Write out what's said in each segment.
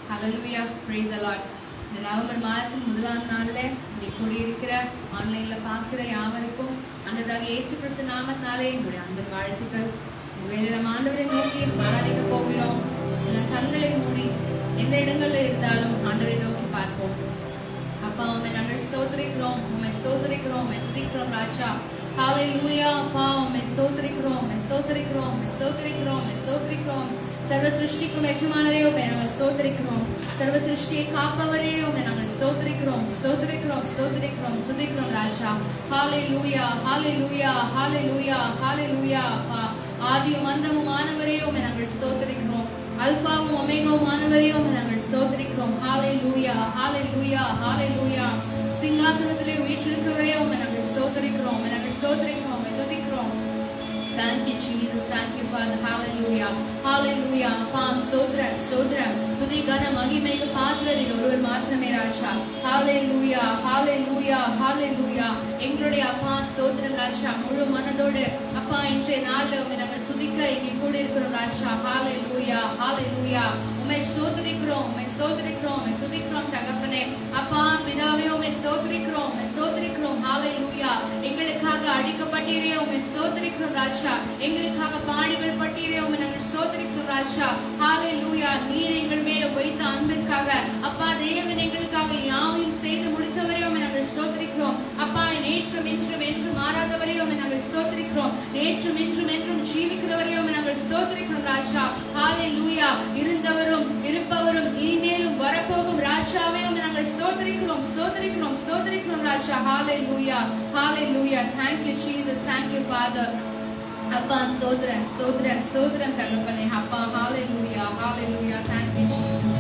Hallelujah praise the lord இந்த நவம்பர் மாதத்தின் முதலாம் நாள்ல இங்கே கூடியிருக்கிற ஆன்லைன்ல பார்க்கிற யாவருக்கும் அந்ததாக இயேசு கிறிஸ்து நாமத்தினாலே என்னுடைய அன்பின் வாழ்த்துக்கள் இந்த வேலை நம்ம ஆண்டவரை நோக்கி ஆராதிக்க போகிறோம் எல்லாம் கண்களை மூடி எந்த இடங்கள்ல இருந்தாலும் ஆண்டவரை நோக்கி பார்ப்போம் அப்பா உண்மை நாங்கள் ஸ்தோத்திரிக்கிறோம் உண்மை ஸ்தோத்திரிக்கிறோம் உண்மை துதிக்கிறோம் ராஜா ஹalleluya அப்பா உண்மை ஸ்தோத்திரிக்கிறோம் உண்மை ஸ்தோத்திரிக்கிறோம் உண்மை ஸ்தோத்திரிக்கிறோம் உண்மை ஸ்தோத்திரிக்கிறோம் சர்வ சிருஷ்டிக்கும் எஜமானரே உண்மை நாங்கள் ஸ்தோத்திரிக்கிறோம் சர்வ சிருஷ்டியை காப்பவரே உண்மை நாங்கள் ஸ்தோத்திரிக்கிறோம் ஸ்தோத்திரிக்கிறோம் ஸ்தோத்திரிக்கிறோம் துதிக்கிறோம் ராஜா ஹalleluya ஹalleluya ஹalleluya ஹalleluya அப்பா ஆதியும் அந்தமும் ஆனவரே உண்மை நாங்கள் ஸ்தோத்திரிக்கிறோம் அல்பாவும் ஒமேகாவும் ஆனவரே உம்மை நாங்கள் ஸ்தோத்திரிக்கிறோம் ஹalleluya ஹalleluya ஹalleluya சிங்காசனத்திலே வீற்றிருக்கவரே உம்மை நாங்கள் ஸ்தோத்திரிக்கிறோம் உம்மை நாங்கள் ஸ்தோத்திரிக்கிறோம் உம்மை துதிக்கிறோம் Thank you, Jesus. Thank you, Father. Hallelujah. Hallelujah. அப்பா ஸ்தோத்திரம் ஸ்தோத்திரம் துதி கன மகிமைக்கு பாத்திரரில் ஒருவர் மாத்திரமே ராஜா ஹalleluya ஹalleluya ஹalleluya எங்களுடைய அப்பா ஸ்தோத்திரம் ராஜா முழு மனதோடு அப்பா இன்றைய நாள்ல உம்மை நாங்கள் துதிக்க இங்கே கூட இருக்கிறோம் ராஜா ஹalleluya ஹalleluya உம்மை ஸ்தோத்திரிக்கிறோம் உம்மை ஸ்தோத்திரிக்கிறோம் உம்மை துதிக்கிறோம் தகப்பனே அப்பா பிதாவே உம்மை ஸ்தோத்திரிக்கிறோம் உம்மை ஸ்தோத்திரிக்கிறோம் ஹalleluya எங்களுக்காக அடிக்கப்பட்டீரே உம்மை ஸ்தோத்திரிக்கிறோம் ராஜா எங்களுக்காக பாடுகள் பட்டீரே உம்மை நாங்கள் ஸ்தோத்திரிக்கிறோம் ராஜா ஹalleluya நீர் எங்கள் மேல வைத்த அன்பிற்காக அப்பா தேவன் எங்களுக்காக யாவையும் செய்து முடித்தவரே உம்மை நாங்கள் ஸ்தோத்திரிக்கிறோம் அப்பா நேற்றும் இன்றும் என்றும் மாறாதவரே உம்மை நாங்கள் ஸ்தோத்திரிக்கிறோம் நேற்றும் இன்றும் என்றும் ஜீவிக்கிறவரே உம்மை நாங்கள் ஸ்தோத்திரிக்கிறோம் ராஜா ஹalleluya இருந்தவரும் இருப்பவரும் இனிமேலும் வரப்போகும் ராஜாவே உம்மை நாங்கள் ஸ்தோத்திரிக்கிறோம் ஸ்தோத்திரிக்கிறோம் ஸ்தோத்திரிக்கிறோம் ராஜா ஹalleluya ஹalleluya thank you jesus thank you father அப்பா ஸ்தோத்திரம் ஸ்தோத்திரம் ஸ்தோத்திரம் தகப்பனே அப்பா ஹalleluya ஹalleluya thank you jesus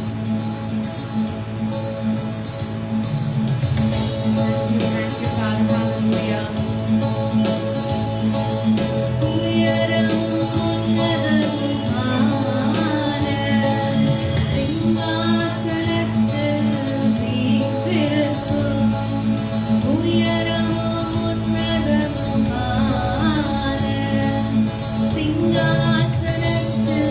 Thank you, thank you, Father. Hallelujah. உயரம் உன்னதமான சிங்காசனத்தில் வீற்றிருக்கும் உயரம் உன்னதமான சிங்காசனத்தில்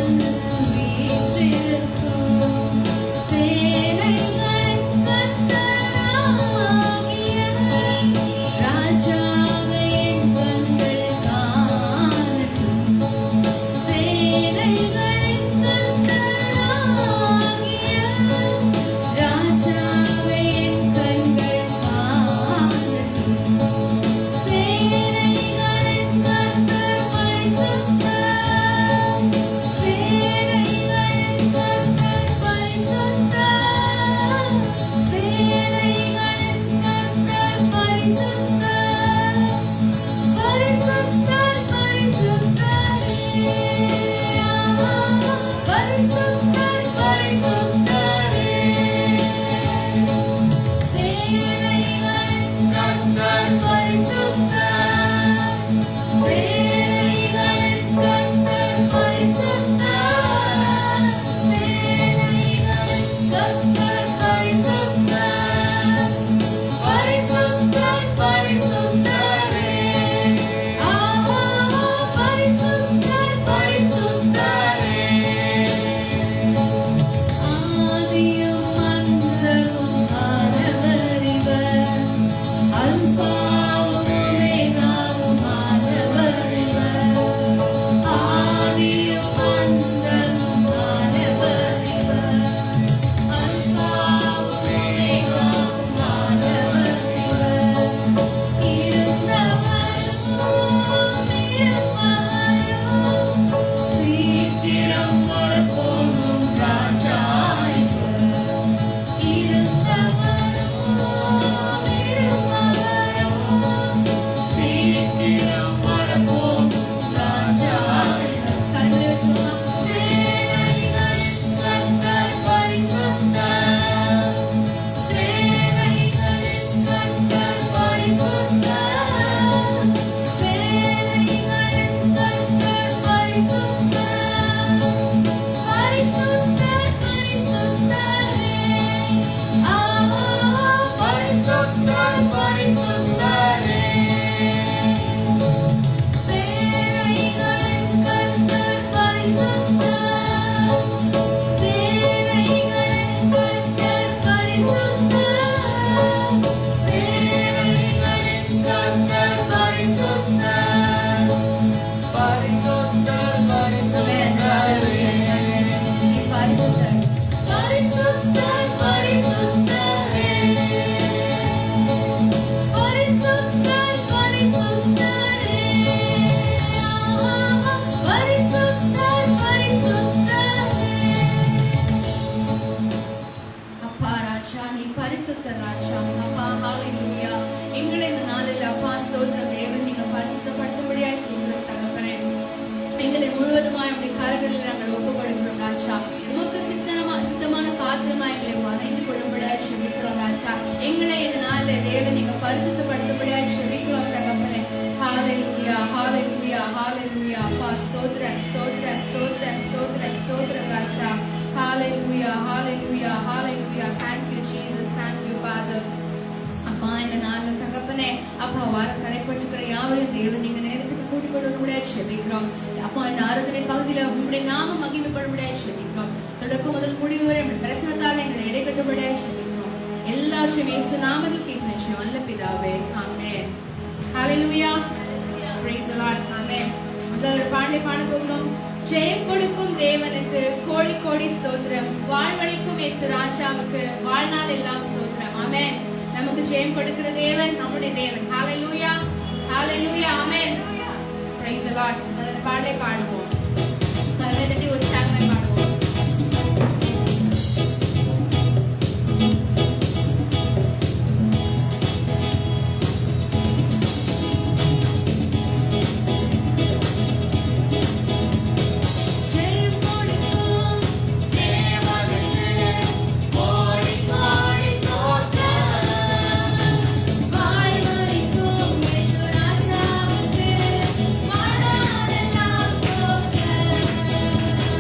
Hallelujah, hallelujah, hallelujah. Thank you, Jesus. Thank you, Father. அப்பா இந்த நாள் தகப்பனே அப்பா வாரம் கடைப்பற்றுக்கிற யாவரையும் தேவன் நீங்க நேரத்துக்கு கூட்டிக் கொண்டு முடியாது செபிக்கிறோம் அப்பா இந்த ஆராதனை பகுதியில உங்களுடைய நாம மகிமைப்பட முடியாது செபிக்கிறோம் தொடக்கம் முதல் முடிவு வரை உங்களுடைய பிரசனத்தால் எங்களை இடைக்கட்டப்பட செபிக்கிறோம் எல்லாவற்றையும் இயேசு நாமத்தில் கேட்க நிச்சயம் அல்ல பிதாவே ஆமென் ஹalleluya praise the lord amen முதல் ஒரு பாடலை பாட போகிறோம் ஜெயம் கொடுக்கும் தேவனுக்கு கோடி கோடி ஸ்தோத்திரம் வாழ்வழிக்கும் இயேசு ராஜாவுக்கு வாழ்நாள் எல்லாம் ஸ்தோத்திரம் ஆமென் நமக்கு ஜெயம் கொடுக்கிற தேவன் நம்முடைய தேவன் ஹalleluya ஹalleluya ஆமென் praise the lord முதல் ஒரு பாடலை பாடுவோம் கரங்களை தட்டி உற்சாகமாய் பாடுவோம் ஜெயம் கொடுக்கும் தேவனுக்கு கோடி கோடி ஸ்தோத்திரம் வாழ்வழிக்கும் இயேசு ராஜாவுக்கு வாழ்நாளெல்லாம் ஸ்தோத்திரம்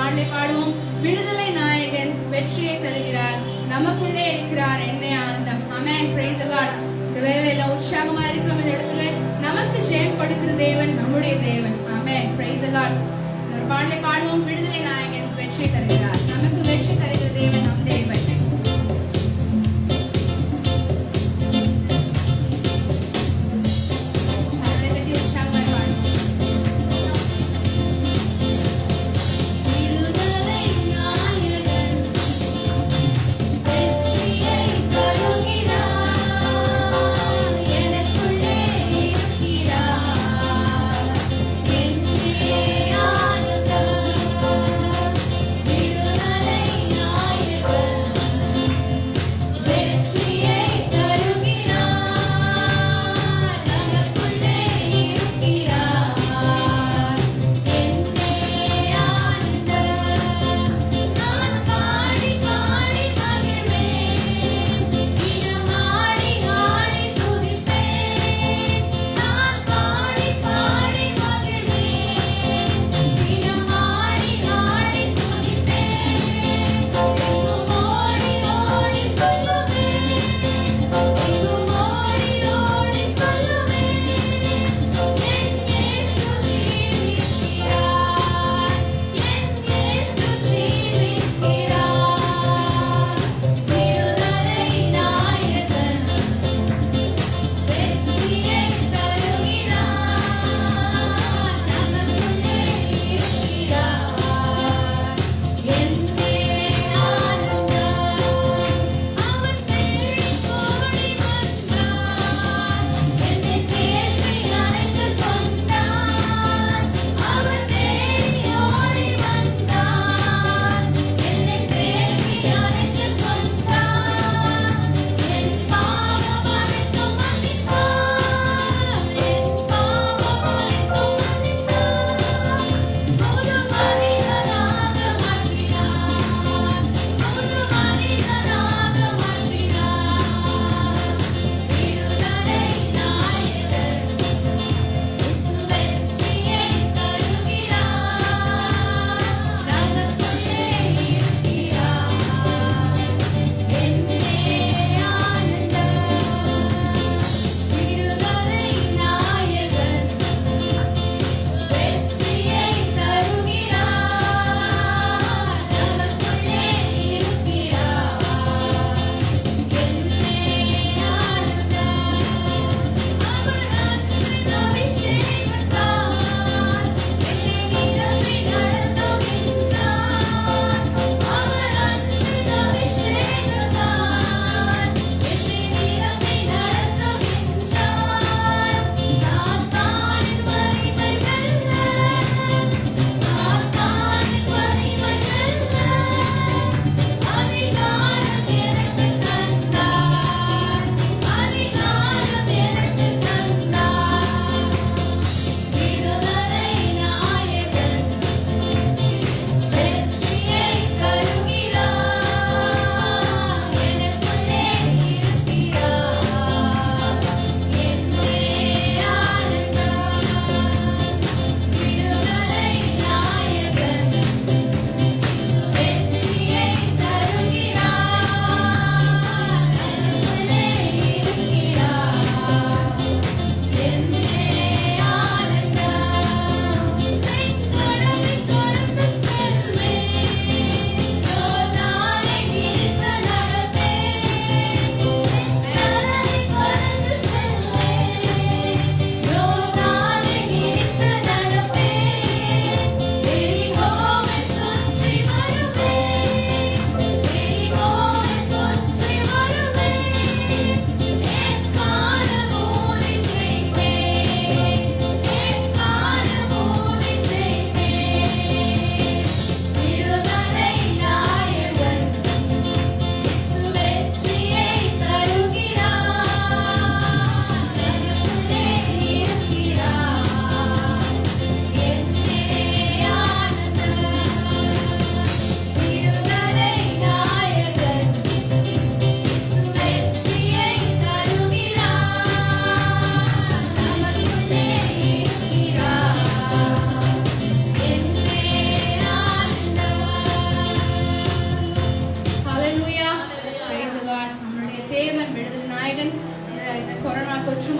பாடலை பாடுவோம் விடுதலை நாயகன் வெற்றியை தருகிறார் நமக்குள்ளே இருக்கிறார் என்ன ஆனந்தம் அமேன் பிரைஸ் இந்த வேலையில உற்சாகமா இருக்கிறோம் இந்த இடத்துல நமக்கு ஜெயம் கொடுக்கிற தேவன் நம்முடைய தேவன் அமேன் பிரைஸ் ஒரு பாடலை பாடுவோம் விடுதலை நாயகன் வெற்றி தருகிறார் நமக்கு வெற்றி தருகிற தேவன் நம் தேவன் கரங்களை தட்டி உற்சாகமாய் பாடுவோம் விடுதலை நாயகன் வெற்றியை தருகிறார் எனக்குள்ளே இருக்கிறார் என்னே ஆனந்தம் விடுதலை நாயகன்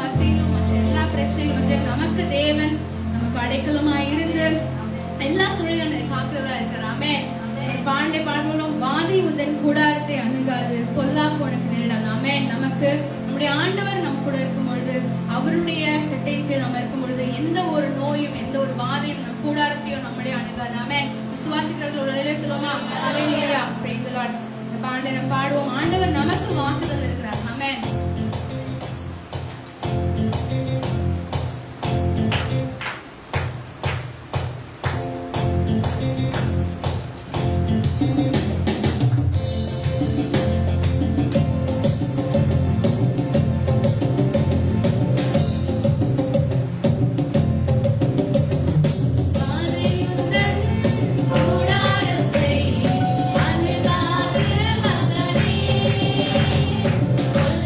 மத்தியிலும் மற்ற எல்லா பிரச்சனைகளும் மத்தியிலும் நமக்கு தேவன் நமக்கு அடைக்கலமாய் இருந்து எல்லா சூழலும் காக்கிறவரா இருக்கிறாமே பாண்டே பாடுவோம் வாதி உந்தன் கூடாரத்தை அணுகாது பொல்லாப்பு உனக்கு நேரிடாது ஆமே நமக்கு நம்முடைய ஆண்டவர் நம்ம கூட இருக்கும் பொழுது அவருடைய சட்டையின் கீழ் நம்ம இருக்கும் பொழுது எந்த ஒரு நோயும் எந்த ஒரு வாதையும் நம் கூடாரத்தையும் நம்முடைய அணுகாது ஆமே விசுவாசிக்கிறவர்கள் ஒரு நிலையில சொல்லுவோமா ஹalleluya praise the lord இந்த பாடலை நம்ம பாடுவோம் ஆண்டவர் நமக்கு வாக்கு தந்திருக்கிறார் ஆமென் வாதை உந்தன் கூடாரத்தை அணுகாது மகனே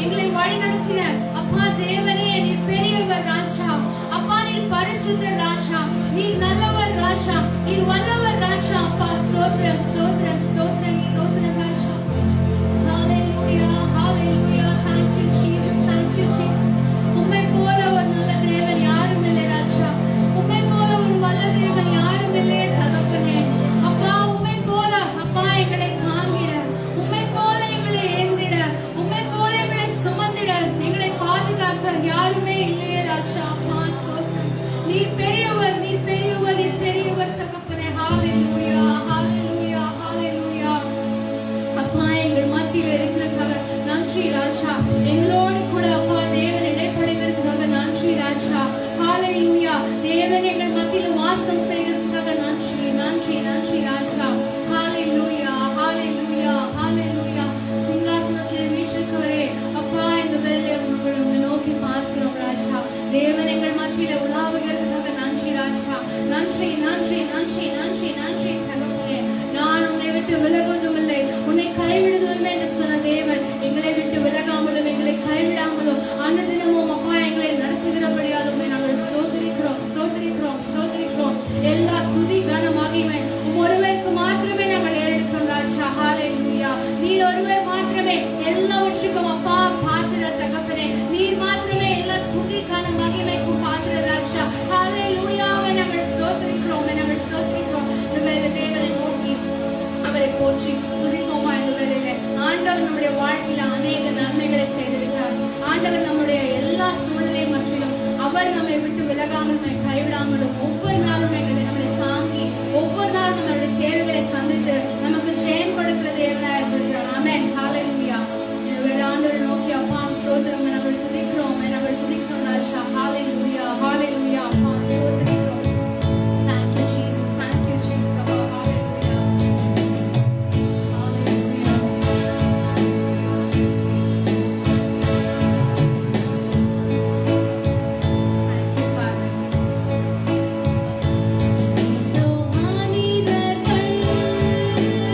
எங்களை வழிநடத்தின அப்பா தேவனே நீர் பெரியவர் ராஜா அப்பா நீர் பரிசுத்த ராஜா நீர் நல்லவர் ராஜா நீர் வல்லவர் ராஜா அப்பா சோத்ரம் சோத்ரம் சோத்ரம் சோத்ரம் ராஜா Hallelujah, hallelujah. Thank you, Jesus. Thank you, Jesus. உம்மை போல ஒரு நல்ல தேவன் யாரும் இல்லை ராஜா உம்மை போல ஒரு வல்ல தேவன் யாரும் இல்லை தகப்பனே அப்பா உம்மை போல அப்பா எங்களை தாங்கிட உம்மை போல எங்களை ஏந்திட உம்மை போல எங்களை சுமந்திட எங்களை பாதுகாக்க யாருமே இல்லையே ராஜா அப்பா சோத்ரம் நீர் பெரியவர் நீர் பெரியவர் நீர் பெரியவர் தகப்பனே ஹalleluya ஹalleluya ஹalleluya அப்பா எங்கள் மத்தியில இருக்கிறதுக்காக நன்றி ராஜா எங்களோடு கூட அப்பா தேவன் இடைப்படுகிறதுக்காக நன்றி ராஜா ஹalleluya தேவன் எங்கள் மத்தியில வாசம் செய்கிறதுக்காக நன்றி நன்றி நன்றி ராஜா ஹalleluya ஹalleluya ஹalleluya சிங்காசனத்தில் வீற்றிருக்கவரே அப்பா இந்த வேலையை உங்களை நோக்கி பார்க்கிறோம் ராஜா தேவன் எங்கள் மத்தியில உலாவுகிறதுக்காக நன்றி ராஜா நன்றி நன்றி நன்றி நன்றி நன்றி தகப்பனே நான் உன்னை விட்டு விலகுவதும் இல்லை உன்னை கைவிடுவதும் என்று சொன்ன தேவன் எங்களை விட்டு விலகாமலும் எங்களை கைவிடாமலும் அன்னதினமும் அப்பா எங்களை நடத்துகிறபடியாலுமே நாங்கள் ஸ்தோத்திரிக்கிறோம் ஸ்தோத்திரிக்கிறோம் ஸ்தோத்திரிக்கிறோம் எல்லா துதி கனமாகியுமே உம் ஒருவருக்கு மாத்திரமே நாங்கள் ஏறெடுக்கிறோம் ராஜா ஹalleluya நீர் ஒருவர் மாத்திரமே எல்லாவற்றுக்கும் அப்பா பாத்திர தகப்பனே நீர் மாத்திரமே எல்லா துதி கனமாகியுமைக்கும் பாத்திர ராஜா ஹalleluyaவை நாங்கள் ஸ்தோத்திரிக்கிறோம் நாங்கள் ஸ்தோத்திரிக்கிறோம் இந்த வேலை தேவனை நோக்கி அவரை போற்றி துதிப்போமா இந்த வேலையில ஆண்டவர் நம்முடைய வாழ்க்கையில அநேக நன்மைகளை செய்திருக்கிறார் ஆண்டவர் நம்முடைய எல்லா சூழ்நிலை மற்றிலும் அவர் நம்மை விட்டு விலகாமல் நம்மை கைவிடாமலும் ஒவ்வொரு நாளும் எங்களை நம்மளை தாங்கி ஒவ்வொரு நாளும் நம்மளுடைய தேவைகளை சந்தித்து நமக்கு ஜெயம் கொடுக்கிற தேவனா இருக்கிறார் ஆமென் ஹalleluya இந்த வேலை ஆண்டவரை நோக்கி அப்பா ஸ்தோத்திரம் நாங்கள் துதிக்கிறோம் நாங்கள் துதிக்கிறோம் ராஜா ஹalleluya ஹalleluya அப்பா ஸ்தோத்திரிக்கிறோம் Thank you, Jesus. Thank you, Jesus. Abba. Hallelujah. Hallelujah. Thank you, Father. இதோ மனிதர்கள்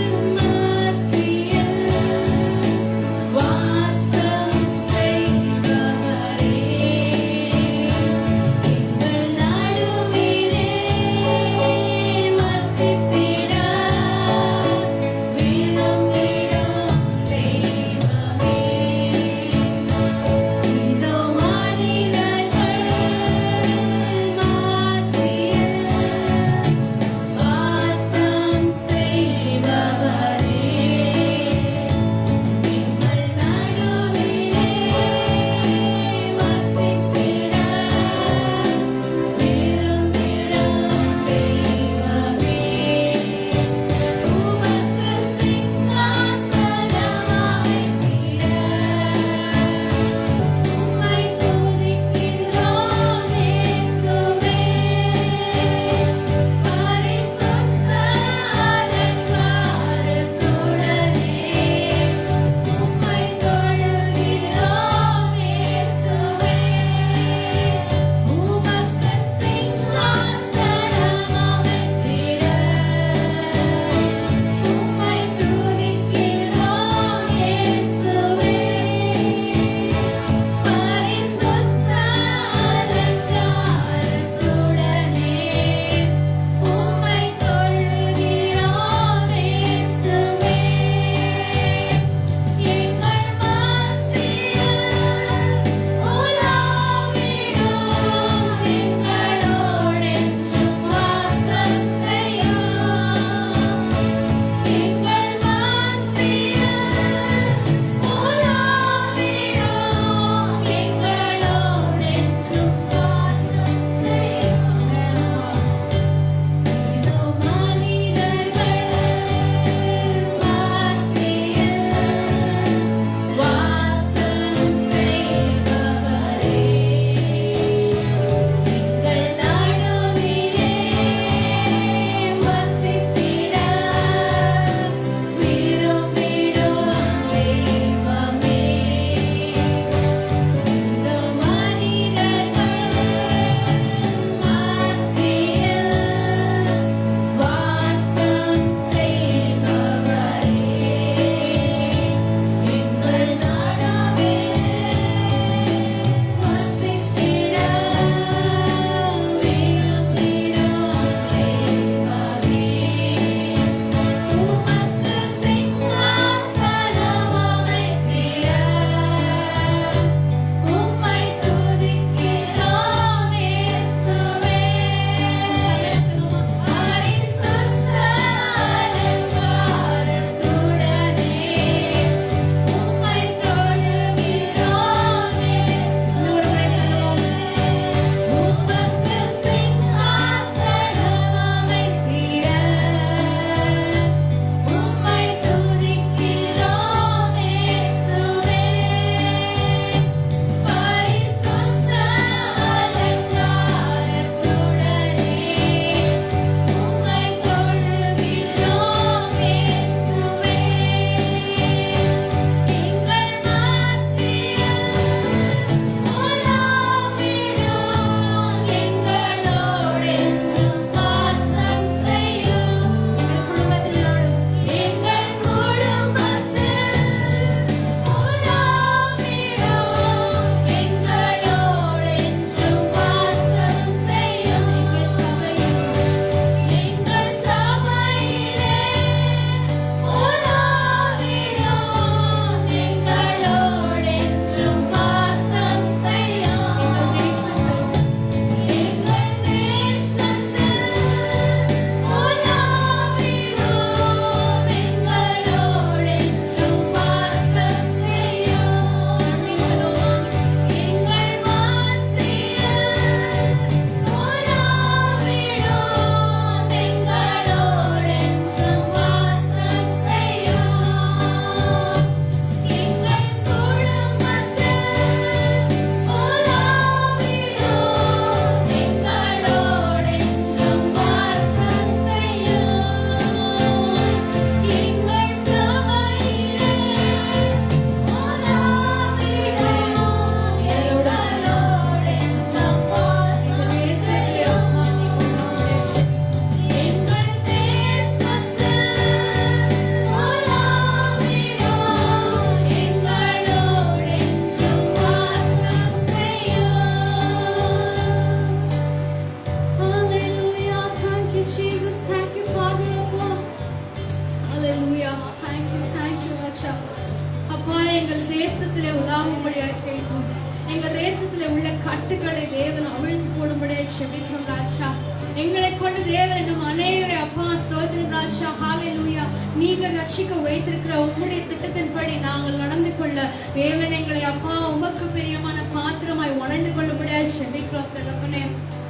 எங்கள் தேசத்திலே உலாவும்படியாக கேட்கிறோம் எங்க தேசத்துல உள்ள கட்டுகளை தேவன் அவிழ்த்து போடும்படியாக செபிக்கிறோம் ராஜா எங்களை கொண்டு தேவன் இன்னும் அநேகரை அப்பா சோதரன் ராஜா ஹalleluya நீங்க ரட்சிக்க வைத்திருக்கிற உம்முடைய திட்டத்தின்படி நாங்கள் நடந்து கொள்ள தேவன் எங்களை அப்பா உமக்கு பிரியமான பாத்திரமாய் உணர்ந்து கொள்ளும்படியாக செபிக்கிறோம் தகப்பனே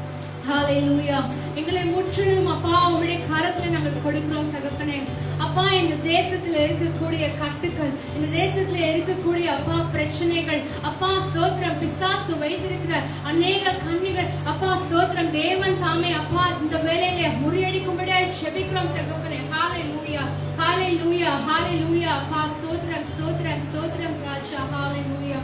ஹalleluya எங்களை முற்றிலும் அப்பா உம்முடைய கரத்துல நாங்கள் கொடுக்கிறோம் தகப்பனே அப்பா இந்த தேசத்துல இருக்கக்கூடிய கட்டுக்கள் இந்த தேசத்துல இருக்கக்கூடிய அப்பா பிரச்சனைகள் அப்பா சோத்திரம் பிசாசு வைத்திருக்கிற அநேக கண்ணிகள் அப்பா சோத்திரம் தேவன் தாமே அப்பா இந்த வேலையில முறியடிக்கும்படியாய் செபிக்கிறோம் தகப்பனே ஹalleluya ஹalleluya ஹalleluya அப்பா சோத்திரம் சோத்திரம் சோத்திரம் ராஜா ஹalleluya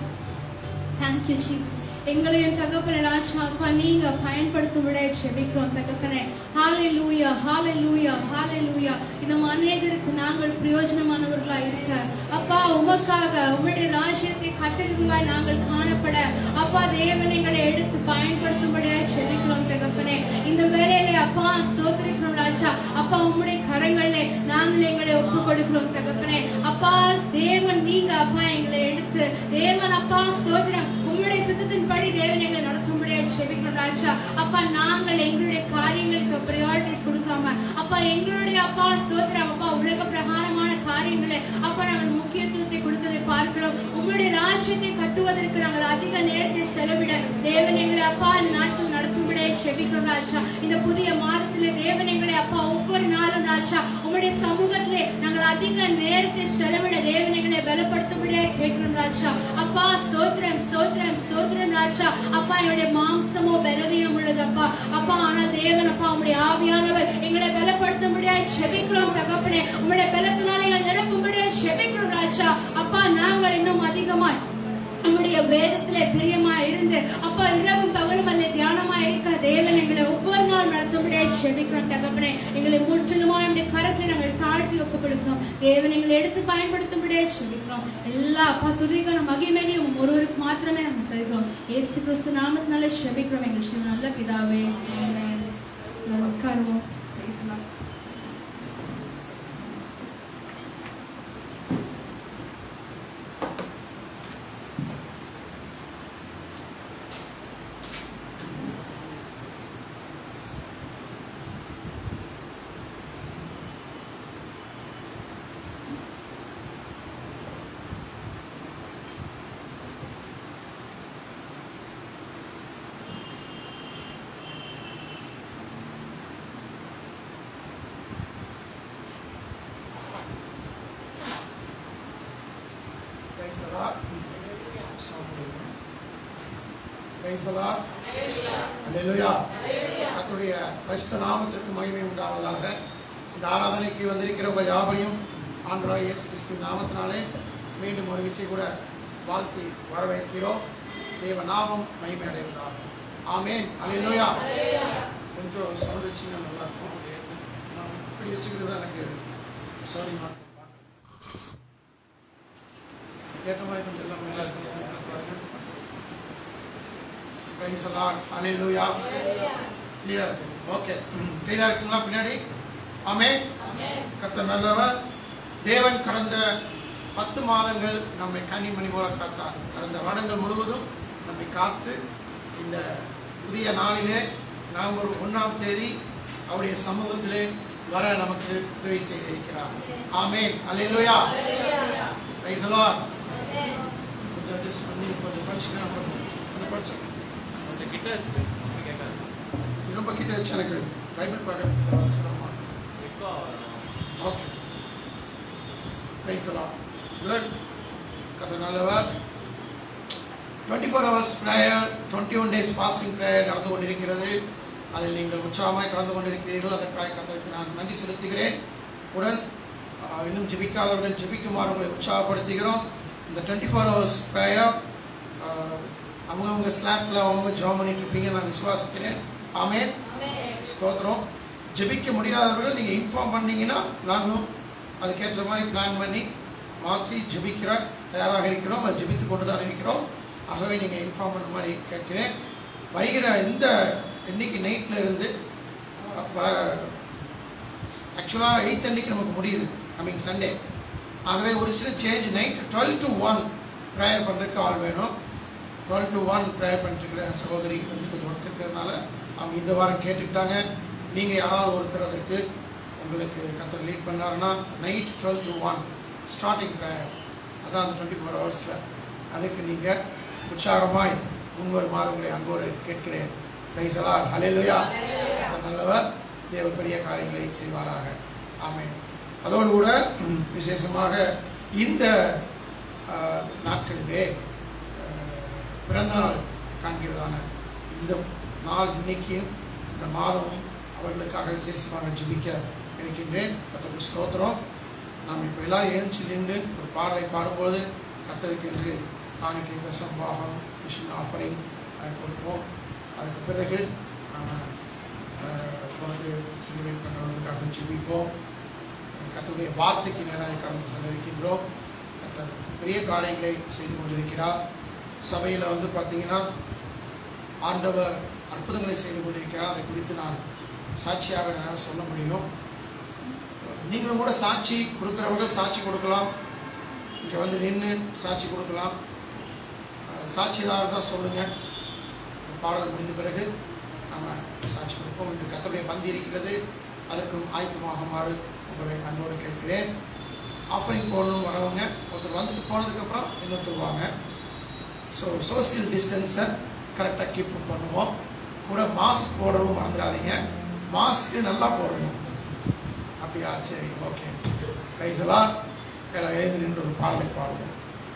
Thank you, Jesus. எங்களையும் தகப்பனே ராஜா அப்பா நீங்க பயன்படுத்தும் விட செபிக்கிறோம் தகப்பனே ஹalleluya ஹalleluya ஹalleluya இன்னும் அநேகருக்கு நாங்கள் பிரயோஜனமானவர்களா இருக்க அப்பா உமக்காக உம்முடைய ராஜ்யத்தை கட்டுகிறவர்களாய் நாங்கள் காணப்பட அப்பா தேவன் எங்களை எடுத்து பயன்படுத்தும்படியாக செபிக்கிறோம் தகப்பனே இந்த வேலையில அப்பா சோதரிக்கிறோம் ராஜா அப்பா உம்முடைய கரங்களிலே நாங்கள் எங்களை ஒப்பு கொடுக்கிறோம் தகப்பனே அப்பா தேவன் நீங்க அப்பா எங்களை எடுத்து தேவன் அப்பா சோதரம் உம்முடைய சித்தத்தின்படி தேவன் எங்களை நடத்தும்படியாக செபிக்கிறோம் ராஜா அப்பா நாங்கள் எங்களுடைய காரியங்களுக்கு ப்ரையாரிட்டிஸ் கொடுக்காம அப்பா எங்களுடைய அப்பா சோதரம் அப்பா உலக பிரகாரமான காரியங்களை அப்பா நாங்கள் முக்கியத்துவத்தை கொடுக்கதை பார்க்கிறோம் உம்முடைய ராஜ்யத்தை கட்டுவதற்கு நாங்கள் அதிக நேரத்தை செலவிட தேவன் எங்களை அப்பா இந்த நாட்கள் நடத்தும்படியாக செபிக்கிறோம் ராஜா இந்த புதிய மாதத்திலே தேவன் எங்களை அப்பா ஒவ்வொரு நாளும் ராஜா உம்முடைய சமூகத்திலே நாங்கள் அதிக நேரத்தை செலவிட தேவன் எங்களை பலப்படுத்தும்படியாக கேட்கிறோம் ராஜா அப்பா சோத்திரம் சோத்திரம் சோத்திரம் ராஜா அப்பா என்னுடைய மாம்சமோ பலவீனம் உள்ளது அப்பா அப்பா ஆனால் தேவன் அப்பா உம்முடைய ஆவியானவர் எங்களை பலப்படுத்தும்படியாக செபிக்கிறோம் தகப்பனே உம்முடைய பலத்தினால எங்களை நிரப்பும்படியாக செபிக்கிறோம் ராஜா அப்பா நாங்கள் இன்னும் அதிகமாய் நம்முடைய வேதத்திலே பிரியமா இருந்து அப்பா இரவும் பகலும் அல்ல தியானமா இருக்க தேவன் எங்களை ஒவ்வொரு நாள் நடத்தும்படியாக செபிக்கிறோம் தகப்பனே எங்களை முற்றிலுமா நம்முடைய கரத்தில் நாங்கள் தாழ்த்தி ஒப்பு கொடுக்கிறோம் தேவன் எங்களை எடுத்து பயன்படுத்தும்படியாக செபிக்கிறோம் எல்லா அப்பா துதிக்கான மகிமைகளையும் ஒருவருக்கு மாத்திரமே நம்ம தருகிறோம் இயேசு கிறிஸ்து நாமத்தினால செபிக்கிறோம் எங்கள் சிவ நல்ல பிதாவே ஆமென். எல்லாரும் உட்காருவோம் Praise the Lord. Praise the Lord. Praise the Lord. Hallelujah. கர்த்தருடைய பரிசுத்த நாமத்திற்கு மகிமை உண்டாவதாக இந்த ஆராதனைக்கு வந்திருக்கிற உங்கள் யாவரையும் ஆண்டவராய் இயேசு கிறிஸ்து நாமத்தினாலே மீண்டும் ஒரு விசை கூட வாழ்த்தி வரவேற்கிறோம் தேவ நாமம் மகிமை அடைவதாக ஆமேன் அல்லேலூயா கொஞ்சம் சவுண்ட் வச்சிங்கன்னா நல்லா இருக்கும் நான் இப்படி வச்சுக்கிறது தான் எனக்கு சௌரியமாக இருக்கும் ஏற்ற மாதிரி கொஞ்சம் எல்லாம் மேலே பிரைஸ் அலாட் ஹalleluya கிளியரா இருக்கு ஓகே கிளியரா இருக்குங்களா பின்னாடி ஆமே கத்த நல்லவர் தேவன் கடந்த பத்து மாதங்கள் நம்மை கன்னிமணி போல காத்தார் கடந்த வருடங்கள் முழுவதும் நம்மை காத்து இந்த புதிய நாளிலே நவம்பர் ஒன்றாம் தேதி அவருடைய சமூகத்திலே வர நமக்கு உதவி செய்திருக்கிறார் ஆமென் அல்லேலூயா பிரைஸ் அலாட் கொஞ்சம் அட்ஜஸ்ட் பண்ணி கொஞ்சம் படிச்சுக்கலாம் கொஞ்சம் படிச்சு கொஞ்சம் கிட்ட வச்சுட்டு கேட்காது இது ரொம்ப கிட்ட வச்சு எனக்கு பைபிள் பார்க்க சிரமமா இப்போ okay price allot lot good நல்லவர் twenty four hours prayer twenty one days fasting prayer நடந்து கொண்டிருக்கிறது அதில் நீங்கள் உற்சாகமாய் கலந்து கொண்டிருக்கிறீர்கள் அதற்காக கத்தருக்கு நான் நன்றி செலுத்துகிறேன் உடன் ஆஹ், இன்னும் ஜெபிக்காதவர்கள் ஜெபிக்குமாறு உங்களை உற்சாகப்படுத்துகிறோம் இந்த டுவெண்ட்டி ஃபோர் ஹவர்ஸ் ப்ரேயர் அவங்கவுங்க ஸ்லாட்டில் அவங்க ஜாம் பண்ணிட்டு இருப்பீங்க நான் விசுவாசிக்கிறேன் ஆமென் ஸ்தோத்திரம் ஜெபிக்க முடியாதவர்கள் நீங்கள் இன்ஃபார்ம் பண்ணீங்கன்னா நாங்களும் அதுக்கேற்ற மாதிரி பிளான் பண்ணி மாற்றி ஜெபிக்கிற தயாராக இருக்கிறோம் அதை ஜெபித்து கொண்டு தான் இருக்கிறோம் ஆகவே நீங்கள் இன்ஃபார்ம் பண்ண மாதிரி கேட்கிறேன் வருகிற இந்த இன்னைக்கு நைட்டில் இருந்து அஹ், வர ஆக்சுவலாக எயித் அன்னைக்கு நமக்கு முடியுது கம்மிங் சண்டே ஆகவே ஒரு சில change night twelve to one prayer பண்ணுறதுக்கு ஆள் வேணும் டுவெல் டு ஒன் ப்ரேயர் பண்ணிட்டுருக்கிற சகோதரி வந்து கொஞ்சம் ஒர்க் இருக்கிறதுனால அவங்க இந்த வாரம் கேட்டுக்கிட்டாங்க நீங்கள் யாராவது ஒருத்தர் அதற்கு உங்களுக்கு கத்தர் லீட் பண்ணாருன்னா night twelve to one starting prayer அதான் அந்த டுவெண்ட்டி ஃபோர் ஹவர்ஸில் அதுக்கு நீங்கள் உற்சாகமாய் முன்வருமாறு உங்களை அன்போடு கேட்கிறேன் ரைசலா அலையிலுயா நல்லவர் தேவ பெரிய காரியங்களை செய்வாராக ஆமென் அதோடு கூட ம், விசேஷமாக இந்த ஆஹ், நாட்களிலே ஆஹ், பிறந்தநாள் காண்கிறதான இந்த நாள் இன்னைக்கும் இந்த மாதமும் அவர்களுக்காக விசேஷமாக ஜெபிக்க இருக்கின்றேன் கத்தருக்கு ஸ்தோத்திரம் நாம் இப்போ எல்லாரும் எழுந்து நின்று ஒரு பாடலை பாடும்பொழுது கத்தருக்கு என்று காணிக்கை தசம் பாகம் மிஷின் ஆஃபரிங் அதை கொடுப்போம் அதுக்கு பிறகு நாம் வந்து செலிப்ரேட் பண்ணுறவர்களுக்காக ஜெபிப்போம் கத்தருடைய வார்த்தைக்கு நேராக கடந்து செல்ல இருக்கின்றோம் கத்தர் பெரிய காரியங்களை செய்து கொண்டிருக்கிறார் சபையில் வந்து பார்த்தீங்கன்னா ஆண்டவர் அற்புதங்களை செய்து கொண்டிருக்கிறார் அதை குறித்து நான் சாட்சியாக என்னால் சொல்ல முடியும் நீங்களும் கூட சாட்சி கொடுக்குறவர்கள் சாட்சி கொடுக்கலாம் இங்கே வந்து நின்று சாட்சி கொடுக்கலாம் அஹ் சாட்சிதாரர் தான் சொல்லுங்கள் பாடல் முடிந்த பிறகு நம்ம சாட்சி கொடுப்போம் இன்று கத்தருடைய பந்தி இருக்கிறது அதற்கும் ஆயத்தமாகுமாறு உங்களை அன்போடு கேட்கிறேன் ஆஃபரிங் போடணும் வரவங்க ஒருத்தர் வந்துட்டு போனதுக்கப்புறம் இன்னொருத்தர் வாங்க ஸோ சோசியல் டிஸ்டன்ஸை கரெக்டாக கீப் பண்ணுவோம் கூட மாஸ்க் போடவும் மறந்துடாதீங்க மாஸ்க்கு நல்லா போடணும் அப்படியா சரி ஓகே ரைஸெல்லாம் எல்லாம் எழுந்து நின்று ஒரு பாடலை பாடுவோம்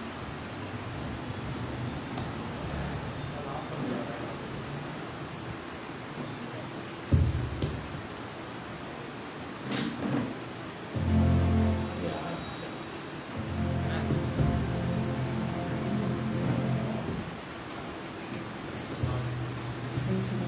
Praise the Lord.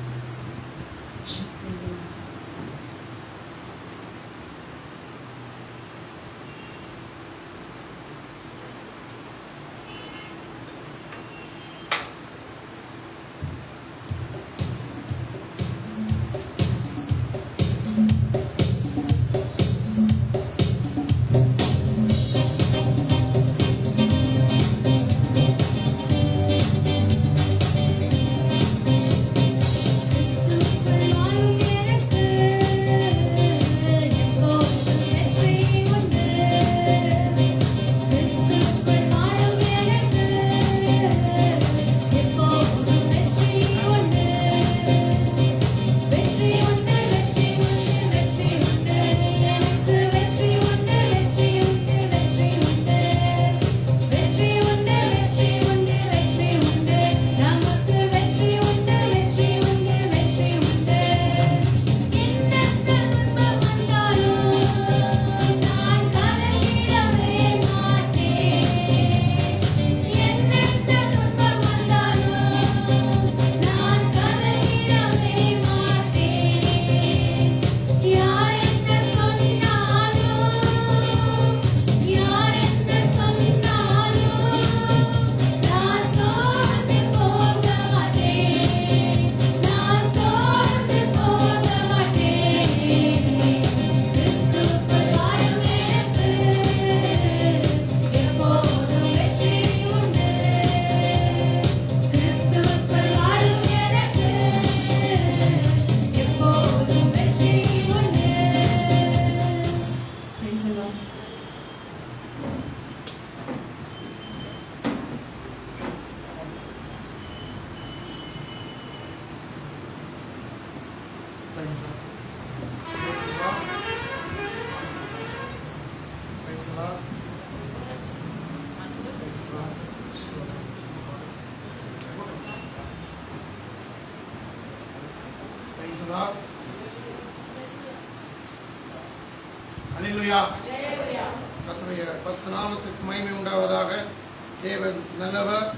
Praise the Lord. Praise the Praise the Lord. Praise the Lord. Praise the Lord. ஸ்தோத்திரம். Praise the Lord. Hallelujah. கர்த்தருடைய பஸ்த நாமத்துக்கு மகிமை உண்டாவதாக தேவன் நல்லவர்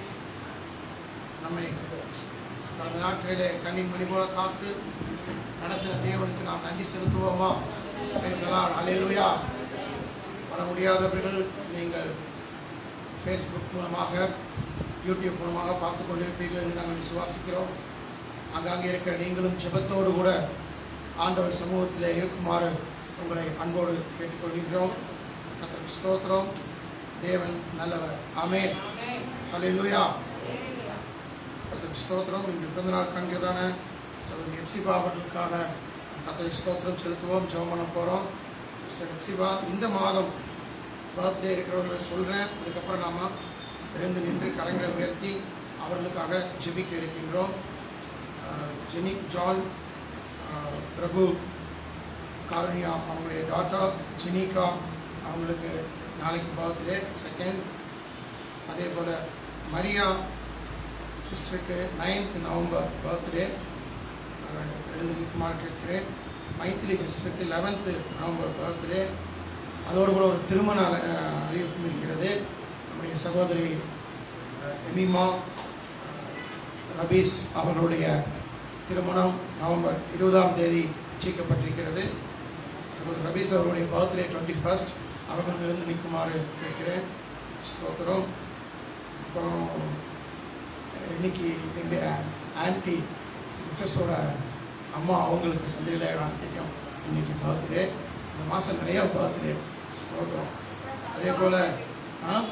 நம்மை கடந்த நாட்களிலே கண்ணின் மணி போல காத்து நடத்தின தேவனுக்கு நாம் நன்றி செலுத்துவோமா பேசலாம் அலையிலுயா வர முடியாதவர்கள் நீங்கள் ஃபேஸ்புக் மூலமாக யூடியூப் மூலமாக பார்த்து கொண்டிருப்பீர்கள் என்று நாங்கள் விசுவாசிக்கிறோம் அங்கங்கே இருக்கிற நீங்களும் ஜெபத்தோடு கூட ஆண்டவர் சமூகத்தில் இருக்குமாறு உங்களை அன்போடு கேட்டுக்கொள்கின்றோம் கர்த்தருக்கு ஸ்தோத்திரம் தேவன் நல்லவர் ஆமென் ஹalleluya கர்த்தருக்கு ஸ்தோத்திரம் இன்று பிறந்த நாள் காண்கிறதான சகோதரி எப்சிபா அவர்களுக்காக கர்த்தருக்கு ஸ்தோத்திரம் செலுத்துவோம் ஜெபம் பண்ண போகிறோம் சிஸ்டர் எப்சிபா இந்த மாதம் பர்த்டே இருக்கிறவங்களை சொல்கிறேன் அதுக்கப்புறம் நாம எழுந்து நின்று கரங்களை உயர்த்தி அவர்களுக்காக ஜெபிக்க இருக்கின்றோம் அஹ், ஜெனி ஜான் அஹ், பிரபு காரணியா அவங்களுடைய டாட்டர் ஜெனிகா அவங்களுக்கு நாளைக்கு பர்த்டே செகண்ட் அதே போல் மரியா சிஸ்டருக்கு நைன்த் நவம்பர் பர்த்டே எழுந்து நிற்குமாறு கேட்கிறேன் மைத்திரி சிஸ்டருக்கு லெவன்த்து நவம்பர் பர்த்டே அதோடு கூட ஒரு திருமண அல- அஹ், அறிவிப்பும் இருக்கிறது நம்முடைய சகோதரி அஹ், எமிமா அஹ், ரபீஸ் அவர்களுடைய திருமணம் நவம்பர் இருபதாம் தேதி நிச்சயிக்கப்பட்டிருக்கிறது சகோதரர் ரபீஸ் அவருடைய பர்த்டே டுவெண்ட்டி ஃபர்ஸ்ட் அவர்களிருந்து நிற்குமாறு கேட்கிறேன் ஸ்தோத்திரம் அப்புறம் இன்னைக்கு எங்கள் ஆன்டி மிஸ்ஸஸோட அம்மா அவங்களுக்கு சந்திரியில் ஆண்டிக்கும் இன்னைக்கு பர்த்டே இந்த மாதம் நிறைய பர்த்டே ஸ்தோத்திரம் அதே போல் ஆ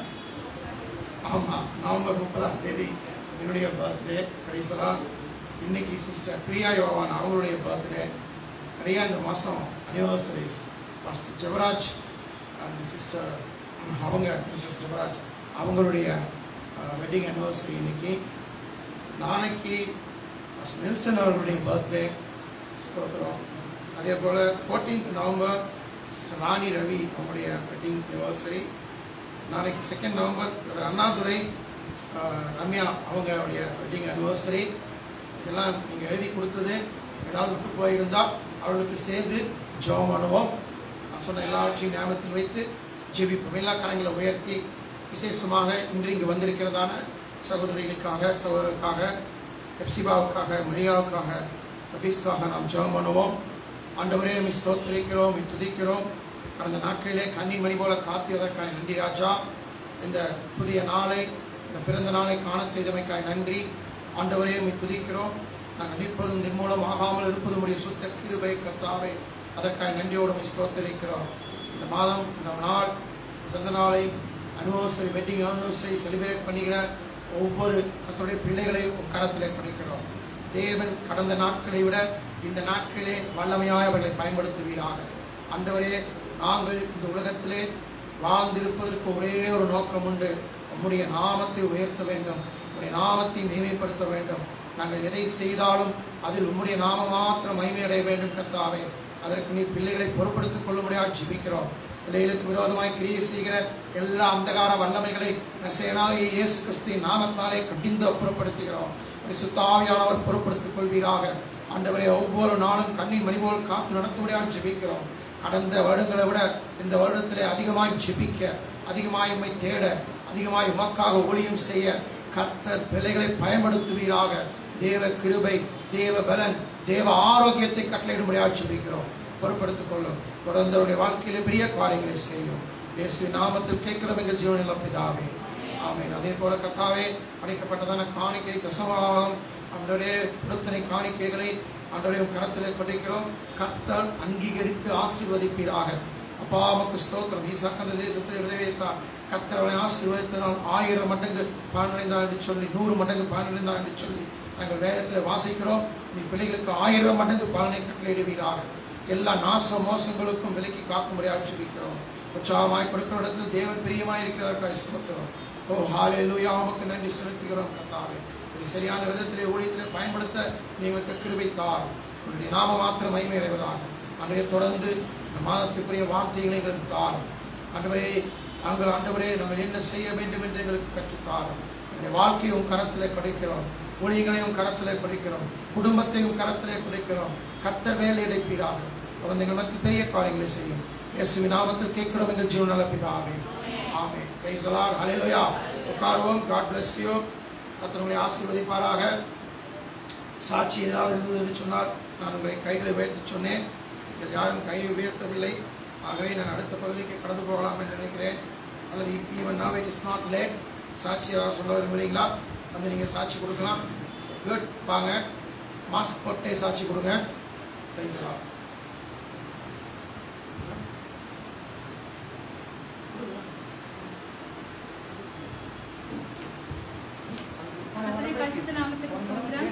ஆமாம் நவம்பர் முப்பதாம் தேதி என்னுடைய பர்த்டே பிரைசலாம் இன்னைக்கு சிஸ்டர் பிரியா யோவான் அவங்களுடைய பர்த்டே நிறையா இந்த மாதம் anniversaries first Jevaraj and sister அவங்க மிஸ்ஸஸ் ஜெவராஜ் அவங்களுடைய வெட்டிங் அனிவர்சரி இன்னைக்கு நாளைக்கு Pastor நெல்சன் அவர்களுடைய பர்த்டே ஸ்தோத்திரம் அதே போல் fourteenth November sister Rani Ravi அவங்களுடைய வெட்டிங் அனிவர்சரி நாளைக்கு செகண்ட் நவம்பர் பிரதர் அண்ணாதுரை ஆஹ், ரம்யா அவங்களுடைய வெட்டிங் அனிவர்சரி இதெல்லாம் நீங்கள் எழுதி கொடுத்தது ஏதாவது விட்டு போயிருந்தால் அவர்களுக்கு சேர்ந்து ஜெபம் பண்ணுவோம் நான் சொன்ன எல்லாவற்றையும் ஞாபகத்தில் வைத்து ஜெபிப்போம் எல்லா கரங்களை உயர்த்தி விசேஷமாக இன்று இங்கு வந்திருக்கிறதான சகோதரிகளுக்காக சகோதரருக்காக எப்சிபாவுக்காக மரியாவுக்காக ரபீஸ்க்காக நாம் ஜெபம் பண்ணுவோம் ஆண்டவரே உம்மை ஸ்தோத்திரிக்கிறோம் உம்மை துதிக்கிறோம் கடந்த நாட்களிலே கண்ணின் மணி போல காத்தியதற்காய் நன்றி ராஜா இந்த புதிய நாளை இந்த பிறந்த நாளை காண செய்தமைக்காய் நன்றி ஆண்டவரே உம்மை துதிக்கிறோம் நாங்கள் நிற்பதும் நின் மூலம் ஆகாமல் இருப்பதும் உடைய சுத்த கிருபை கர்த்தாவே அதற்காய் நன்றியோடு உம்மை ஸ்தோத்திரிக்கிறோம் இந்த மாதம் இந்த நாள் பிறந்த நாளை அனிவர்சரி வெட்டிங் அனிவர்சரி செலிப்ரேட் பண்ணுகிற ஒவ்வொரு கத்தருடைய பிள்ளைகளை உன் கரத்திலே கொடுக்கிறோம் தேவன் கடந்த நாட்களை விட இந்த நாட்களிலே வல்லமையாய் அவர்களை பயன்படுத்துவீராக ஆண்டவரே நாங்கள் இந்த உலகத்திலே வாழ்ந்திருப்பதற்கு ஒரே ஒரு நோக்கம் உண்டு உம்முடைய நாமத்தை உயர்த்த வேண்டும் உம்முடைய நாமத்தை மேன்மைப்படுத்த வேண்டும் நாங்கள் எதை செய்தாலும் அதில் உம்முடைய நாமம் மாத்திரம் மகிமையடைய வேண்டும் கர்த்தாவே அதற்கு நீ பிள்ளைகளை பொறுப்படுத்திக் கொள்ளும்படியாக ஜெபிக்கிறோம் பிள்ளைகளுக்கு விரோதமாய் கிரியை செய்கிற எல்லா அந்தகார வல்லமைகளை நசேனாகிய இயேசு கிறிஸ்துவின் நாமத்தாலே கடிந்து அப்புறப்படுத்துகிறோம் சுத்தாவியானவர் பொறுப்படுத்திக் கொள்வீராக ஆண்டவரை ஒவ்வொரு நாளும் கண்ணின் மணி போல் காப்பு நடத்தும்படியாக ஜெபிக்கிறோம் கடந்த வருடங்களை விட இந்த வருடத்திலே அதிகமாய் ஜெபிக்க அதிகமாய் உம்மை தேட அதிகமாய் உமக்காக ஊழியம் செய்ய கர்த்தர் பிள்ளைகளை பயன்படுத்துவீராக தேவ கிருபை தேவ பலன் தேவ ஆரோக்கியத்தை கட்டளையிடும்படியாக ஜெபிக்கிறோம் பொறுப்படுத்திக் கொள்ளும் தொடர்ந்து அவருடைய வாழ்க்கையிலே பெரிய காரியங்களை செய்யும் இயேசு நாமத்தில் கேட்கிறோம் எங்கள் ஜீவனில் பிதாவே ஆமென் அதே போல கத்தாவே படைக்கப்பட்டதான காணிக்கை தசவாகம் ஆண்டவரே பொருத்தனை காணிக்கைகளை ஆண்டவரே உம் கரத்திலே கொடுக்கிறோம் கர்த்தர் அங்கீகரித்து ஆசீர்வதிப்பீராக அப்பா நமக்கு ஸ்தோத்திரம் ஈசாக்கு அந்த தேசத்திலே விதவைத்தார் கர்த்தர் அவனை ஆசீர்வதித்தனால் ஆயிரம் மடங்கு பலனடைந்தார் என்று சொல்லி நூறு மடங்கு பலனடைந்தார் என்று சொல்லி நாங்கள் வேதத்தில் வாசிக்கிறோம் நீ பிள்ளைகளுக்கு ஆயிரம் மடங்கு பலனை கட்டளையிடுவீராக எல்லா நாச மோசங்களுக்கும் விலக்கி காக்கும்படியாக ஜெபிக்கிறோம் உற்சாகமாய் கொடுக்கிற இடத்தில் தேவன் பிரியமாய் இருக்கிறதற்காக ஸ்தோத்திரம் ஓ ஹாலே லூயா உமக்கு நன்றி செலுத்துகிறோம் கர்த்தாவே இதை சரியான விதத்திலே ஊழியத்திலே பயன்படுத்த நீங்களுக்கு கிருபை தார் உன்னுடைய நாம மாத்திரம் மகிமை அடைவதாக அன்றைய தொடர்ந்து இந்த மாதத்துக்குரிய வார்த்தைகளை எங்களுக்கு தாரும் ஆண்டவரே நாங்கள் ஆண்டவரே நாங்கள் என்ன செய்ய வேண்டும் என்று எங்களுக்கு கற்றுத்தாரும் என்னுடைய வாழ்க்கையை உன் கரத்திலே கொடுக்கிறோம் ஊழியங்களையும் கரத்திலே கொடுக்கிறோம் குடும்பத்தையும் கரத்திலே கொடுக்கிறோம் கர்த்தர் வேலை இடைப்பீராக குழந்தைகள் மத்தியில் பெரிய காரியங்களை செய்யும் இயேசுவின் நாமத்தில் கேட்கிறோம் எங்கள் ஜீவநல பிதாவே ஆமே பிரைஸ் அலாட் ஹalleluya உட்காருவோம் காட் bless you கர்த்தர் உங்களை ஆசீர்வதிப்பாராக சாட்சி ஏதாவது இருந்தது என்று சொன்னால் நான் உங்களை கைகளை உயர்த்தி சொன்னேன் நீங்கள் யாரும் கையை உயர்த்தவில்லை ஆகவே நான் அடுத்த பகுதிக்கு கடந்து போகலாம் என்று நினைக்கிறேன் அல்லது even now it is not late சாட்சி ஏதாவது சொல்ல விரும்புகிறீங்களா வந்து நீங்கள் சாட்சி கொடுக்கலாம் குட் வாங்க மாஸ்க் போட்டே சாட்சி கொடுங்க பேசலாம் பரிசுத்த நாமத்துக்கு ஸ்தோத்திரம்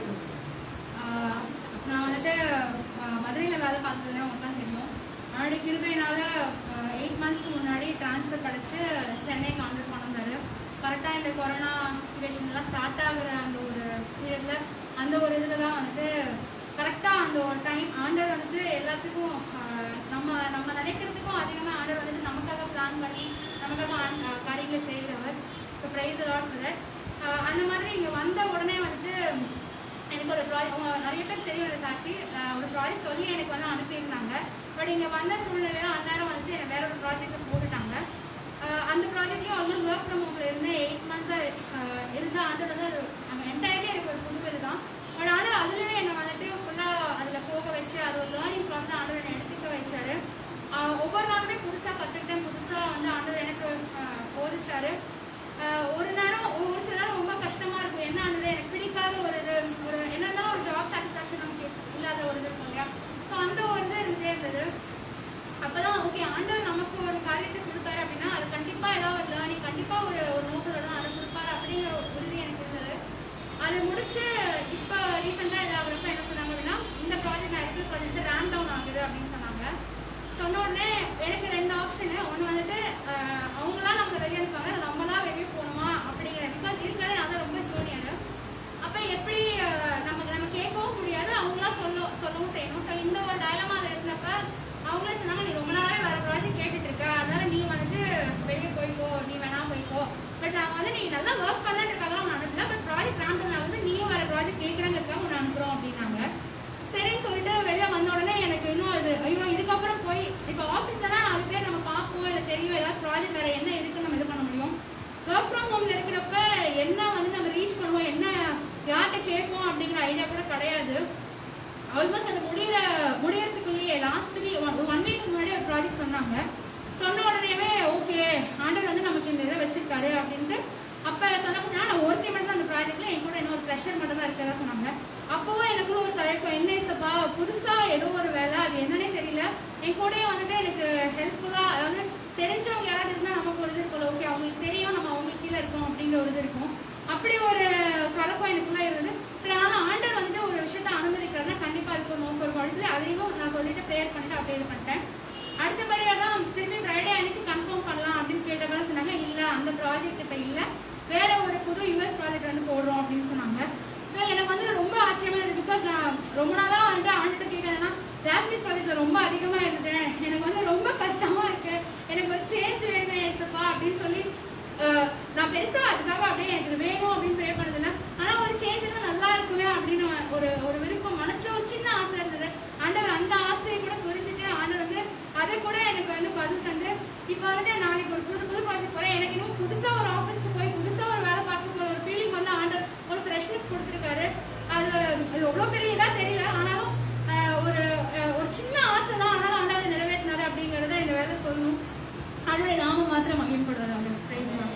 ஆஹ் நான் வந்துட்டு ஆஹ் மதுரையில் வேலை பார்த்தது உங்களுக்கு தெரியும் அவனுடைய கிருபையினால எயிட் மந்த்ஸ்க்கு முன்னாடி ட்ரான்ஸ்ஃபர் கிடச்சி சென்னைக்கு ஆண்டர் கொண்டு வந்தார் கரெக்டாக இந்த கொரோனா சுச்சுவேஷன்லாம் ஸ்டார்ட் ஆகுற அந்த ஒரு பீரியடில் அந்த ஒரு இதில் தான் வந்துட்டு கரெக்டாக அந்த ஒரு டைம் ஆண்டர் வந்துட்டு எல்லாத்துக்கும் ஆஹ் நம்ம நம்ம நினைக்கிறதுக்கும் அதிகமாக ஆண்டர் வந்துட்டு நமக்காக பிளான் பண்ணி நமக்காக ஆண்- ஆஹ் காரியங்களை செய்கிறவர் so praise the Lord for that அந்த மாதிரி இங்கே வந்த உடனே வந்துட்டு எனக்கு ஒரு ப்ராஜெக்ட் நிறைய பேர் தெரியும் அந்த சாட்சி அஹ் ஒரு ப்ராஜெக்ட் சொல்லி எனக்கு வந்து அனுப்பியிருந்தாங்க பட் இங்கே வந்த சூழ்நிலையில அந்நேரம் வந்துட்டு என்னை வேற ஒரு ப்ராஜெக்ட் போட்டுட்டாங்க அஹ் அந்த ப்ராஜெக்ட்லேயும் ஆல்மோஸ்ட் ஒர்க் ஃப்ரம் ஹோமில் இருந்தேன் எயிட் மந்த்ஸாக இருந்தால் ஆண்டர் வந்து அது அங்கே என்டையர்லி எனக்கு ஒரு புது இது தான் பட் ஆனால் அதுலேயே என்னை வந்துட்டு ஃபுல்லாக அதில் போக வச்சு அது ஒரு லேர்னிங் ப்ராசஸ் ஆண்டவர் என்னை எடுத்துக்க வச்சாரு அஹ் ஒவ்வொரு நாளுமே புதுசாக கற்றுக்கிட்டேன் புதுசாக வந்து ஆண்டவர் எனக்கு அஹ் போதிச்சாரு ஆஹ் ஒரு நேரம் ஒரு ஒரு சில நேரம் ரொம்ப கஷ்டமா இருக்கும் என்ன ஆனது எனக்கு பிடிக்காத ஒரு இது ஒரு என்னதான் ஒரு ஜாப் சாட்டிஸ்ஃபேக்ஷன் நமக்கு இல்லாத ஒரு இது இருக்கும் இல்லையா ஸோ அந்த ஒரு இது இருந்துட்டே இருந்தது அப்பதான் ஓகே ஆண்டவர் நமக்கு ஒரு காரியத்தை கொடுத்தாரு அப்படின்னா அது கண்டிப்பா ஏதாவது ஒரு லேர்னிங் கண்டிப்பா ஒரு ஒரு நோக்கத்தோட தான் அதை கொடுப்பாரு அப்படிங்கிற ஒரு உறுதி எனக்கு இருந்தது அது முடிச்சு இப்போ ரீசெண்டாக இதாகிறப்ப என்ன சொன்னாங்க அப்படின்னா இந்த ப்ராஜெக்ட் நான் இருக்கிற ப்ராஜெக்ட் ரேம் டவுன் ஆகுது அப்படின்னு சொன்னாங்க சொன்ன உடனே எனக்கு ரெண்டு ஆப்ஷனு ஒன்று வந்துட்டு அஹ், அவங்களா நம்ம வெளியே அனுப்பாங்க நம்மளா வெளியே போகணுமா அப்படிங்கிற பிகாஸ் இருக்கிறதே நான் தான் ரொம்ப ஜூனியர் அப்போ எப்படி அஹ், நமக்கு நம்ம கேட்கவும் முடியாது அவங்களா சொல்ல சொல்லவும் செய்யணும் ஸோ இந்த ஒரு டயலமாவில் இருந்தப்ப அவங்களே சொன்னாங்க நீ ரொம்ப நாளாவே வேற ப்ராஜெக்ட் கேட்டுட்டு இருக்க அதனால நீ வந்துட்டு வெளியே போய்க்கோ நீ வேணா போய்க்கோ பட் நாங்கள் வந்து நீ நல்லா ஒர்க் பண்ணன்றதுக்காக உன்னை அனுப்பல பட் ப்ராஜெக்ட் ரேம் ஆகுது நீயும் வேற ப்ராஜெக்ட் கேட்குறங்கிறதுக்காக உன்னை அனுப்புகிறோம் அப்படின்னாங்க சரின்னு சொல்லிட்டு வெளில வந்த உடனே எனக்கு இன்னும் இது ஐயோ இதுக்கப்புறம் போய் இப்போ ஆஃபீஸ்லனா நாலு பேர் நம்ம பார்ப்போம் இல்லை தெரியும் ஏதாவது ப்ராஜெக்ட் வேற என்ன இருக்குன்னு நம்ம இது பண்ண முடியும் ஒர்க் ஃப்ரம் ஹோம்ல இருக்கிறப்ப என்ன வந்து நம்ம ரீச் பண்ணுவோம் என்ன யார்கிட்ட கேட்போம் அப்படிங்கிற ஐடியா கூட கிடையாது ஆல்மோஸ்ட் அது முடியிற முடியறதுக்குள்ளேயே லாஸ்ட் வீக் ஒரு ஒன் வீக் முன்னாடி ஒரு ப்ராஜெக்ட் சொன்னாங்க சொன்ன உடனேவே ஓகே ஆண்டர் வந்து நமக்கு இந்த இதை வச்சிருக்காரு அப்படின்ட்டு அப்போ சொன்னப்போ சொன்னா நான் ஒருத்தி மட்டும் தான் அந்த ப்ராஜெக்ட்ல என் கூட இன்னொரு ஃப்ரெஷர் மட்டும் தான் இருக்கதா சொன்னாங்க அப்போவும் எனக்கு ஒரு தயக்கம் என்ன இசப்பா புதுசாக ஏதோ ஒரு வேலை அது என்னன்னே தெரியல என் கூடயே வந்துட்டு எனக்கு ஹெல்ப்ஃபுல்லாக அதாவது தெரிஞ்சவங்க யாராவது இருந்தால் நமக்கு ஒரு இது இருக்கும்ல ஓகே அவங்களுக்கு தெரியும் நம்ம அவங்களுக்கு கீழே இருக்கோம் அப்படிங்கிற ஒரு இது இருக்கும் அப்படி ஒரு கலக்கம் எனக்குள்ள இருந்தது சரி ஆனால் ஆண்டர் வந்து ஒரு விஷயத்த அனுமதிக்கிறாருன்னா கண்டிப்பாக அதுக்கு ஒரு நோக்கம் இருக்கும் அப்படின்னு சொல்லி அதையும் நான் சொல்லிட்டு ப்ரேயர் பண்ணிட்டு அப்படியே இது பண்ணிட்டேன் அடுத்தபடியாக தான் திருப்பி ஃப்ரைடே அன்னைக்கு கன்ஃபார்ம் பண்ணலாம் அப்படின்னு கேட்டப்ப சொன்னாங்க இல்லை அந்த ப்ராஜெக்ட் இப்போ இல்லை வேற ஒரு புது யூஎஸ் ப்ராஜெக்ட் வந்து போடுறோம் அப்படின்னு சொன்னாங்க So, எனக்கு வந்து ரொம்ப ஆச்சரியமா இருக்கு பிகாஸ் நான் ரொம்ப நாளா வந்துட்டு ஆண்டுகிட்ட கேட்கறேன்னா ஜாப்பனீஸ் ப்ராஜெக்ட்ல ரொம்ப அதிகமா இருந்தேன் எனக்கு வந்து ரொம்ப கஷ்டமா இருக்கு எனக்கு ஒரு சேஞ்ச் வேணுமே ஏசப்பா அப்படின்னு சொல்லி அஹ், நான் பெருசா அதுக்காக அப்படியே எனக்கு இது வேணும் அப்படின்னு ப்ரே பண்ணதில்ல ஆனா ஒரு சேஞ்ச் இருந்தா நல்லா இருக்குமே அப்படின்னு ஒரு ஒரு விருப்பம் மனசுல ஒரு சின்ன ஆசை இருந்தது ஆண்டவர் அந்த ஆசையை கூட புரிஞ்சுட்டு ஆண்டவர் வந்து அதை கூட எனக்கு வந்து பதில் தந்து இப்போ வந்து நாளைக்கு ஒரு புது புது ப்ராஜெக்ட் போறேன் எனக்கு இன்னும் புதுசா ஒரு ஆஃபீஸ்க்கு போய் புதுசா ஒரு வேலை பார்க்க போற ஒரு ஃபீலிங் வந்து ஆண்டவர் ஒரு ஃப்ரெஷ்னஸ் கொடுத்துருக்காரு அது அது எவ்வளோ பெரிய இதா தெரியல ஆனாலும் ஆஹ், ஒரு ஆஹ், ஒரு சின்ன ஆசை தான் ஆனாலும் ஆண்டவர் நிறைவேற்றினாரு அப்படிங்கிறத இந்த வேலை சொல்லணும் அதனுடைய நாம மாத்திரம் மகிழ்ப்படுவார் அவர் Praise the Lord.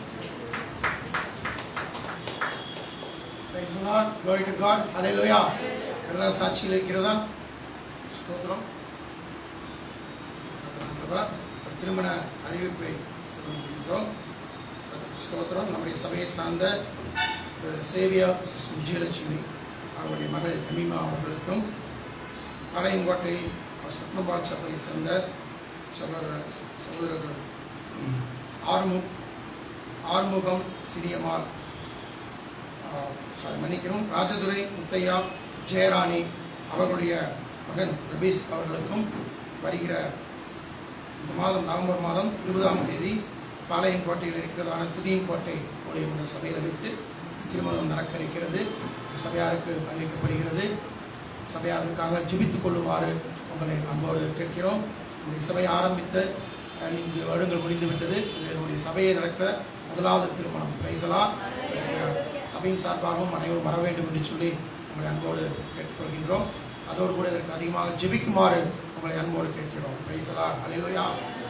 Praise the Lord. Glory to God. Hallelujah. இருக்கிறதா சாட்சியில் இருக்கிறதா ஸ்தோத்திரம் கர்த்தர் நல்லவர். ஒரு திருமண அறிவிப்பை சொல்ல முடிகின்றோம் கர்த்தருக்கு ஸ்தோத்திரம் நம்முடைய சபையை சார்ந்த பிரதர் சேவியா சிஸ்டர் விஜயலட்சுமி அவருடைய மகள் எமிமா அவர்களுக்கும் பாளையங்கோட்டை சத்மபால் சபையை சேர்ந்த சகோ சகோதரர்கள் ம், ஆறுமு ஆறுமுகம் சிறியம்மாள் சாரி மன்னிக்கணும் ராஜதுரை முத்தையா ஜெயராணி அவர்களுடைய மகன் ரபீஸ் அவர்களுக்கும் வருகிற இந்த மாதம் நவம்பர் மாதம் இருபதாம் தேதி பாளையங்கோட்டையில் இருக்கிறதான துதியின் கோட்டை உடைய சபையில் வைத்து திருமணம் நடக்க இருக்கிறது இந்த சபையாருக்கு அறிவிக்கப்படுகிறது சபையாருக்காக ஜெபித்துக் கொள்ளுமாறு உங்களை அன்போடு கேட்கிறோம் நம்முடைய சபை ஆரம்பித்து அஹ், இங்கு வருடங்கள் முடிந்து விட்டது இது நம்முடைய சபையை நடக்கிற முதலாவது திருமணம் பிரைசலா சபையின் சார்பாகவும் அனைவரும் வர வேண்டும் என்று சொல்லி உங்களை அன்போடு கேட்டுக்கொள்கின்றோம் அதோடு கூட இதற்கு அதிகமாக ஜெபிக்குமாறு உங்களை அன்போடு கேட்கிறோம் பிரைசலா அலையிலோயா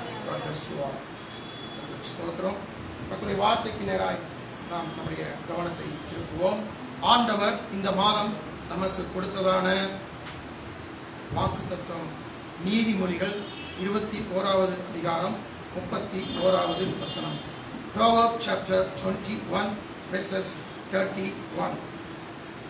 ஸ்தோத்திரம் கர்த்தருடைய வார்த்தைக்கு நேராய் நாம் நம்முடைய கவனத்தை திருப்புவோம் ஆண்டவர் இந்த மாதம் நமக்கு கொடுத்ததான வாக்கு தத்துவம் நீதிமொழிகள் இருபத்தி ஓராவது அதிகாரம் முப்பத்தி ஓராவது வசனம் Proverbs chapter 21 verses 31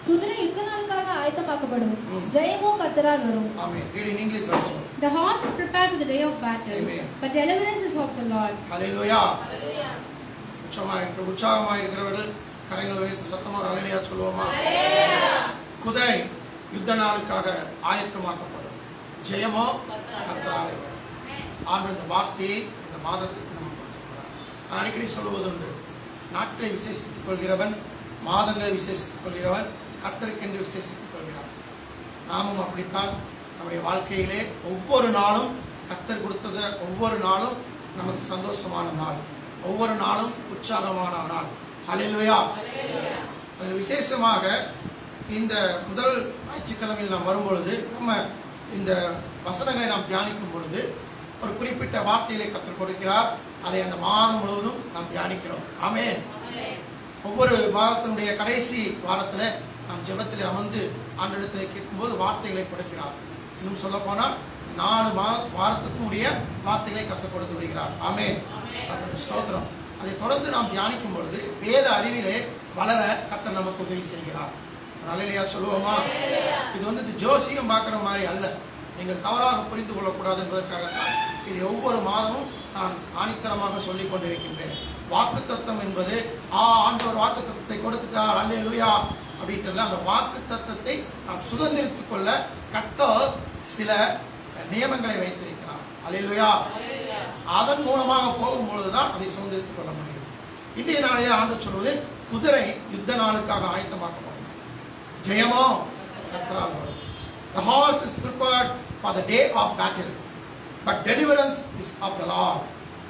குதிரை யுத்த நாளுக்காக ஆயத்தமாக்கப்படும் ம். ஜெயமோ கர்த்தரால் வரும் Amen. Read in English also. The horse is prepared for the day of battle, Amen. but deliverance is of the Lord. Hallelujah. உற்சாகமாக இருக்கிற உற்சாகமாக இருக்கிறவர்கள் கரங்களை உயர்த்தி சத்தமாக அலையிலையா சொல்லுவோமா குதிரை யுத்த நாளுக்காக ஆயத்தமாக்கப்படும் ஜெயமோ கர்த்தராலே வரும் ஆண்டு இந்த வார்த்தையை இந்த மாதத்துக்கு நம்ம கொடுக்கிறார் நான் அடிக்கடி சொல்லுவதுண்டு நாட்களை விசேஷித்துக் கொள்கிறவன் மாதங்களை விசேஷித்துக் கொள்கிறவன் கர்த்தருக்கென்று விசேஷித்துக் கொள்கிறான் நாமும் அப்படித்தான் நம்முடைய வாழ்க்கையிலே ஒவ்வொரு நாளும் கத்தர் கொடுத்தத ஒவ்வொரு நாளும் நமக்கு சந்தோஷமான நாள் ஒவ்வொரு நாளும் உற்சாகமான நாள் ஹalleluya அதில் விசேஷமாக இந்த முதல் ஞாயிற்றுக்கிழமையில் நாம் வரும்பொழுது நம்ம இந்த வசனங்களை நாம் தியானிக்கும் பொழுது ஒரு குறிப்பிட்ட வார்த்தைகளை கற்றுக் கொடுக்கிறார் அதை அந்த மாதம் முழுவதும் நாம் தியானிக்கிறோம் ஆமென் ஒவ்வொரு மாதத்தினுடைய கடைசி வாரத்தில் நாம் ஜெபத்தில் அமர்ந்து ஆண்டிடத்தில் கேட்கும்போது வார்த்தைகளை கொடுக்கிறார் இன்னும் சொல்ல போனால் நாலு மா வாரத்துக்கும் உடைய வார்த்தைகளை கற்றுக் கொடுத்து விடுகிறார் ஆமென் கர்த்தருக்கு ஸ்தோத்திரம் அதை தொடர்ந்து நாம் தியானிக்கும் பொழுது வேத அறிவிலே வளர கத்தர் நமக்கு உதவி செய்கிறார் நல்லையா சொல்லுவோமா இது வந்து இது ஜோசியம் பார்க்குற மாதிரி அல்ல நீங்கள் தவறாக புரிந்து கொள்ளக்கூடாது என்பதற்காகத்தான் இது ஒவ்வொரு மாதமும் நான் ஆணித்தரமாக சொல்லிக் கொண்டிருக்கின்றேன் வாக்குத்தத்தம் என்பது ஆ ஆண்டவர் வாக்குத்தத்தத்தை கொடுத்துட்டார் அல்லேலூயா அப்படின்ட்டு அந்த வாக்குத்தத்தத்தை நாம் சுதந்திரித்துக் கொள்ள கத்தர் சில நியமங்களை வைத்திருக்கிறார் அல்லேலூயா அதன் மூலமாக போகும்பொழுதுதான் அதை சுதந்திரித்துக் கொள்ள முடியும் இன்றைய நாளிலே ஆண்டு சொல்வது குதிரை யுத்த நாளுக்காக ஆயத்தமாக்கப்படும் ஜெயமோ கர்த்தரால் வரும் The horse is prepared for the day of battle, but deliverance is of the Lord.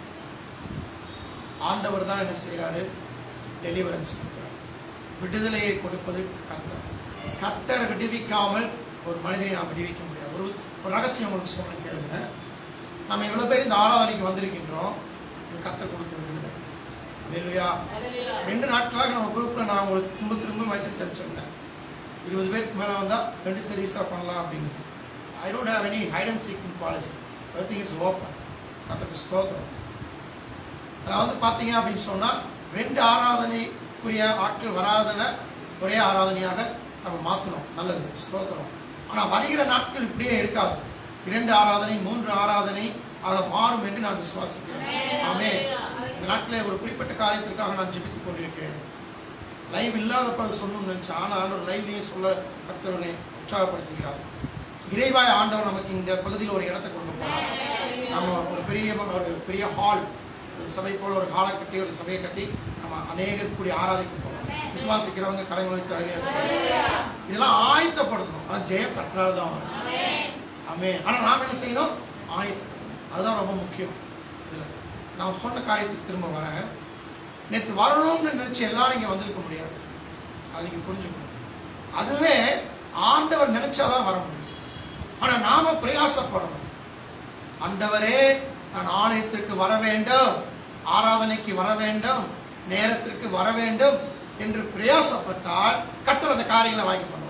ஆண்டவர் தான் என்ன செய்கிறாரு டெலிவரன்ஸ் கொடுக்கிறார் விடுதலையை கொடுப்பது கர்த்தர் கர்த்தர் விடுவிக்காமல் ஒரு மனிதனை நாம் விடுவிக்க முடியாது ஒரு ஒரு ரகசியம் உங்களுக்கு சொல்றேன் கேளுங்க நம்ம இவ்வளவு பேர் இந்த ஆராதனைக்கு வந்திருக்கின்றோம் இது கர்த்தர் கொடுத்த விடுதலை இல்லையா ரெண்டு நாட்களாக நம்ம குரூப்ல நான் உங்களுக்கு திரும்ப திரும்ப மெசேஜ் அனுப்பிச்சிருந்தேன் இருபது பேருக்கு மேலே வந்தால் ரெண்டு சர்வீஸாக பண்ணலாம் அப்படின்னு I don't have any hide and seeking policy everything is open கத்தருக்கு ஸ்தோத்திரம் அதாவது பார்த்தீங்க அப்படின்னு சொன்னால் ரெண்டு ஆராதனைக்குரிய ஆட்கள் வராதன ஒரே ஆராதனையாக நம்ம மாற்றணும் நல்லது ஸ்தோத்திரம் ஆனால் வருகிற நாட்கள் இப்படியே இருக்காது இரண்டு ஆராதனை மூன்று ஆராதனை ஆக மாறும் என்று நான் விசுவாசிக்கிறேன் ஆமே இந்த நாட்டில் ஒரு குறிப்பிட்ட காரியத்திற்காக நான் ஜெபித்துக் கொண்டிருக்கிறேன் லைவ் இல்லாதப்ப அதை சொல்லணும்னு நினைச்சேன் ஆனால் ஒரு லைவ்லேயே சொல்ல கர்த்தவனை உற்சாகப்படுத்துகிறார் இறைவாய் ஆண்டவர் நமக்கு இந்த பகுதியில் ஒரு இடத்தை கொண்டு போனார் நம்ம ஒரு பெரிய ஒரு பெரிய ஹால் ஒரு சபை போல ஒரு ஹாலை கட்டி ஒரு சபையை கட்டி நம்ம அநேகர் கூடி ஆராதிக்க போகிறோம் விசுவாசிக்கிறவங்க கடவுளை தலையில இதெல்லாம் ஆயத்தப்படுத்தணும் ஆனால் ஜெயம் கற்றால் தான் வரும் ஆமே ஆனால் நாம் என்ன செய்யணும் ஆயத்தம் அதுதான் ரொம்ப முக்கியம் இதில் நான் சொன்ன காரியத்துக்கு திரும்ப வரேன் நேற்று வரணும்னு நினைச்சு எல்லாரும் இங்கே வந்திருக்க முடியாது அது நீங்கள் புரிஞ்சுக்கணும் அதுவே ஆண்டவர் நினைச்சாதான் வர முடியும் ஆனால் நாம பிரயாசப்படணும் ஆண்டவரே நான் ஆலயத்திற்கு வர வேண்டும் ஆராதனைக்கு வர வேண்டும் நேரத்திற்கு வர வேண்டும் என்று பிரயாசப்பட்டால் கத்தர் அந்த காரியங்களை வாங்கி பண்ணுவார்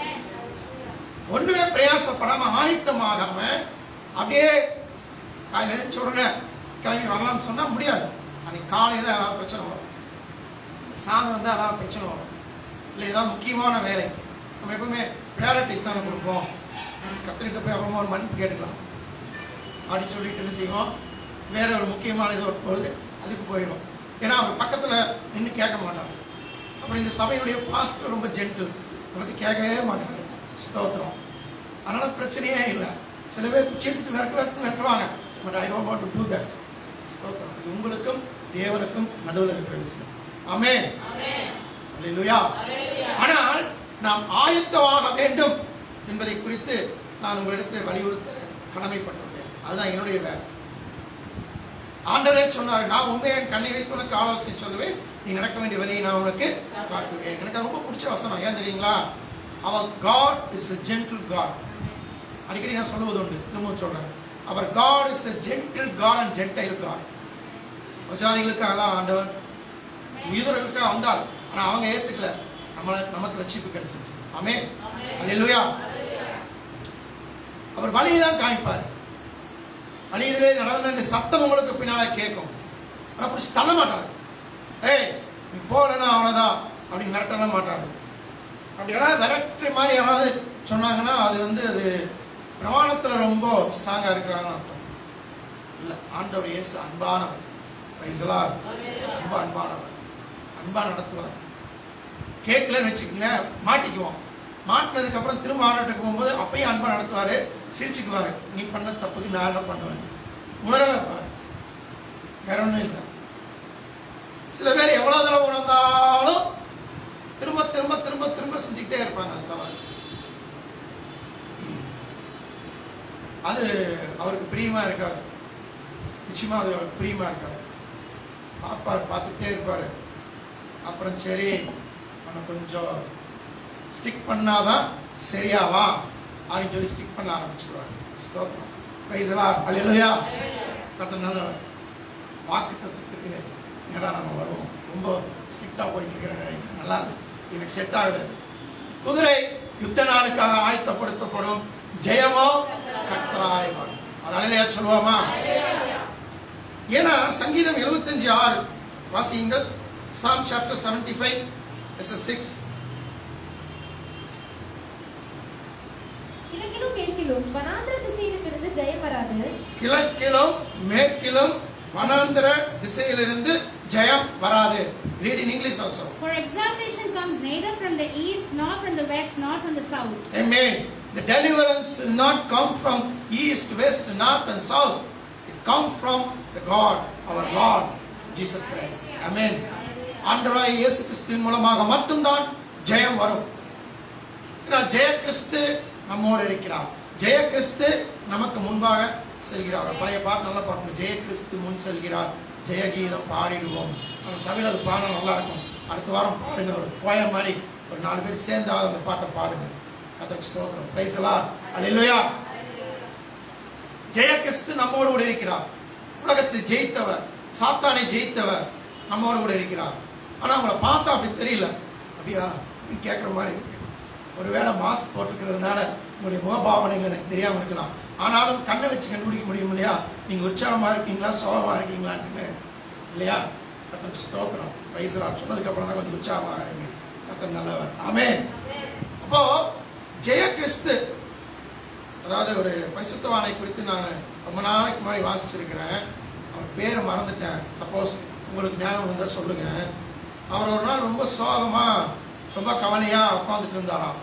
ஒண்ணுமே பிரயாசப்படாம ஆயத்தமாகாம அப்படியே காலையில் நினைச்ச உடனே கிளம்பி வரலாம்னு சொன்னா முடியாது அன்னைக்கு காலையில் ஏதாவது பிரச்சனை வரும் சாயந்தரம் தான் ஏதாவது பிரச்சனை வரும் இல்லை ஏதாவது முக்கியமான வேலை நம்ம எப்பவுமே ப்ரையாரிட்டிஸ் தானே கொடுப்போம் கத்திரிட்ட போய் அப்புறமா ஒரு மன்னிப்பு கேட்டுக்கலாம் அப்படி சொல்லிட்டு என்ன செய்வோம் வேற ஒரு முக்கியமான இது வரும்போது அதுக்கு போயிடும் ஏன்னா அவர் பக்கத்தில் நின்று கேட்க மாட்டாங்க அப்புறம் இந்த சபையுடைய பாஸ்டர் ரொம்ப ஜென்டில் அதை பற்றி கேட்கவே மாட்டாங்க ஸ்தோத்திரம் அதனால பிரச்சனையே இல்லை சில பேர் குச்சி எடுத்துட்டு விரட்டு விரட்டு விரட்டுவாங்க but I don't want to do that ஸ்தோத்திரம் இது உங்களுக்கும் தேவனுக்கும் நடுவில் இருக்கிற விஷயம் ஆமே அல்லேலூயா ஆனால் நாம் ஆயத்தமாக வேண்டும் என்பதை குறித்து நான் உங்களிடத்தை வலியுறுத்த கடமைப்பட்டுள்ளேன் அதுதான் என்னுடைய வேலை ஆண்டவரே சொன்னார் நான் உண்மையை என் கண்ணை வைத்து உனக்கு ஆலோசனை சொல்லுவேன் நீ நடக்க வேண்டிய வழியை நான் உனக்கு காட்டுவேன் எனக்கு அது ரொம்ப பிடிச்ச வசனம் ஏன் தெரியுங்களா அவர் God is a gentle God அடிக்கடி நான் சொல்லுவது உண்டு திரும்பவும் சொல்றேன் அவர் God is a gentle God and gentile God பிரஜாதிகளுக்காக தான் ஆண்டவர் யூதர்களுக்காக வந்தார் ஆனா அவங்க ஏத்துக்கல நம்ம நமக்கு ரட்சிப்பு கிடைச்சிச்சு ஆமே அல்லேலூயா அவர் வழியை தான் காமிப்பார் வழியிலே நடந்த இந்த சத்தம் உங்களுக்கு பின்னால கேட்கும் ஆனா பிடிச்சி தள்ள மாட்டார் ஏய் நீ போகலன்னா அவ்வளோதான் அப்படின்னு மிரட்டலாம் மாட்டார் அப்படி யாராவது விரட்டுற மாதிரி யாராவது சொன்னாங்கன்னா அது வந்து அது பிரமாணத்தில் ரொம்ப ஸ்ட்ராங்காக இருக்கிறாங்கன்னு அர்த்தம் இல்லை ஆண்டவர் இயேசு அன்பானவர் பிரைசலா ரொம்ப அன்பானவர் அன்பா நடத்துவார் கேட்கலன்னு வச்சுக்கங்களேன் மாட்டிக்குவோம் மாட்டினதுக்கு அப்புறம் திரும்ப ஆராட்டுக்கு போகும்போது அப்பயும் அன்பா நடத்துவாரு சிரிச்சுக்குவாரு நீ பண்ண தப்புக்கு நான் என்ன பண்ணுவேன் உணர வைப்பார் வேற ஒன்றும் இல்லை சில பேர் எவ்வளவு தடவை உணர்ந்தாலும் திரும்ப திரும்ப திரும்ப திரும்ப செஞ்சுக்கிட்டே இருப்பாங்க அது தவறு ம். அது அவருக்கு பிரியமா இருக்காது நிச்சயமா அது அவருக்கு பிரியமா இருக்காது பார்ப்பார் பார்த்துட்டே இருப்பாரு அப்புறம் சரி அவனை கொஞ்சம் ஸ்டிக் பண்ணாதான் சரியாவா அப்படின்னு சொல்லி ஸ்டிக் பண்ண ஆரம்பிச்சிடுவார் ஸ்தோத்திரம் பிரைசலா அல்லையா கத்த நல்லவர் வாக்கு தத்துவத்துக்கு ஏடா நம்ம வருவோம் ரொம்ப ஸ்ட்ரிக்டாக போயிட்டு இருக்கிறேன் நல்லா இல்லை எனக்கு செட் ஆகுது குதிரை யுத்த நாளுக்காக ஆயத்தப்படுத்தப்படும் ஜெயமோ கத்தராய் வரும் அதனால சொல்லுவோமா ஏன்னா சங்கீதம் 75 ஆறு வாசியுங்கள் Psalm chapter seventy five S six கிழக்கிலும் மேற்கிலும் வனாந்திர திசையிலும் இருந்து ஜெயம் வராது கிழக்கிலும் மேற்கிலும் வனாந்திர திசையிலிருந்து ஜெயம் வராது read in English also For exaltation comes neither from the east, nor from the west, nor from the south. Amen. The deliverance will not come from east, west, north, and south. It comes from the God, our Lord, Jesus Christ. Amen. ஆண்டவராய் இயேசு கிறிஸ்துவின் மூலமாக மட்டும்தான் ஜெயம் வரும் ஏன்னா ஜெய கிறிஸ்து நம்மோடு இருக்கிறார் ஜெய கிறிஸ்து நமக்கு முன்பாக செல்கிறார் ஒரு பழைய பாட்டு நல்லா பாடணும் ஜெய கிறிஸ்து முன் செல்கிறார் ஜெயகீதம் பாடிடுவோம் நம்ம சபையில் அது பாட நல்லா இருக்கும் அடுத்த வாரம் பாடுங்க ஒரு போயம் மாதிரி ஒரு நாலு பேர் சேர்ந்தாவது அந்த பாட்டை பாடுங்க கத்தருக்கு ஸ்தோத்திரம் பிரைசலா அல்லேலூயா ஜெய கிறிஸ்து நம்மோடு கூட இருக்கிறார் உலகத்தை ஜெயித்தவர் சாத்தானை ஜெயித்தவர் நம்மோடு கூட இருக்கிறார் ஆனா அவங்கள பார்த்தா அப்படி தெரியல அப்படியா அப்படின்னு கேட்குற மாதிரி இருக்கு ஒருவேளை மாஸ்க் போட்டுக்கிறதுனால உங்களுடைய முகபாவனைகள் எனக்கு தெரியாம இருக்கலாம் ஆனாலும் கண்ணை வச்சு கண்டுபிடிக்க முடியும் இல்லையா நீங்க உற்சாகமா இருக்கீங்களா சோகமா இருக்கீங்களான்னு இல்லையா கத்தர் ஸ்தோத்திரம் வயசுலா சொன்னதுக்கு அப்புறம் தான் கொஞ்சம் உற்சாகமா இருங்க கத்தர் நல்லவர் ஆமே அப்போ ஜெய கிறிஸ்து அதாவது ஒரு பரிசுத்தவானை குறித்து நான் ரொம்ப நாளைக்கு முன்னாடி வாசிச்சிருக்கிறேன் அவர் பேரை மறந்துட்டேன் சப்போஸ் உங்களுக்கு ஞாபகம் இருந்தால் சொல்லுங்க அவர் ஒரு நாள் ரொம்ப சோகமா ரொம்ப கவலையா உட்காந்துட்டு இருந்தாராம்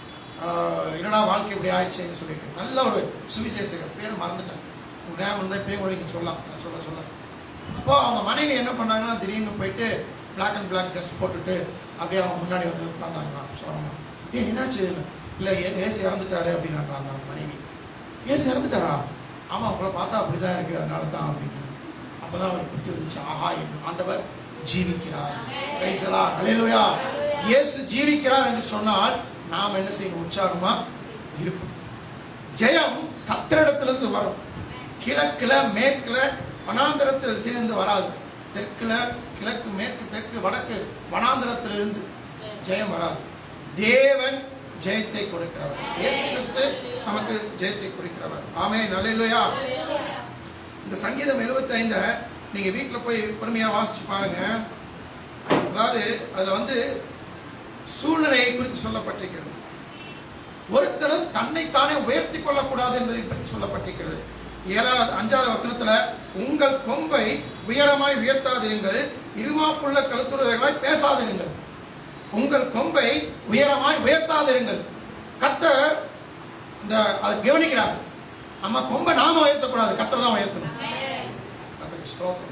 ஆஹ் என்னடா வாழ்க்கை இப்படி ஆயிடுச்சேன்னு சொல்லிட்டு நல்ல ஒரு சுவிசேஷகர் பேர் மறந்துட்டேன் உங்களுக்கு ஞாபகம் இருந்தால் இப்பயும் கூட நீங்கள் சொல்லலாம் நான் சொல்ல சொல்ல அப்போ அவங்க மனைவி என்ன பண்ணாங்கன்னா திடீர்னு போயிட்டு பிளாக் அண்ட் பிளாக் ட்ரெஸ் போட்டுட்டு அப்படியே அவங்க முன்னாடி வந்து உட்காந்தாங்களாம் சொல்லணும் ஏ என்னாச்சு இல்லை ஏ ஏசு இறந்துட்டாரு அப்படின்னாங்க அந்த மனைவி ஏசு இறந்துட்டாரா ஆமாம் உங்களை பார்த்தா அப்படிதான் இருக்கு அதனால தான் அப்படின்னு அப்பதான் அவர் புத்தி வந்துச்சு ஆஹா என் ஆண்டவர் ஜீவிக்கிறார் ரைசலா அலையலுயா இயேசு ஜீவிக்கிறார் என்று சொன்னால் நாம் என்ன செய்யணும் உற்சாகமா இருக்கும் ஜெயம் கத்திரிடத்திலிருந்து வரும் கிழக்குல மேற்குல வனாந்தரத்தில் சேர்ந்து வராது தெற்குல கிழக்கு மேற்கு தெற்கு வடக்கு வனாந்தரத்திலிருந்து ஜெயம் வராது தேவன் ஜெயத்தை கொடுக்கிறவர் இயேசு கிறிஸ்து நமக்கு ஜெயத்தை கொடுக்கிறவர் ஆமே நல்லையா இந்த சங்கீதம் 75 நீங்க வீட்டுல போய் பொறுமையா வாசிச்சு பாருங்க அதாவது அதுல வந்து சூழ்நிலையை குறித்து சொல்லப்பட்டிருக்கிறது ஒருத்தரும் தன்னைத்தானே உயர்த்தி கொள்ளக்கூடாது என்பதை பற்றி சொல்லப்பட்டிருக்கிறது ஏழாவது அஞ்சாவது வசனத்துல உங்கள் கொம்பை உயரமாய் உயர்த்தாதிருங்கள் இருமாப்புள்ள கழுத்துறவர்களாய் பேசாதிருங்கள் உங்கள் கொம்பை உயரமாய் உயர்த்தாதிருங்கள் கர்த்தர் இந்த அதை கவனிக்கிறார் நம்ம கொம்பை நாம உயர்த்தக்கூடாது கர்த்தர் தான் உயர்த்தணும் கர்த்தருக்கு ஸ்தோத்திரம்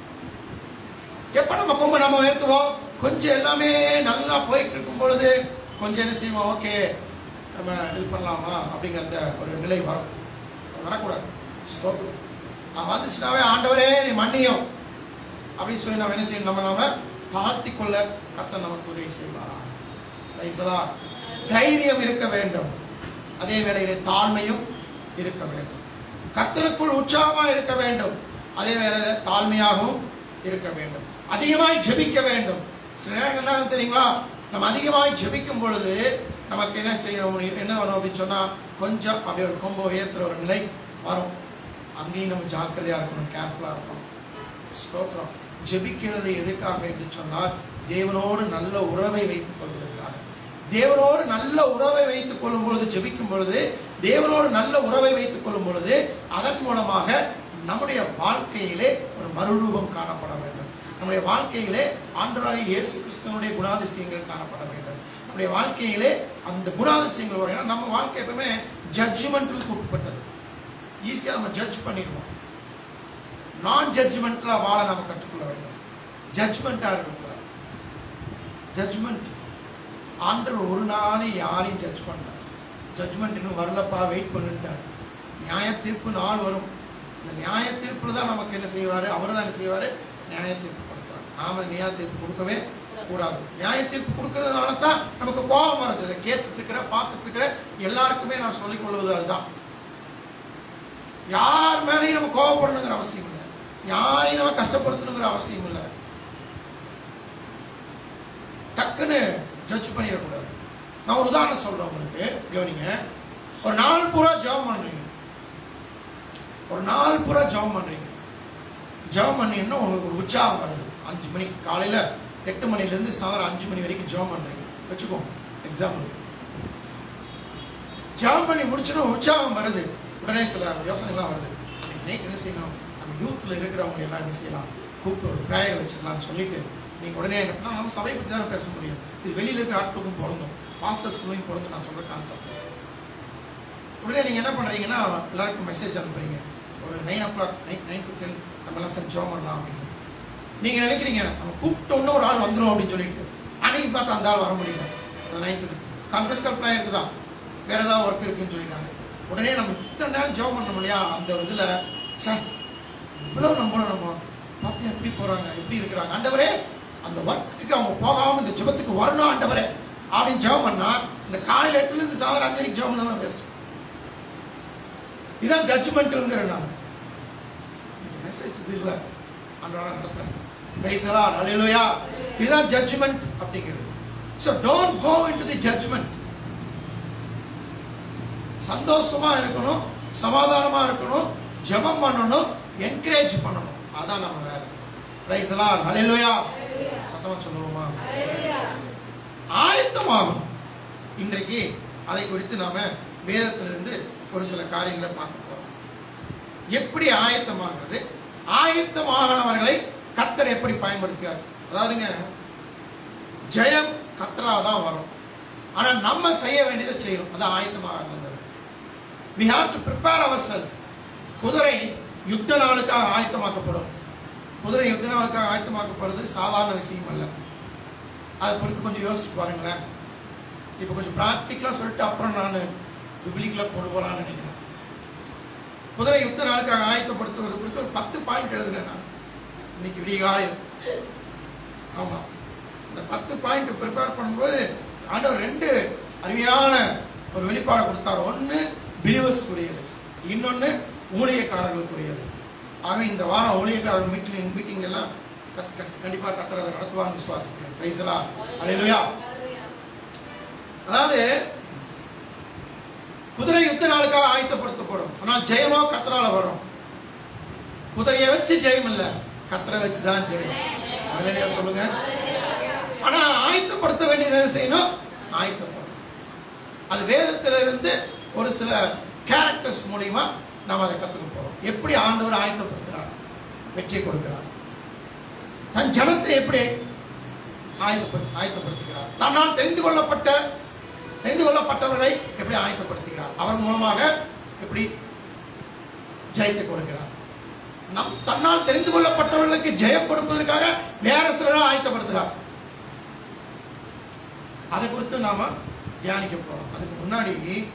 எப்ப நம்ம கொம்பை நம்ம உயர்த்துவோம் கொஞ்சம் எல்லாமே நல்லா போயிட்டு இருக்கும் பொழுது கொஞ்சம் என்ன செய்வோம் ஓகே நம்ம இது பண்ணலாமா அப்படிங்கிற அந்த ஒரு நிலை வரும் அது வரக்கூடாது ஸ்தோத்திரம் அது வந்துச்சுனாவே ஆண்டவரே நீ மன்னியும் அப்படின்னு சொல்லி நம்ம என்ன செய்யணும் நம்ம நாம தாழ்த்தி கொள்ள கத்த நமக்கு உதவி செய்வாரா ரைசலா தைரியம் இருக்க வேண்டும் அதே வேளையிலே தாழ்மையும் இருக்க வேண்டும் கத்தருக்குள் உற்சாகமா இருக்க வேண்டும் அதே வேளையில தாழ்மையாகவும் இருக்க வேண்டும் அதிகமாய் ஜெபிக்க வேண்டும் சில நேரங்கள் என்ன தெரியுங்களா நம்ம அதிகமாய் ஜெபிக்கும் பொழுது நமக்கு என்ன செய்ய முடியும் என்ன வரும் அப்படின்னு சொன்னா கொஞ்சம் அப்படியே ஒரு கொம்பு உயர்த்துற ஒரு நிலை வரும் அங்கேயும் நம்ம ஜாக்கிரதையா இருக்கணும் கேர்ஃபுல்லா இருக்கணும் ஸ்தோத்திரம் ஜெபிக்கிறது எதுக்காக என்று சொன்னால் தேவனோடு நல்ல உறவை வைத்துக் கொள்வதற்காக தேவனோடு நல்ல உறவை வைத்துக் கொள்ளும் பொழுது ஜெபிக்கும் பொழுது தேவனோடு நல்ல உறவை வைத்துக் கொள்ளும் பொழுது அதன் மூலமாக நம்முடைய வாழ்க்கையிலே ஒரு மறுரூபம் காணப்பட வேண்டும் நம்முடைய வாழ்க்கையிலே ஆண்டவராகிய இயேசு கிறிஸ்துவனுடைய குணாதிசயங்கள் காணப்பட வேண்டும் நம்முடைய வாழ்க்கையிலே அந்த குணாதிசயங்கள் வரும் ஏன்னா நம்ம வாழ்க்கை எப்பவுமே ஜட்ஜ்மெண்ட்டுக்கு உட்பட்டது ஈஸியாக நம்ம ஜட்ஜ் பண்ணிடுவோம் நான் ஜட்ஜ்மெண்ட்டில் வாழ நம்ம கற்றுக்கொள்ள வேண்டும் ஜட்ஜ்மெண்ட்டாக இருக்கக்கூடாது ஜட்ஜ்மெண்ட் ஆண்டவர் ஒரு நாளும் யாரையும் ஜட்ஜ் பண்ணல ஜட்ஜ்மெண்ட் இன்னும் வரலப்பா வெயிட் பண்ணுட்டார் நியாய தீர்ப்பு நாள் வரும் இந்த நியாய தீர்ப்புல தான் நமக்கு என்ன செய்வார் அவர் தான் என்ன செய்வார் நியாய தீர்ப்பு கொடுப்பார் நாம நியாய தீர்ப்பு கொடுக்கவே கூடாது நியாய தீர்ப்பு கொடுக்கறதுனால தான் நமக்கு கோபம் வருது இதை கேட்டுட்டு இருக்கிற பார்த்துட்டு இருக்கிற எல்லாருக்குமே நான் சொல்லிக் கொள்வது அதுதான் யார் மேலேயும் நம்ம கோபப்படணுங்கிற அவசியம் இல்லை யாரையும் நம்ம கஷ்டப்படுத்தணுங்கிற அவசியம் இல்லை டக்குன்னு ஜட்ஜ் பண்ணிடக்கூடாது நான் ஒரு உதாரணம் சொல்றேன் உங்களுக்கு கவனிங்க ஒரு நாள் பூரா ஜெபம் பண்றீங்க ஒரு நாள் பூரா ஜெபம் பண்றீங்க ஜெபம் பண்ணீங்கன்னா உங்களுக்கு ஒரு உற்சாகம் வருது அஞ்சு மணிக்கு காலையில எட்டு மணிலேருந்து சாயந்தரம் அஞ்சு மணி வரைக்கும் ஜெபம் பண்றீங்க வச்சுக்கோங்க எக்ஸாம்பிள் ஜெபம் பண்ணி முடிச்சுன்னா உற்சாகம் வருது உடனே சில யோசனைலாம் வருது நைட் என்ன செய்யணும் நம்ம யூத்தில் இருக்கிறவங்க எல்லாம் என்ன செய்யலாம் கூப்பிட்டு ஒரு ப்ரேயர் வச்சுக்கலாம்னு சொல்லிட்டு நீங்கள் உடனே என்ன பண்ணலாம் நம்ம சபையை பற்றி தானே பேச முடியும் இது வெளியில் இருக்கிற ஆட்களுக்கும் பொருந்தும் பாஸ்டர்ஸ்களும் பொருந்தும் நான் சொல்கிற கான்செப்ட் உடனே நீங்கள் என்ன பண்ணுறீங்கன்னா எல்லாருக்கும் மெசேஜ் அனுப்புறீங்க ஒரு nine o'clock night nine to ten நம்ம எல்லாம் சேர்ந்து ஜோம் பண்ணலாம் அப்படின்னு நீங்கள் நினைக்கிறீங்க நம்ம கூப்பிட்டோன்னு ஒரு ஆள் வந்துடும் அப்படின்னு சொல்லிட்டு அன்னைக்கு பார்த்தா அந்த ஆள் வர முடியல அந்த நைன் டு கான்ஃபரன்ஸ் கால் ப்ரேயருக்கு தான் வேற ஏதாவது ஒர்க் இருக்குன்னு சொல்லிட்டாங்க உடனே நம்ம இத்தனை நேரம் ஜெபம் பண்ணோம் இல்லையா அந்த ஒரு இதில் சார் இவ்வளோ நம்பணும் நம்ம பார்த்து எப்படி போகிறாங்க எப்படி இருக்கிறாங்க ஆண்டவரே அந்த ஒர்க்குக்கு அவங்க போகாமல் இந்த ஜெபத்துக்கு வரணும் ஆண்டவரே அப்படின்னு ஜெபம் பண்ணா இந்த காலையில் எட்டுலேருந்து சாயந்தரம் அஞ்சு வரைக்கும் ஜெபம் தான் வேஸ்ட் இதான் ஜட்ஜ்மெண்ட்டுங்கிற நான் மெசேஜ் இது இல்லை அன்றாட நடத்துகிறேன் பிரைசலா அலையிலோயா இதுதான் ஜட்ஜ்மெண்ட் அப்படிங்கிறது so don't go into the judgment சந்தோஷமா இருக்கணும் சமாதானமா இருக்கணும் ஜெபம் பண்ணணும் என்கரேஜ் பண்ணணும் அதான் நம்ம வேலை பிரைசலா அலையிலோயா சத்தமா சொல்லுவோமா ஆயத்தமாகும் இன்றைக்கு அதை குறித்து நாம வேதத்திலிருந்து ஒரு சில காரியங்களை பார்க்க போறோம் எப்படி ஆயத்தமாகிறது ஆயத்தமாகனவர்களை கத்தர் எப்படி பயன்படுத்துகிறார் அதாவதுங்க ஜெயம் கத்தரால தான் வரும் ஆனா நம்ம செய்ய வேண்டியதை செய்யணும் அதான் ஆயத்தமாகிறது we have to prepare ourselves குதிரை யுத்த நாளுக்காக ஆயத்தமாக்கப்படும் குதிரை யுத்த நாளுக்காக ஆயத்தமாக்கப்படுறது சாதாரண விஷயம் அல்ல அதை குறித்து கொஞ்சம் யோசிச்சு பாருங்களேன் இப்போ கொஞ்சம் ப்ராக்டிக்கலாக சொல்லிட்டு அப்புறம் நான் பிப்ளிக்கலாக கொண்டு போகலான்னு நினைக்கிறேன் குதிரை யுத்த நாளுக்காக ஆயத்தப்படுத்துவது குறித்து ஒரு பத்து பாயிண்ட் எழுதுனேன் நான் இன்னைக்கு விடிய காலையில் ஆமாம் இந்த பத்து பாயிண்ட் ப்ரிப்பேர் பண்ணும்போது ஆண்டவர் ரெண்டு அருமையான ஒரு வெளிப்பாடை கொடுத்தார் ஒன்று பிலிவர்ஸ்க்குரியது இன்னொன்று ஊழியக்காரர்களுக்குரியது ஆக இந்த வாரம் ஊழியக்காரர்கள் மீட்டிங் மீட்டிங் எல்லாம் கத்- கத்- கண்டிப்பா கத்தர் அதை நடத்துவான்னு விசுவாசிக்கிறேன் பிரைசலா அலையிலுயா அதாவது குதிரை யுத்த நாளுக்காக ஆயத்தப்படுத்தப்படும் ஆனால் ஜெயமோ கத்தரால வரும் குதிரையை வச்சு ஜெயம் இல்ல கத்தரை வச்சு தான் ஜெயம் அலையிலையா சொல்லுங்க ஆனா ஆயத்தப்படுத்த வேண்டியது என்ன செய்யணும் ஆயத்தப்படும் அது வேதத்துல இருந்து ஒரு சில கேரக்டர்ஸ் மூலியமா நாம் அதை கத்துக்க போறோம் எப்படி ஆண்டவர் ஆயத்தப்படுத்துறார் வெற்றி கொடுக்கிறார் தன் ஜனத்தை எப்படி ஆயத்தப்படு ஆயத்தப்படுத்துகிறார் தன்னால் தெரிந்து கொள்ளப்பட்ட தெரிந்து கொள்ளப்பட்டவர்களை எப்படி ஆயத்தப்படுத்துகிறார் அவர் மூலமாக எப்படி ஜெயத்தை கொடுக்கிறார் நம் தன்னால் தெரிந்து கொள்ளப்பட்டவர்களுக்கு ஜெயம் கொடுப்பதற்காக வேற சிலரை ஆயத்தப்படுத்துகிறார் அதை குறித்து நாம தியானிக்க போறோம் அதுக்கு முன்னாடி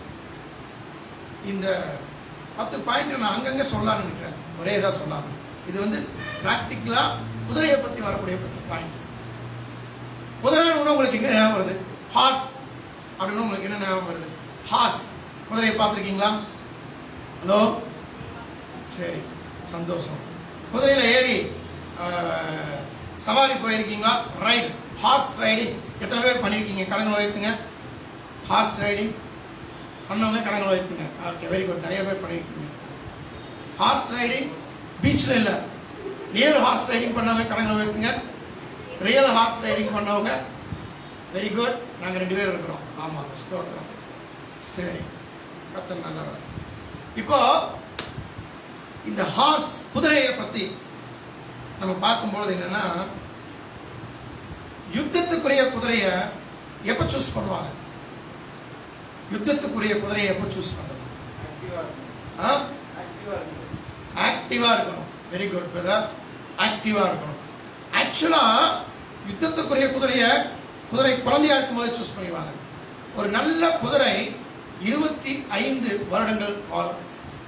இந்த பத்து பாயிண்ட் நான் அங்கங்க சொல்லலாம்னு நினைக்கிறேன் ஒரே இதா சொல்லாம இது வந்து பிராக்டிக்கலா குதிரையை பத்தி வரக்கூடிய பத்து பாயிண்ட் குதிரை உங்களுக்கு எங்க ஞாபகம் வருது ஹார்ஸ் அப்படின்னு உங்களுக்கு என்ன ஞாபகம் வருது ஹார்ஸ் குதிரையை பார்த்துருக்கீங்களா ஹலோ சரி சந்தோஷம் குதிரையில ஏறி ஆஹ், சவாரி போயிருக்கீங்களா ரைடு ஹார்ஸ் ரைடிங் எத்தனை பேர் பண்ணியிருக்கீங்க கடங்கள் போயிருக்கீங்க ஹார்ஸ் ரைடிங் பண்ணவங்க கடங்கள் போயிருக்கீங்க ஓகே வெரி குட் நிறைய பேர் பண்ணியிருக்கீங்க ஹார்ஸ் ரைடிங் பீச்சில் இல்லை ரியல் ஹார்ஸ் ரைடிங் பண்ணவங்க கடங்கள் போயிருக்கீங்க ரியல் ஹார்ஸ் ரைடிங் பண்ணவங்க வெரி குட் நாங்கள் ரெண்டு பேரும் இருக்கிறோம் ஆமாம் ஸ்தோத்திரம் சரி கத்தர் நல்லவர் இப்போ இந்த ஹார்ஸ் குதிரையை பற்றி நம்ம பார்க்கும்பொழுது என்னன்னா யுத்தத்துக்குரிய குதிரையை எப்போ சூஸ் பண்ணுவாங்க யுத்தத்துக்குரிய குதிரையை எப்போ சூஸ் பண்ணுறது ஆ ஆக்டிவா இருக்கணும் வெரி குட் பிரதர் ஆக்டிவா இருக்கணும் ஆக்சுவலா யுத்தத்துக்குரிய குதிரையை குதிரை குழந்தையா இருக்கும்போது சூஸ் பண்ணிடுவாங்க ஒரு நல்ல குதிரை இருபத்தி ஐந்து வருடங்கள் வாழும்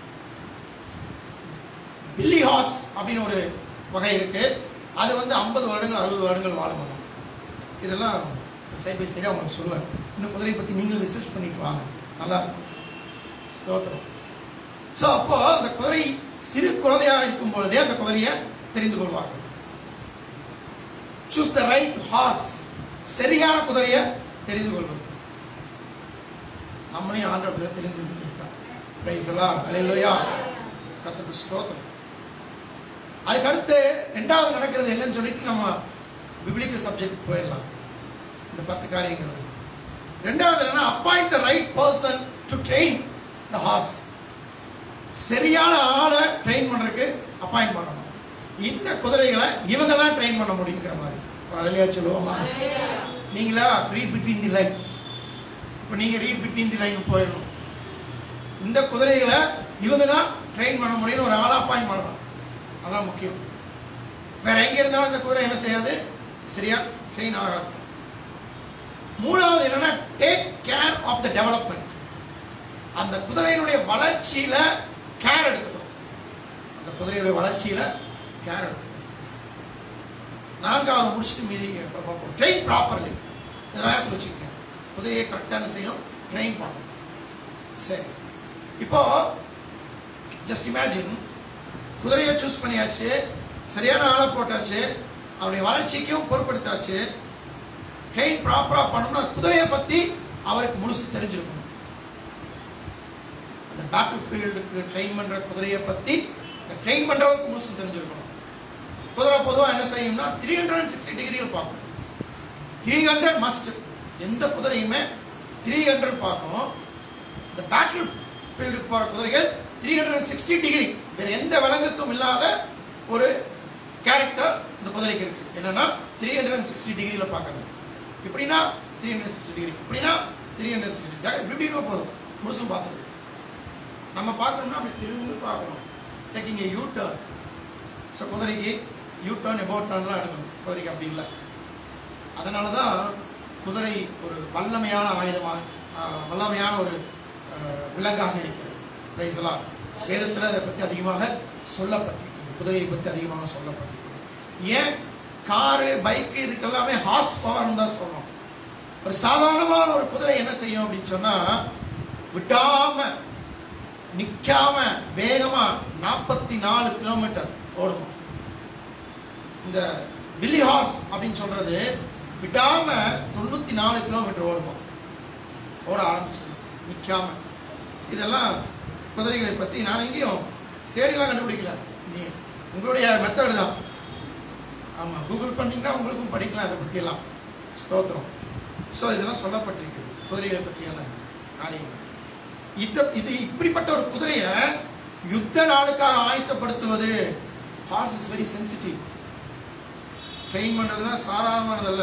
பில்லி ஹார்ஸ் அப்படின்னு ஒரு வகை இருக்கு அது வந்து ஐம்பது வருடங்கள் அறுபது வருடங்கள் வாழும் அது. இதெல்லாம் சைட் பை சைடாக உங்களுக்கு சொல்லுவேன் இன்னும் குதிரையை பற்றி நீங்களும் ரிசர்ச் பண்ணிட்டு வாங்க நல்லா இருக்கும் ஸ்தோத்திரம் ஸோ அப்போ அந்த குதிரை சிறு குழந்தையா இருக்கும் பொழுதே அந்த குதிரையை தெரிந்து கொள்வார்கள் சூஸ் த ரைட் ஹார்ஸ் சரியான குதிரையை தெரிந்து கொள்வது நம்மளையும் ஆண்டவர் தெரிந்து கொண்டிருக்கார் பிரைஸ் எல்லாம் அலையிலோயா கத்துக்கு ஸ்தோத்திரம் அதுக்கு அடுத்து ரெண்டாவது நடக்கிறது என்னன்னு சொல்லிட்டு நம்ம பிப்ளிக்கல் சப்ஜெக்ட் போயிடலாம் இந்த பத்து காரியங்கள் ரெண்டாவது என்னன்னா appoint the right person to train the horse சரியான ஆளை ட்ரெயின் பண்றதுக்கு அப்பாயிண்ட் பண்ணணும் இந்த குதிரைகளை இவங்க தான் ட்ரெயின் பண்ண முடியுங்கிற மாதிரி அழலியா சொல்லுவோமா நீங்களா ரீட் பிட்வீன் தி லைன் இப்போ நீங்க ரீட் பிட்வீன் தி லைன் போயிடணும் இந்த குதிரைகளை இவங்க தான் ட்ரெயின் பண்ண முடியும்னு ஒரு ஆளை அப்பாயிண்ட் பண்ணணும் அதான் முக்கியம் வேற எங்க இருந்தாலும் இந்த குதிரை என்ன செய்யாது சரியா ட்ரெயின் ஆகாது மூணாவது என்னன்னா take care of the development அந்த குதிரையினுடைய வளர்ச்சியில கேர் எடுத்துக்கணும் அந்த குதிரையுடைய வளர்ச்சியில கேர் எடுத்துக்கணும் நான்காவது முடிச்சுட்டு மீதி அப்புறம் பார்ப்போம் ட்ரெயின் ப்ராப்பர்லி இதெல்லாம் வச்சுக்கோங்க குதிரையை கரெக்டாக என்ன செய்யணும் ட்ரெயின் பண்ணணும் சரி இப்போ ஜஸ்ட் இமேஜின் குதிரையை சூஸ் பண்ணியாச்சு சரியான ஆளை போட்டாச்சு அவருடைய வளர்ச்சிக்கும் பொறுப்படுத்தாச்சு ட்ரெயின் ப்ராப்பராக பண்ணணும்னா குதிரையை பற்றி அவருக்கு முழுசு தெரிஞ்சிருக்கணும் அந்த பேட்டில் ஃபீல்டுக்கு ட்ரெயின் பண்ணுற குதிரையை பற்றி ட்ரெயின் பண்ணுறவருக்கு முழுசு தெரிஞ்சிருக்கணும் குதிரை பொதுவாக என்ன செய்யும்னா த்ரீ ஹண்ட்ரட் அண்ட் சிக்ஸ்டி டிகிரியில் பார்க்கும் த்ரீ ஹண்ட்ரட் மஸ்ட் எந்த குதிரையுமே த்ரீ ஹண்ட்ரட் பார்க்கும் இந்த பேட்டில் ஃபீல்டுக்கு போகிற குதிரைகள் three hundred and sixty degree வேறு எந்த விலங்குக்கும் இல்லாத ஒரு கேரக்டர் இந்த குதிரைக்கு இருக்கு என்னன்னா த்ரீ ஹண்ட்ரட் அண்ட் சிக்ஸ்டி டிகிரியில் பார்க்கறது இப்படின்னா த்ரீ ஹண்ட்ரட் சிக்ஸ்டி டிகிரி இப்படின்னா த்ரீ ஹண்ட்ரட் சிக்ஸ்டி டிகிரி இப்படி இப்படின்னா போதும் முழுசும் பார்த்துருக்கு நம்ம பார்க்கணும்னா அப்படி திரும்பி பார்க்கணும் taking a U turn so குதிரைக்கு யூ டர்ன் எபோட் டர்ன்லாம் எடுக்கணும் குதிரைக்கு அப்படி இல்லை அதனால தான் குதிரை ஒரு வல்லமையான ஆயுதமாக ஆஹ், வல்லமையான ஒரு ஆஹ், விலங்காக இருக்கிறது பிரைஸ்லாம் வேதத்தில் அதை பற்றி அதிகமாக சொல்லப்பட்டிருக்கிறது குதிரையை பற்றி அதிகமாக சொல்லப்பட்டிருக்கிறது ஏன் காரு பைக்கு இதுக்கெல்லாமே ஹார்ஸ் பவர்னு தான் சொல்றோம் ஒரு சாதாரணமான ஒரு குதிரை என்ன செய்யும் அப்படின்னு சொன்னா விடாம நிக்காம வேகமா நாற்பத்தி நாலு கிலோமீட்டர் ஓடுமா இந்த பில்லி ஹார்ஸ் அப்படின்னு சொல்றது விடாம தொண்ணூத்தி நாலு கிலோமீட்டர் ஓடுமா ஓட ஆரம்பிச்சிடும் நிக்காம இதெல்லாம் குதிரைகளை பத்தி நான் எங்கேயும் தேடிலாம் கண்டுபிடிக்கல நீ உங்களுடைய மெத்தடு தான் ஆமா கூகுள் பண்ணீங்கன்னா உங்களுக்கும் படிக்கலாம் அதை பற்றியெல்லாம் ஸ்தோத்திரம் ஸோ இதெல்லாம் சொல்லப்பட்டிருக்கு குதிரைகளை பற்றியான காரியங்கள் இது இது இப்படிப்பட்ட ஒரு குதிரையை யுத்த நாளுக்காக ஆயத்தப்படுத்துவது horse is very sensitive train பண்ணுறதுனா சாதாரணமானதல்ல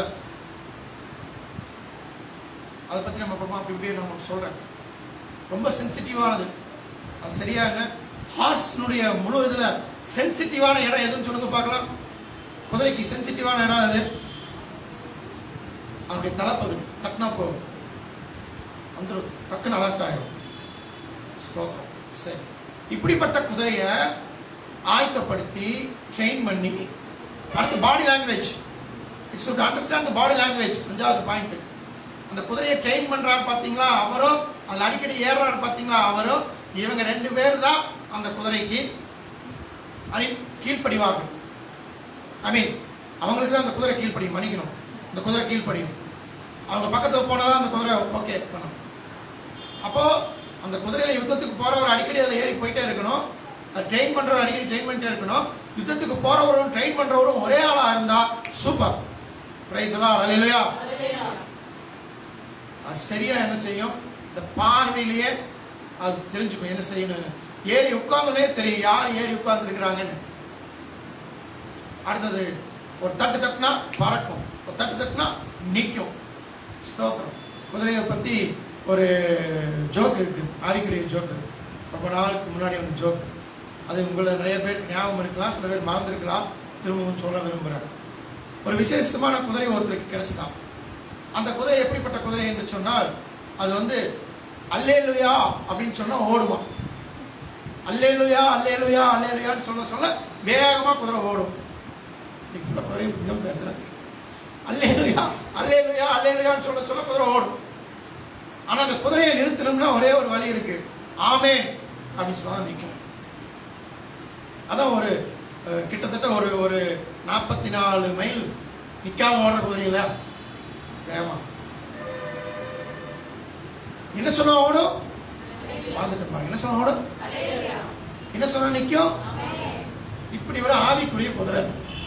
அதை பற்றி நம்ம அப்புறமா அப்படி இப்படியே நான் சொல்கிறேன் ரொம்ப சென்சிட்டிவானது அது சரியா என்ன ஹார்ஸ்னுடைய முழு இதில் சென்சிட்டிவான இடம் எதுன்னு சொல்லுங்க பார்க்கலாம் குதிரைக்கு சென்சிட்டிவான இடம் அது அவனுடைய தலைப்பகுதி தக்குனா போகும் வந்துடும் டக்குன்னு அலர்ட் ஆகிடும் ஸ்தோத்திரம் சரி இப்படிப்பட்ட குதிரையை ஆயத்தப்படுத்தி ட்ரெயின் பண்ணி அடுத்து body language it's to understand the body language அஞ்சாவது பாயிண்ட் அந்த குதிரையை ட்ரெயின் பண்றாரு பாத்தீங்களா அவரும் அதில் அடிக்கடி ஏறுறாரு பாத்தீங்களா அவரும் இவங்க ரெண்டு பேர் தான் அந்த குதிரைக்கு அணி கீழ்ப்படிவார்கள் ஐ மீன் அவங்களுக்கு தான் அந்த குதிரை கீழ்ப்படியும் மன்னிக்கணும் அந்த குதிரை கீழ்ப்படியும் அவங்க பக்கத்தில் போனால் தான் அந்த குதிரை ஓகே பண்ணும் அப்போ அந்த குதிரையில யுத்தத்துக்கு போறவர் அடிக்கடி அதில் ஏறி போயிட்டே இருக்கணும் அது ட்ரெயின் பண்றவர் அடிக்கடி ட்ரெயின் பண்ணிட்டே இருக்கணும் யுத்தத்துக்கு போறவரும் ட்ரெயின் பண்றவரும் ஒரே ஆளா இருந்தா சூப்பர் பிரைஸ் எல்லாம் அலையிலையா அது சரியா என்ன செய்யும் இந்த பார்வையிலேயே அது தெரிஞ்சுக்கும் என்ன செய்யணும் ஏறி உட்கார்ந்தோடனே தெரியும் யார் ஏறி உட்கார்ந்து இருக்கிறாங்கன்னு அடுத்தது ஒரு தட்டு தட்டுனா பறக்கும் ஒரு தட்டு தட்டுனா நிற்கும் ஸ்தோத்திரம் குதிரையை பற்றி ஒரு ஜோக் இருக்கு ஆவிக்குரிய ஜோக்கு ரொம்ப நாளுக்கு முன்னாடி வந்த ஜோக் அது உங்களை நிறைய பேர் ஞாபகம் இருக்கலாம் சில பேர் மறந்துருக்கலாம் திரும்பவும் சொல்ல விரும்புகிறேன் ஒரு விசேஷமான குதிரை ஒருத்தருக்கு கிடைச்சதாம் அந்த குதிரை எப்படிப்பட்ட குதிரை என்று சொன்னால் அது வந்து அல்லேலுயா அப்படின்னு சொன்னா ஓடுமா அல்லேலுயா அல்லேலுயா அல்லேலுயான்னு சொல்ல சொல்ல வேகமா குதிரை ஓடும் இன்னைக்கு full ஆ குதிரையை பத்தி தான் பேசுறேன் அல்லேலுயா அல்லேலுயா அல்லேலுயான்னு சொல்ல சொல்ல குதிரை ஓடும் ஆனா அந்த குதிரையை நிறுத்தணும்னா ஒரே ஒரு வழி இருக்கு ஆமே அப்படின்னு சொன்னா நிற்கும் அதான் ஒரு அஹ், கிட்டத்தட்ட ஒரு ஒரு நாற்பத்தி நாலு மைல் நிக்காம ஓடுற குதிரைங்களா வேகமா என்ன சொன்னா ஓடும் வாழ்ந்துட்டு பாருங்க என்ன சொன்னா ஓடும் என்ன சொன்னா நிக்கும் இப்படி விட ஆவிக்குரிய குதிரை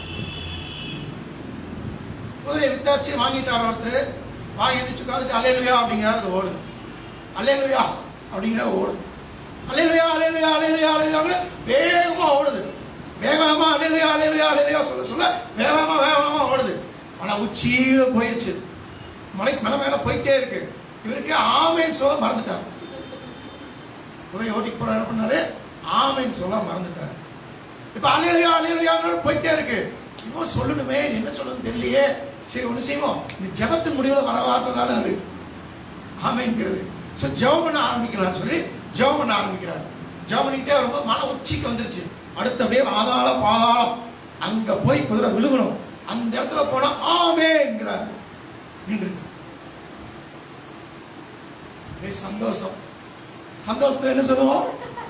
குதிரையை வித்தாச்சு வாங்கிட்டார் ஒருத்தர் வாங்கி எந்திரிச்சு உட்காந்துட்டு அலையலுயா அப்படிங்கிறார் அது ஓடுது அலையலுயா அப்படிங்கிற ஓடுது அலையலுயா அலையலுயா அலையலுயா அலையலுயா வேகமா ஓடுது வேகமா அலையலுயா அலையலுயா அலையலுயா சொல்ல சொல்ல வேகமா வேகமா ஓடுது ஆனா உச்சியில போயிடுச்சு மலைக்கு மேல மேல போயிட்டே இருக்கு இவருக்கு ஆமைன்னு சொல்ல மறந்துட்டார் குதிரை ஓட்டிட்டு போற என்ன பண்ணாரு ஆமைன்னு சொல்ல மறந்துட்டார் இப்ப அலையலையா அலையலையா போயிட்டே இருக்கு இன்னும் சொல்லணுமே என்ன சொல்லணும்னு தெரியலையே சரி ஒண்ணு செய்வோம் இந்த ஜெபத்தின் முடிவுல வர வார்த்தை தானே அது ஆமைங்கிறது ஸோ ஜெபம் பண்ண ஆரம்பிக்கலாம்னு சொல்லி ஜெபம் பண்ண ஆரம்பிக்கிறார் ஜெபம் பண்ணிக்கிட்டே வரும்போது மலை உச்சிக்கு வந்துருச்சு அடுத்த அப்படியே பாதாள பாதாளம் அங்க போய் குதிரை விழுகணும் அந்த இடத்துல போனா ஆமேங்கிறார் நின்று ஒரே சந்தோஷம் சந்தோஷத்துல என்ன சொல்லுவோம்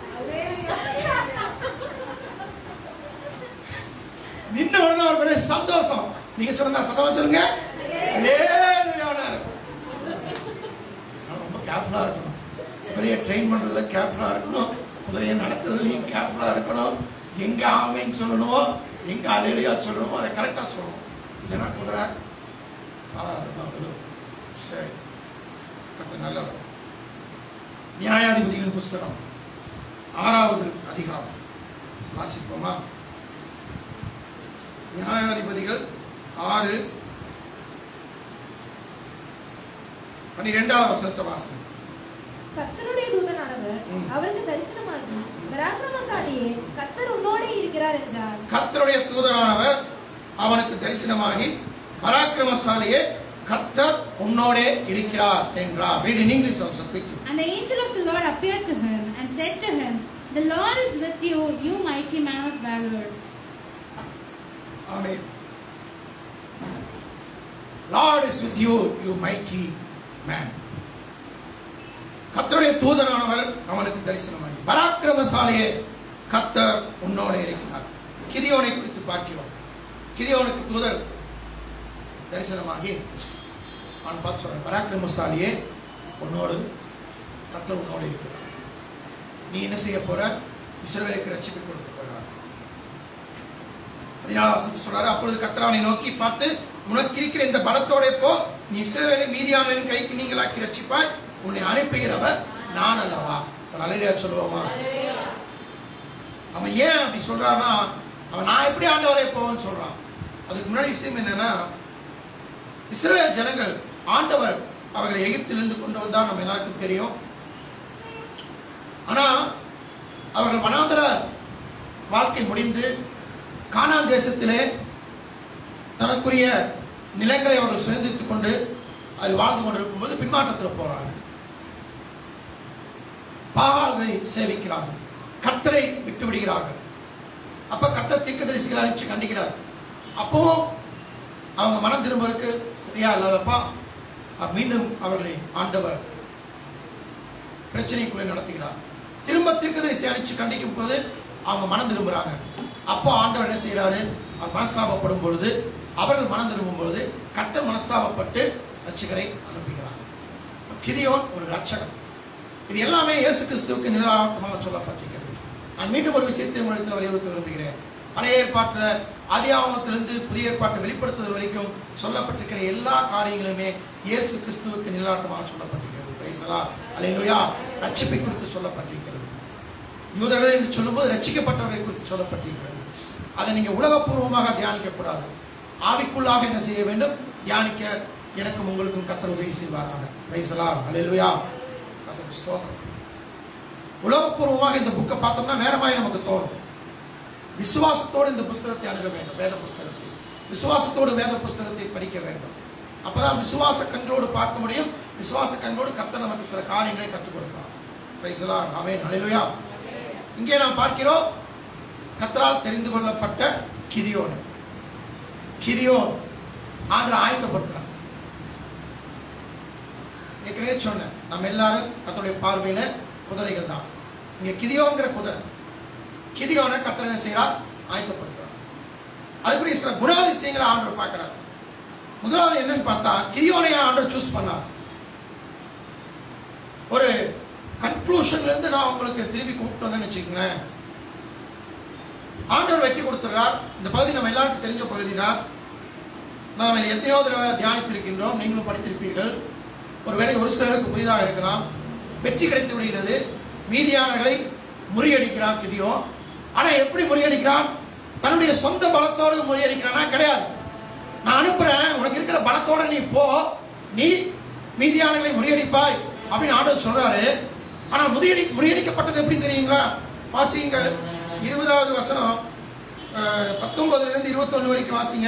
நின்ன உடனே அவருக்கு ஒரே சந்தோஷம் நீங்க சொன்னா சத்தமா சொல்லுங்க அல்லேலூயானாரு. ஆனா ரொம்ப கேர்ஃபுல்லா இருக்கணும் குதிரையை ட்ரெயின் பண்றதுல கேர்ஃபுல்லா இருக்கணும் குதிரையை நடத்துறதுலையும் கேர்ஃபுல்லா இருக்கணும் எங்க ஆமைன்னு சொல்லணுமோ எங்க அலையிலையா சொல்லணுமோ அதை கரெக்டா சொல்லணும் இல்லைன்னா குதிரை பாதாளத்துல தான் விழும். சரி கத்த நல்லவர் நியாயாதிபதிகளின் புஸ்தகம் ஆறாவது அதிகாரம் வாசிப்போமா நியாயாதிபதிகள் ஆறு பன்னிரெண்டாவது வசனத்தை வாசனம் கர்த்தருடைய தூதனானவர் ம். அவருக்கு தரிசனமாகி பராக்கிரமசாலியே கர்த்தர் உன்னோடே இருக்கிறார் என்றார் கர்த்தருடைய தூதரானவர் அவனுக்கு தரிசனமாகி பராக்கிரமசாலியே கர்த்தர் உன்னோடே இருக்கிறார் என்றார் read in english also quickly And the angel of the Lord appeared to him and said to him, The Lord is with you, you mighty man of valor. Amen. Lord is with you, you mighty man. கர்த்தருடைய தூதரானவர் அவனுக்கு தரிசனமாகி பராக்கிரமசாலியே கர்த்தர் உன்னோட இருக்கிறார் கிதியோனை குறித்து பார்க்கிறோம் கிதியோனுக்கு தூதர் தரிசனமாகி அவன் பார்த்து சொல்றான் பராக்கிரமசாலியே உன்னோடு கர்த்தர் உன்னோடு இருக்கிறார் நீ என்ன செய்ய போற இஸ்ரவேலுக்கு ரட்சிப்பு கொடுக்க போறார் பதினாலாம் வசனத்தை சொல்றாரு அப்பொழுது கர்த்தரானை நோக்கி பார்த்து உனக்கு இருக்கிற இந்த பலத்தோட போ நீ இஸ்ரவேலை மீதியானவரின் கைக்கு நீங்களாக்கி ரட்சிப்பாய் உன்னை அனுப்புகிறவர் நான் அல்லவா ஒரு அலையியா சொல்லுவோமா அவன் ஏன் அப்படி சொல்றான்னா அவன் நான் எப்படி ஆண்டவரை போவேன்னு சொல்றான் அதுக்கு முன்னாடி விஷயம் என்னன்னா இஸ்ரவேல் ஜனங்கள் ஆண்டவர் அவர்களை எகிப்திலிருந்து கொண்டு வந்தா நம்ம எல்லாருக்கும் தெரியும் ஆனா அவர்கள் வனாந்தர வாழ்க்கை முடிந்து கானான் தேசத்திலே தனக்குரிய நிலங்களை அவர்கள் சுதந்திரித்துக் கொண்டு அதில் வாழ்ந்து கொண்டிருக்கும்போது பின்மாற்றத்தில் போறாங்க பாகால்களை சேவிக்கிறார்கள் கத்தரை விட்டு விடுகிறார்கள் அப்ப கத்தர் தீர்க்கதரிசிகளை அனுப்பிச்சு கண்டிக்கிறார் அப்பவும் அவங்க மனம் திரும்புவதற்கு சரியா இல்லாதப்பா அஹ் மீண்டும் அவர்களை ஆண்டவர் பிரச்சனைக்குள்ளே நடத்துகிறார் திரும்ப தீர்க்கதரிசி அனுப்பிச்சு கண்டிக்கும் போது அவங்க மனம் திரும்புறாங்க அப்போ ஆண்டவர் என்ன செய்யறாரு அவர் மனஸ்தாபப்படும் பொழுது அவர்கள் மனம் திரும்பும் பொழுது கத்தர் மனஸ்தாபப்பட்டு ரட்சகரை அனுப்புகிறார் கிதியோன் ஒரு ரட்சகன் இது எல்லாமே இயேசு கிறிஸ்துவுக்கு நிலாட்டமாக சொல்லப்பட்டிருக்கிறது நான் மீண்டும் ஒரு விஷயத்தை உங்களிடத்தில் வலியுறுத்த விரும்புகிறேன் பழைய ஏற்பாட்டில் ஆதியாகமத்திலிருந்து புதிய ஏற்பாட்டை வெளிப்படுத்துதல் வரைக்கும் சொல்லப்பட்டிருக்கிற எல்லா காரியங்களுமே இயேசு கிறிஸ்துவுக்கு நிலாட்டமாக சொல்லப்பட்டிருக்கிறது பிரைசலா அல்லேலூயா ரட்சிப்பை குறித்து சொல்லப்பட்டிருக்கிறது யூதர்கள் என்று சொல்லும்போது ரட்சிக்கப்பட்டவரை குறித்து சொல்லப்பட்டிருக்கிறது அதை நீங்க உலகப்பூர்வமாக தியானிக்கக்கூடாது ஆவிக்குள்ளாக என்ன செய்ய வேண்டும் தியானிக்க எனக்கும் உங்களுக்கும் கத்தர் உதவி செய்வாராக பிரைசலா அல்லேலூயா கத்தர் ஸ்தோத்திரம் உலகப்பூர்வமாக இந்த புக்கை பார்த்தோம்னா வேற மாதிரி நமக்கு தோணும் விசுவாசத்தோடு இந்த புஸ்தகத்தை அணுக வேண்டும் வேத புஸ்தகத்தை விசுவாசத்தோடு வேத புஸ்தகத்தை படிக்க வேண்டும் அப்பதான் விசுவாச கண்களோடு பார்க்க முடியும் விசுவாச கண்களோடு கர்த்தர் நமக்கு சில காரியங்களை கற்றுக் கொடுப்பார் பிரைசலா ஆமென் ஹalleluya இங்கே நாம் பார்க்கிறோம் கத்தரால் தெரிந்து கொள்ளப்பட்ட கிதியோன் கிதியோன் ஆண்டவர் ஆயத்தப்படுத்துறார் ஏற்கனவே சொன்னேன் நம்ம எல்லாரும் கத்தருடைய பார்வையில குதிரைகள் தான் இங்க கிதியோங்கிற குதிரை கிதியோனை கத்தர் என்ன செய்கிறார் ஆயத்தப்படுத்துறார் அதுக்குரிய சில குணாதிசயங்களை ஆண்டவர் பார்க்கிறார் முதலாவது என்னன்னு பார்த்தா கிதியோனை ஆண்டவர் சூஸ் பண்ணார் ஒரு கன்க்ளூஷன்ல இருந்து நான் உங்களுக்கு திருப்பி கூப்பிட்டு வந்தேன்னு வச்சுக்கோங்களேன் ஆண்டவர் வெற்றி கொடுத்துறார் இந்த பகுதி நம்ம எல்லாருக்கும் தெரிஞ்ச பகுதி தான் நாம் எத்தனையோ தடவை தியானித்திருக்கின்றோம் நீங்களும் படித்திருப்பீர்கள் ஒருவேளை ஒரு சிலருக்கு புதிதாக இருக்கலாம் வெற்றி கிடைத்து விடுகிறது மீதியானர்களை முறியடிக்கிறான் கிதியோ ஆனா எப்படி முறியடிக்கிறான் தன்னுடைய சொந்த பலத்தோடு முறியடிக்கிறானா கிடையாது நான் அனுப்புறேன் உனக்கு இருக்கிற பலத்தோட நீ போ நீ மீதியானர்களை முறியடிப்பாய் அப்படின்னு ஆண்டவர் சொல்றாரு ஆனா முறியடி முறியடிக்கப்பட்டது எப்படி தெரியுங்களா வாசிங்க இருபதாவது வசனம் அஹ், பத்தொன்பதுல இருந்து இருபத்தொன்னு வரைக்கும் வாசிங்க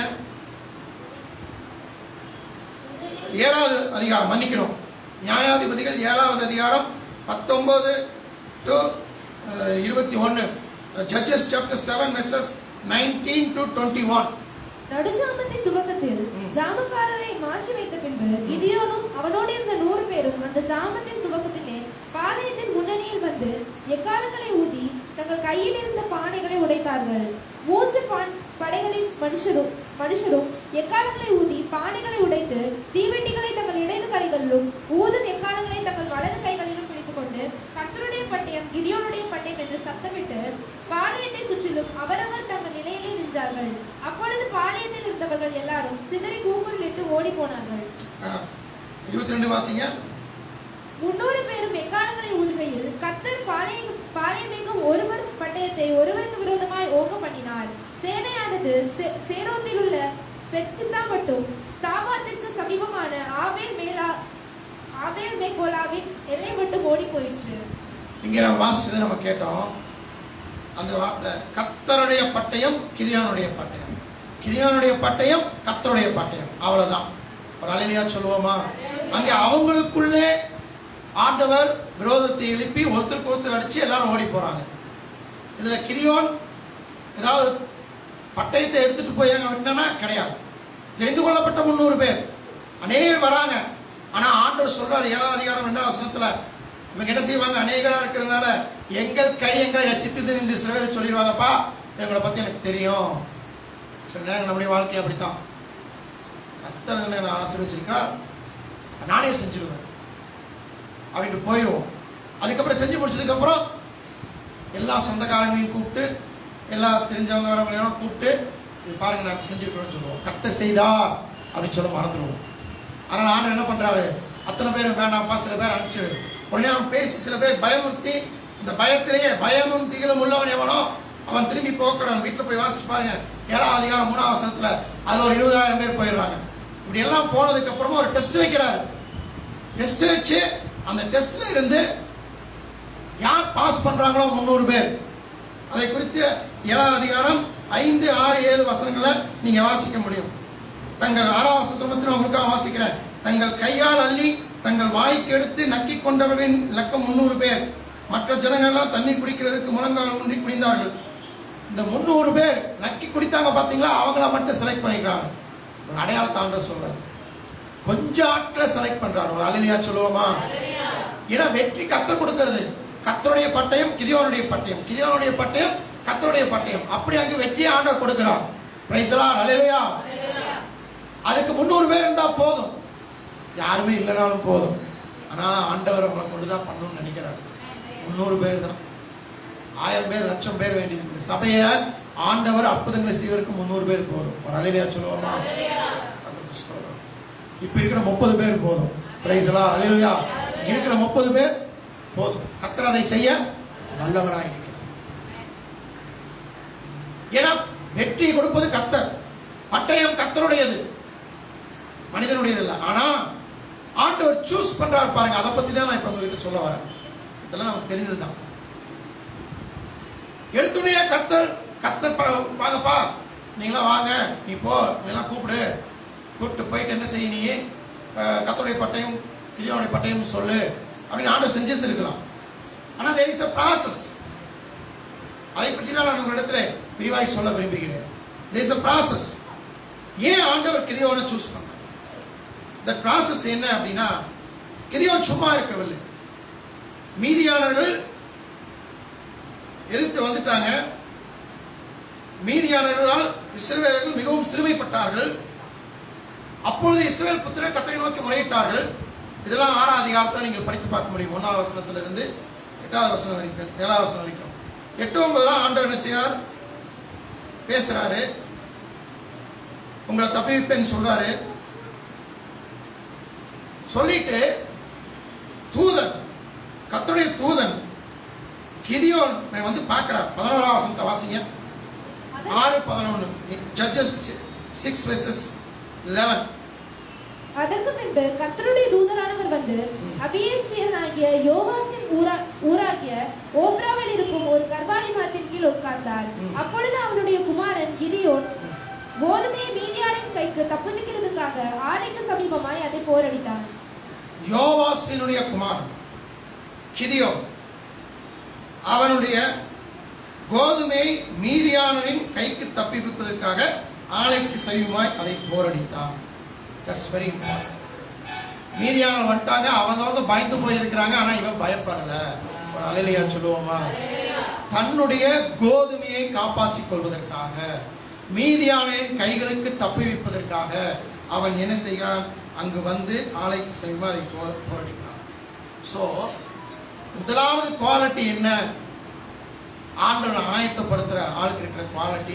ஏழாவது அதிகாரம் மன்னிக்கிறோம் நியாயாதிபதிகள் ஏழாவது அதிகாரம் பத்தொன்பது டு இருபத்தி ஒன்று ஜட்ஜஸ் சாப்டர் செவன் மெசஸ் நைன்டீன் டு டுவெண்ட்டி ஒன் நடுஜாமத்தின் துவக்கத்தில் ம். ஜாமக்காரரை மாற்றி வைத்த பின்பு கிதியோனும் அவனோடு இருந்த நூறு பேரும் அந்த ஜாமத்தின் துவக்கத்திலே பாளையத்தின் முன்னணியில் வந்து எக்காலங்களை ஊதி தங்கள் கையில் இருந்த பானைகளை உடைத்தார்கள் மூன்று பான் படைகளின் மனுஷரும் மனுஷரும் எக்காலங்களை ஊதி பானைகளை உடைத்து தீவெட்டிகளை தங்கள் இடது கைகளிலும் ஊதும் எக்காலங்களை தங்கள் வலது கைகளிலும் பிடித்துக்கொண்டு கர்த்தருடைய பட்டயம் கிதியோனுடைய பட்டயம் என்று சத்தமிட்டு பாளையத்தை சுற்றிலும் அவரவர் தங்கள் நிலையிலே நின்றார்கள் அப்பொழுது பாளையத்தில் இருந்தவர்கள் எல்லாரும் சிதறி கூக்குரலிட்டு ஓடி போனார்கள் இருபத்தி ரெண்டு வாசிங்க முன்னூறு பேரும் எக்காலங்களை ஊதுகையில் கர்த்தர் பாளையம் பாளையமெங்கும் ஒருவர் பட்டயத்தை ஒருவருக்கு விரோதமாய் ஓங்க பண்ணினார் சேனையானது சே- சேரோத்தில் உள்ள பெட்சித்தா மட்டும் தாபாத்திற்கு சமீபமான ஆவேல் மேலா ஆவேல் மேகோலாவின் எல்லை மட்டும் ஓடி போயிற்று இங்கே நம்ம வாசிச்சதை நம்ம கேட்டோம் அந்த வார்த்தை கத்தருடைய பட்டயம் கிதியானுடைய பட்டயம் கிதியானுடைய பட்டயம் கத்தருடைய பட்டயம் அவ்வளவுதான் ஒரு அலையிலையா சொல்லுவோமா அங்கே அவங்களுக்குள்ளே ஆண்டவர் விரோதத்தை எழுப்பி ஒருத்தருக்கு ஒருத்தர் அடிச்சு எல்லாரும் ஓடி போறாங்க இதுல கிதியோன் ஏதாவது பட்டயத்தை எடுத்துட்டு போய் அங்க விட்டானா கிடையாது தெரிந்து கொள்ளப்பட்ட முந்நூறு பேர் அநேகர் வராங்க ஆனா ஆண்டவர் சொல்றாரு ஏழாம் அதிகாரம் ரெண்டாம் வசனத்துல இவங்க என்ன செய்வாங்க அநேகரா இருக்கிறதுனால எங்கள் கை எங்களை ரச்சித்தது என்று சில பேர் சொல்லிடுவாங்கப்பா எங்களை பத்தி எனக்கு தெரியும் சில நேரம் நம்முடைய வாழ்க்கை அப்படித்தான் கத்தர் என்ன ஆசீர்வச்சிருக்கா நானே செஞ்சிருவேன் அப்படின்ட்டு போயிடுவோம் அதுக்கப்புறம் செஞ்சு முடிச்சதுக்கு அப்புறம் எல்லா சொந்தக்காரங்களையும் கூப்பிட்டு எல்லா தெரிஞ்சவங்க வரவங்களையும் கூப்பிட்டு இது பாருங்க நான் செஞ்சிருக்கிறோம்னு சொல்லுவோம் கத்த செய்தா அப்படின்னு சொல்ல மறந்துடுவோம் ஆனால் ஆண்டவர் என்ன பண்றாரு அத்தனை பேர் வேண்டாம்ப்பா சில பேர் அனுப்பிச்சு உடனே அவன் பேசி சில பேர் பயமுறுத்தி இந்த பயத்திலேயே பயமும் திகிலும் உள்ளவன் எவனோ அவன் திரும்பி போக்கணும் வீட்டில் போய் வாசிச்சு பாருங்க ஏழாம் அதிகாரம் மூணாம் வசனத்துல அதுல ஒரு இருபதாயிரம் பேர் போயிடுறாங்க இப்படி எல்லாம் போனதுக்கு அப்புறமா ஒரு டெஸ்ட் வைக்கிறாரு டெஸ்ட் வச்சு அந்த டெஸ்ட்ல இருந்து யார் பாஸ் பண்றாங்களோ முந்நூறு பேர் அதை குறித்து ஏழாம் அதிகாரம் ஐந்து ஆறு ஏழு வசனங்களை நீங்க வாசிக்க முடியும் தங்கள் ஆறாம் வசனத்தை பற்றி நான் உங்களுக்காக வாசிக்கிறேன் தங்கள் கையால் அள்ளி தங்கள் வாய்க்கு எடுத்து நக்கி கொண்டவர்களின் இலக்கம் முந்நூறு பேர் மற்ற ஜனங்கள் எல்லாம் தண்ணீர் குடிக்கிறதுக்கு முழங்கால் ஊன்றி குடிந்தார்கள் இந்த முந்நூறு பேர் நக்கி குடித்தாங்க பாத்தீங்களா அவங்கள மட்டும் செலக்ட் பண்ணிக்கிறாங்க ஒரு அடையாளத்தை ஆண்டவர் சொல்றாரு கொஞ்சம் ஆட்களை செலக்ட் பண்றாரு ஒரு அலிலியா சொல்லுவோமா ஏன்னா வெற்றி கத்தர் கொடுக்கிறது கத்தருடைய பட்டயம் கிதியோனுடைய பட்டயம் கிதியோனுடைய பட்டயம் கத்தருடைய பட்டயம் அப்படி அங்கு வெற்றியை ஆண்டவர் கொடுக்கிறார் பிரைசலா அலையிலையா அதுக்கு முந்நூறு பேர் இருந்தா போதும் யாருமே இல்லைனாலும் போதும் ஆனா ஆண்டவர் அவங்களை கொண்டுதான் பண்ணணும்னு நினைக்கிறார் முந்நூறு பேர் தான் ஆயிரம் பேர் லட்சம் பேர் வேண்டியது இந்த சபையை ஆண்டவர் அற்புதங்களை செய்வதற்கு முந்நூறு பேர் போதும் ஒரு அலையிலையா சொல்லுவோமா அதுக்கு ஸ்தோத்திரம். இப்ப இருக்கிற முப்பது பேர் போதும் பிரைஸ்லா அலையிலையா இருக்கிற முப்பது பேர் போதும் கத்தர் அதை செய்ய வல்லவராய் இருக்கிறார் ஏன்னா வெற்றி கொடுப்பது கத்தர் பட்டயம் கத்தருடையது மனிதனுடையது இல்லை ஆனா ஆண்டவர் சூஸ் பண்றாரு பாருங்க அதை பத்தி தான் நான் இப்ப உங்ககிட்ட சொல்ல வரேன் இதெல்லாம் நமக்கு தெரிஞ்சதுதான் எடுத்துனே கத்தர் கத்தர் ப- வாங்கப்பா நீங்களாம் வாங்க நீ போ நீங்களாம் கூப்பிடு கூப்பிட்டு போயிட்டு என்ன செய்ய நீ அஹ், கத்தருடைய பட்டயம் கிதியோனுடைய பட்டயம் சொல்லு அப்படின்னு ஆண்டவர் செஞ்சிருந்திருக்கலாம் ஆனா there is a process அதை பற்றி தான் நான் உங்களிடத்துல விரிவாய் சொல்ல விரும்புகிறேன் there is a process ஏன் ஆண்டவர் கிதியோனை சூஸ் பண்ணார் இந்த process என்ன அப்படின்னா கிதியோன் சும்மா இருக்கவில்லை மீதியானவர்கள் எதிர்த்து வந்துட்டாங்க மீதியானவர்களால் இஸ்ரவேலர்கள் மிகவும் சிறுமைப்பட்டார்கள் அப்பொழுது இஸ்ரவேல் புத்திரர் கத்தரை நோக்கி முறையிட்டார்கள் இதெல்லாம் ஆறாம் அதிகாரத்தில் நீங்கள் படித்து பார்க்க முடியும் ஒன்றாவது வசனத்திலிருந்து எட்டாவது வசனம் வரைக்கும் ஏழாவது வசனம் வரைக்கும் எட்டு ஒன்பதுலாம் ஆண்டவர் என்ன செய்யார் பேசுறாரு உங்களை தப்பிப்பேன்னு சொல்றாரு சொல்லிட்டு தூதன் கர்த்தருடைய தூதன் கிதியோன் வந்து பார்க்கிறார் பதினோராம் வசனத்தை வாசிங்க ஆறு பதினொன்று ஜட்ஜஸ் சிக்ஸ் வெர்சஸ் லெவன் அதற்கு பின்பு கர்த்தருடைய தூதரானவர் வந்து அபியேசியனாகிய யோவாசின் ஊரா ஊராகிய ஓப்ராவில் இருக்கும் ஒரு கர்வாலி மரத்தின் கீழ் உட்கார்ந்தார் ம். அப்பொழுது அவனுடைய குமாரன் கிதியோன் கோதுமையை மீதியாரின் கைக்கு தப்புவிக்கிறதுக்காக ஆலைக்கு சமீபமாய் அதை போரடித்தான் யோவாசினுடைய குமாரன் கிதியோன் அவனுடைய கோதுமை மீதியானவரின் கைக்கு தப்பிப்பதற்காக ஆலைக்கு சைவமாய் அதை போரடித்தான் தட்ஸ் வெரி இம்பார்ட்டன்ட் மீதியானவன் வந்துட்டாங்க அவங்க வந்து பயந்து போயிருக்கிறாங்க ஆனா இவன் பயப்படல ஒரு அலையிலையா சொல்லுவோமா தன்னுடைய கோதுமையை காப்பாற்றிக் கொள்வதற்காக மீதியானின் கைகளுக்கு தப்புவிப்பதற்காக அவன் என்ன செய்கிறான் அங்கு வந்து ஆலைக்கு செல்வா அதை போ- போரடிக்கிறான் ஸோ முதலாவது குவாலிட்டி என்ன ஆண்டவனை ஆயத்தப்படுத்துற ஆளுக்கு இருக்கிற குவாலிட்டி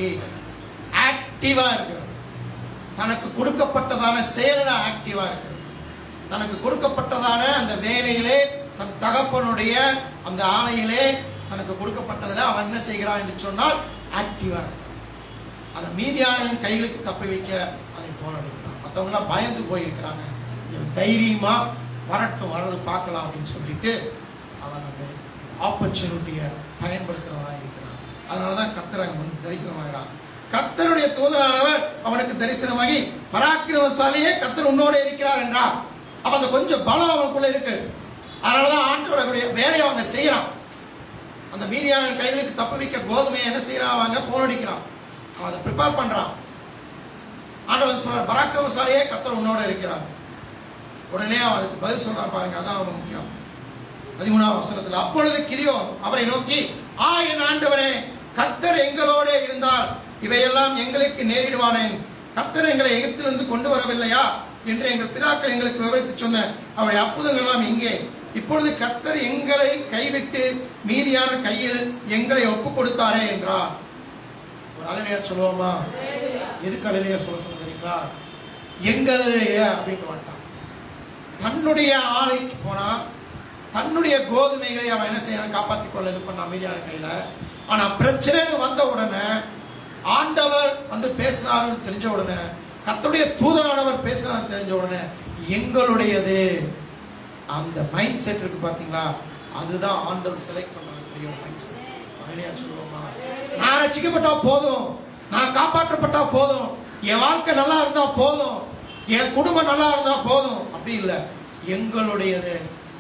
ஆக்டிவா இருக்கிறது தனக்கு கொடுக்கப்பட்டதான செயலில் ஆக்டிவா இருக்கிறது தனக்கு கொடுக்கப்பட்டதான அந்த வேலையிலே தன் தகப்பனுடைய அந்த ஆணையிலே தனக்கு கொடுக்கப்பட்டதில் அவன் என்ன செய்கிறான் என்று சொன்னால் ஆக்டிவா இருக்கிறான் அதை மீதியான கைகளுக்கு தப்பி வைக்க அதை போராடிக்கிறான் மற்றவங்களாம் பயந்து போயிருக்கிறாங்க இவன் தைரியமா வரட்டும் வரது பார்க்கலாம் அப்படின்னு சொல்லிட்டு அவன் அந்த ஆப்பர்ச்சுனிட்டியை பயன்படுத்துறவனாக இருக்கிறான் அதனால தான் கத்தர் அங்கே வந்து தரிசனமாகிறான் கத்தருடைய தூதரானவர் அவனுக்கு தரிசனமாகி பராக்கிரமசாலியே கத்தர் உன்னோட இருக்கிறார் என்றார் அப்ப அந்த கொஞ்சம் பலம் அவனுக்குள்ள இருக்கு அதனாலதான் ஆண்டவர் அவருடைய வேலையை அவங்க செய்யறான் அந்த மீதியான கைகளுக்கு தப்பு வைக்க கோதுமையை என்ன செய்யறான் அவங்க போராடிக்கிறான் அவன் அதை ப்ரிப்பேர் பண்றான் ஆண்டவன் சொல்றார் பராக்கிரமசாலியே கத்தர் உன்னோட இருக்கிறார் உடனே அவன் அதுக்கு பதில் சொல்றான் பாருங்க அதான் அவன் முக்கியம் பதிமூணாம் வசனத்தில் அப்பொழுது கிதியோன் அவரை நோக்கி ஆ என் ஆண்டவரே கத்தர் எங்களோட இருந்தால் இவையெல்லாம் எங்களுக்கு நேரிடுவானேன் கத்தர் எங்களை எகிப்திலிருந்து கொண்டு வரவில்லையா என்று எங்கள் பிதாக்கள் எங்களுக்கு விவரித்து சொன்ன அவருடைய அற்புதங்கள் எல்லாம் இங்கே இப்பொழுது கத்தர் எங்களை கைவிட்டு மீதியான கையில் எங்களை ஒப்பு கொடுத்தாரே என்றார் ஒரு அலையா சொல்லுவோமா எதுக்கு அலையா சொல்ல சொல்ல தெரியுங்களா எங்களைய அப்படின்னு வந்துட்டான் தன்னுடைய ஆலைக்கு போனா தன்னுடைய கோதுமைகளை அவன் என்ன செய்யறான் காப்பாற்றிக் கொள்ள இது பண்ண அமைதியான கையில ஆனா பிரச்சனைன்னு வந்த உடனே ஆண்டவர் வந்து பேசினாருன்னு தெரிஞ்ச உடனே கர்த்தருடைய தூதரானவர் பேசினார் தெரிஞ்ச உடனே எங்களுடையது அந்த மைண்ட் செட் இருக்கு பாத்தீங்களா அதுதான் ஆண்டவர் செலக்ட் பண்ணக்கூடிய மைண்ட் செட் அலையா சொல்லுவோமா நான் ரசிக்கப்பட்டா போதும் நான் காப்பாற்றப்பட்டா போதும் என் வாழ்க்கை நல்லா இருந்தா போதும் என் குடும்பம் நல்லா இருந்தா போதும் அப்படி இல்லை எங்களுடையது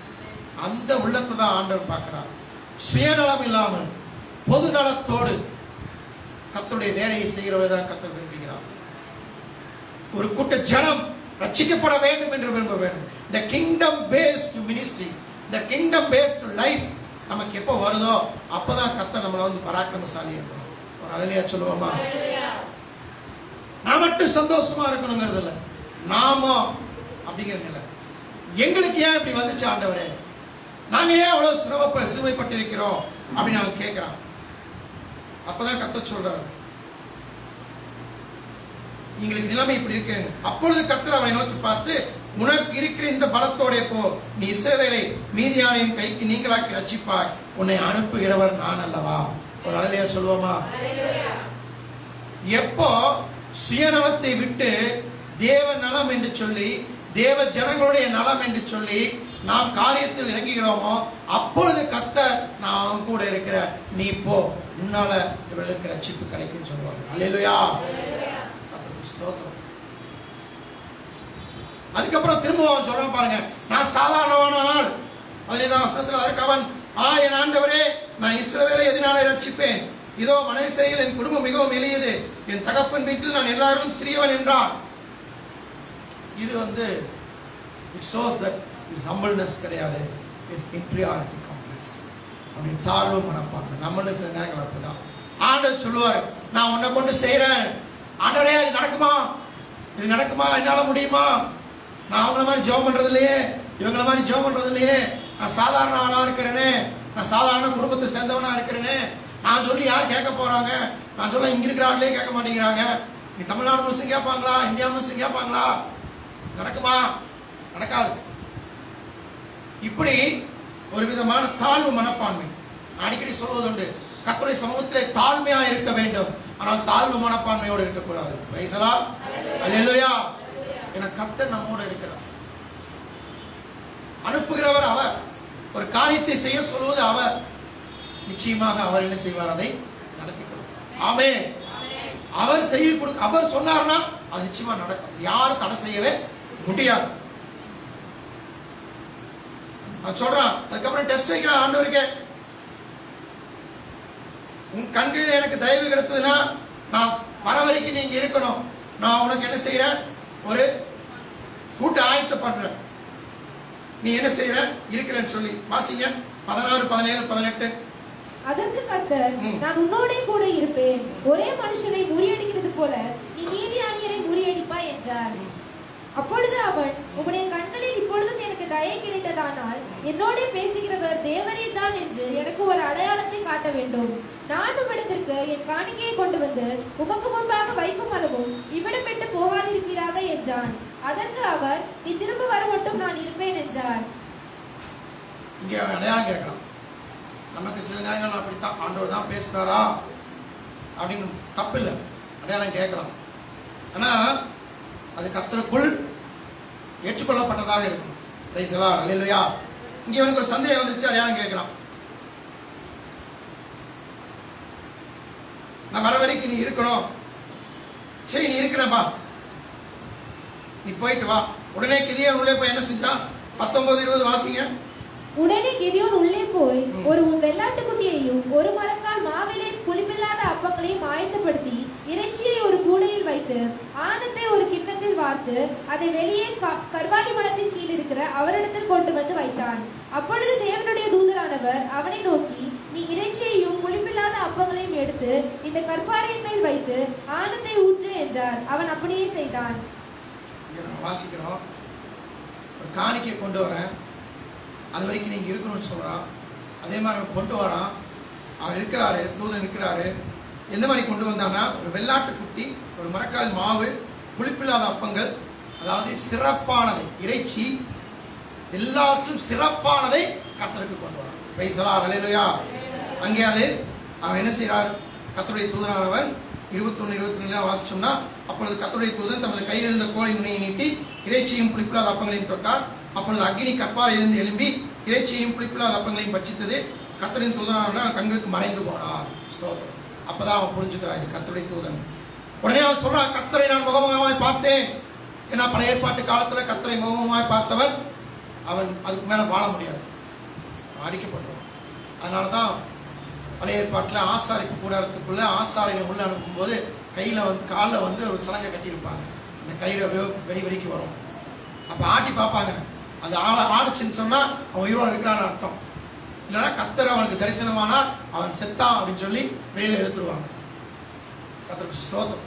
அந்த உள்ளத்தை தான் ஆண்டவர் பார்க்கிறார் சுயநலம் இல்லாமல் பொது நலத்தோடு கர்த்தருடைய வேலையை செய்கிறவரை தான் கத்தர் விரும்புகிறார் ஒரு கூட்ட ஜனம் ரட்சிக்கப்பட வேண்டும் என்று விரும்ப வேண்டும் இந்த கிங்டம் பேஸ்ட் மினிஸ்ட்ரி இந்த கிங்டம் பேஸ்ட் லைஃப் நமக்கு எப்போ வருதோ அப்பதான் கத்த நம்மளை வந்து பராக்கிரமசாலி இருக்கும் ஒரு அலையா சொல்லுவோமா நான் மட்டும் சந்தோஷமா இருக்கணுங்கிறது இல்லை நாம அப்படிங்கிற நிலை எங்களுக்கு ஏன் இப்படி வந்துச்சு ஆண்டவரே நாங்க ஏன் அவ்வளவு சிரமப்ப சிறுமைப்பட்டிருக்கிறோம் அப்படின்னு நாங்க கேட்கிறோம் அப்பதான் கத்த சொல்றாரு எங்களுக்கு நிலைமை இப்படி இருக்கு அப்பொழுது கர்த்தர் அவனை நோக்கி பார்த்து உனக்கு இருக்கிற இந்த பலத்தோட போ நீ இஸ்ரவேலை மீதியானின் கைக்கு நீங்களாக்கி ரட்சிப்பாய் உன்னை அனுப்புகிறவர் நான் அல்லவா ஒரு அலையா சொல்லுவோமா எப்போ சுயநலத்தை விட்டு தேவ நலம் என்று சொல்லி தேவ ஜனங்களுடைய நலம் என்று சொல்லி நாம் காரியத்தில் இறங்குகிறோமோ அப்பொழுது கத்தர் நான் அவன் கூட இருக்கிற நீ போ உன்னால இவர்களுக்கு ரட்சிப்பு கிடைக்கும் சொல்லுவாங்க அல்லேலூயா கர்த்தருக்கு ஸ்தோத்திரம் அதுக்கப்புறம் திரும்ப அவன் சொல்றான் பாருங்க நான் சாதாரணமான ஆள் பதினைந்தாம் வசனத்தில் அதற்கு அவன் ஆ என் ஆண்டவரே நான் இஸ்ரவேலை எதனால ரட்சிப்பேன் இதோ மனைசையில் என் குடும்பம் மிகவும் எளியது என் தகப்பன் வீட்டில் நான் எல்லாரும் சிறியவன் என்றான் இது வந்து it shows that is humbleness கிடையாது இஸ் இன்ஃபீரியாரிட்டி காம்ப்ளெக்ஸ் அப்படி தாழ்வு மனப்பான்மை நம்மளும் சில நேரங்கள் அப்படிதான் ஆண்டவர் சொல்லுவார் நான் உன்னை கொண்டு செய்கிறேன் ஆண்டவரே அது நடக்குமா இது நடக்குமா என்னால முடியுமா நான் அவங்கள மாதிரி ஜெபம் பண்றது இல்லையே இவங்கள மாதிரி ஜெபம் பண்றது இல்லையே நான் சாதாரண ஆளா இருக்கிறேனே நான் சாதாரண குடும்பத்தை சேர்ந்தவனா இருக்கிறேனே நான் சொல்லி யார் கேட்க போறாங்க நான் சொல்ல இங்க இருக்கிற ஆளுலயே கேட்க மாட்டேங்கிறாங்க நீ தமிழ்நாடு முஸ்லிம் கேட்பாங்களா இந்தியா முஸ்லிம் கேட்பாங்களா நடக்குமா நடக்காது இப்படி ஒரு விதமான தாழ்வு மனப்பான்மை நான் அடிக்கடி சொல்வதுண்டு கர்த்தருடைய சமூகத்திலே தாழ்மையா இருக்க வேண்டும் ஆனால் தாழ்வு மனப்பான்மையோடு இருக்கக்கூடாது பிரைசலா அல்லேலூயா என கர்த்தர் நம்மோடு இருக்கிறார் அனுப்புகிறவர் அவர் ஒரு காரியத்தை செய்ய சொல்வது அவர் நிச்சயமாக அவர் என்ன செய்வார் அதை நடத்தி கொடுப்பார் ஆமே அவர் செய்ய கொடுக்க அவர் சொன்னார்னா அது நிச்சயமா நடக்கும் யாரும் தடை செய்யவே முடியாது நான் சொல்றான் அதுக்கப்புறம் டெஸ்ட் வைக்கிறான் ஆண்டவருக்கே உன் கண்களில் எனக்கு தயவு கிடைத்ததுன்னா நான் வர வரைக்கும் நீங்க இருக்கணும் நான் உனக்கு என்ன செய்யறேன் ஒரு ஃபுட் ஆயத்த பண்றேன் நீ என்ன செய்யற இருக்கிறேன்னு சொல்லி வாசிங்க பதினாறு பதினேழு பதினெட்டு அதற்கு கர்த்தர் ம். நான் உன்னோடே கூட இருப்பேன் ஒரே மனுஷனை முறியடிக்கிறது போல நீ மீதியானியரை முறியடிப்பாய் என்றார் அப்பொழுது அவன் உம்முடைய கண்களில் இப்பொழுதும் எனக்கு தயை கிடைத்ததானால் என்னோடே பேசுகிறவர் தேவரே தான் என்று எனக்கு ஒரு அடையாளத்தை காட்ட வேண்டும் நான் உம்மிடத்திற்கு என் காணிக்கையை கொண்டு வந்து உமக்கு முன்பாக வைக்கும் அளவும் இவ்விடம் விட்டு போகாதிருப்பீராக என்றான் அதற்கு அவர் நீ திரும்ப வர மட்டும் நான் இருப்பேன் என்றார் இங்க அவன் அடையாளம் கேட்கலாம் நமக்கு சில நேரங்கள் அப்படித்தான் ஆண்டவர் தான் பேசுனாரா அப்படின்னு தப்பு இல்லை அடையாளம் கேட்கலாம் ஆனா அது கத்தருக்குள் ஏற்றுக்கொள்ளப்பட்டதாக இருக்கும் ரைசலா இல்லையா இங்க இவனுக்கு ஒரு சந்தேகம் வந்துருச்சு அடையாளம் கேட்கலாம் நான் வர வரைக்கும் நீ இருக்கணும் சரி நீ இருக்கிறப்பா நீ போயிட்டு வா உடனே கிதியன் உள்ளே போய் என்ன செஞ்சான் பத்தொன்பது இருபது வாசிங்க உடனே கிதியோன் உள்ளே போய் ம். ஒரு உன் வெள்ளாட்டுக்குட்டியையும் ஒரு மரக்கால் மாவிலே புளிப்பில்லாத அப்பங்களையும் ஆயத்தப்படுத்தி இறைச்சியை ஒரு கூடையில் வைத்து ஆனத்தை ஒரு கிண்ணத்தில் வார்த்து அதை வெளியே க- கர்வாலி மரத்தின் கீழ் இருக்கிற அவரிடத்தில் கொண்டு வந்து வைத்தான் அப்பொழுது தேவனுடைய தூதரானவர் அவனை நோக்கி நீ இறைச்சியையும் புளிப்பில்லாத அப்பங்களையும் எடுத்து இந்த கற்பாறையின் மேல் வைத்து ஆனத்தை ஊற்று என்றார் அவன் அப்படியே செய்தான் இங்க நம்ம வாசிக்கிறோம் ஒரு காணிக்கை கொண்டு வரேன் அது வரைக்கும் நீங்க இருக்கணும்னு சொல்றான் அதே மாதிரி அவன் கொண்டு வரான் அவர் இருக்கிறாரு தூதன் இருக்கிறாரு எந்த மாதிரி கொண்டு வந்தான்னா ஒரு வெள்ளாட்டு குட்டி ஒரு மரக்கால் மாவு புளிப்பில்லாத அப்பங்கள் அதாவது சிறப்பானதை இறைச்சி எல்லாத்திலும் சிறப்பானதை கத்தருக்கு கொண்டு வரான் ரைசலா அலையிலையா அங்கே அது அவன் என்ன செய்கிறார் கத்தருடைய தூதனானவன் இருபத்தொன்னு இருபத்தி ரெண்டுல வாசிச்சோம்னா அப்பொழுது கத்தருடைய தூதன் தமது கையில் இருந்த கோழி நுனியை நீட்டி இறைச்சியும் புளிப்பில்லாத அப்பங்களையும் தொட்டார் அப்பொழுது அக்னி கற்பாலிலிருந்து எழும்பி இறைச்சியும் புளிப்பில்லாத அப்பங்களையும் பட்சித்தது கத்தரின் தூதனானவன் அவன் கண்களுக்கு மறைந்து போனார் ஸ்தோத்திரம் அப்பதான் அவன் புரிஞ்சுக்கிறான் இது கத்தருடைய தூதன் உடனே அவன் சொல்றான் கத்தரை நான் முகமுகமாய் பார்த்தேன் ஏன்னா பழைய ஏற்பாட்டு காலத்துல கத்தரை முகமுகமாய் பார்த்தவர் அவன் அதுக்கு மேல வாழ முடியாது அடிக்கப்பட்டுருவான் அதனால தான் பழைய ஏற்பாட்டில் ஆசாரிப்பு கூடாரத்துக்குள்ள ஆசாரியை உள்ள அனுப்பும்போது கையில் வந்து காலில் வந்து ஒரு சலங்கை கட்டியிருப்பாங்க இந்த கயிறு அப்படியே வெறி வெறிக்கு வரும் அப்போ ஆட்டி பார்ப்பாங்க அந்த ஆளை ஆடுச்சுன்னு சொன்னால் அவன் உயிரோடு இருக்கிறான்னு அர்த்தம் இல்லைன்னா கத்தர் அவனுக்கு தரிசனமானா அவன் செத்தான் அப்படின்னு சொல்லி வெளியில் எடுத்துருவாங்க கத்தருக்கு ஸ்தோத்திரம்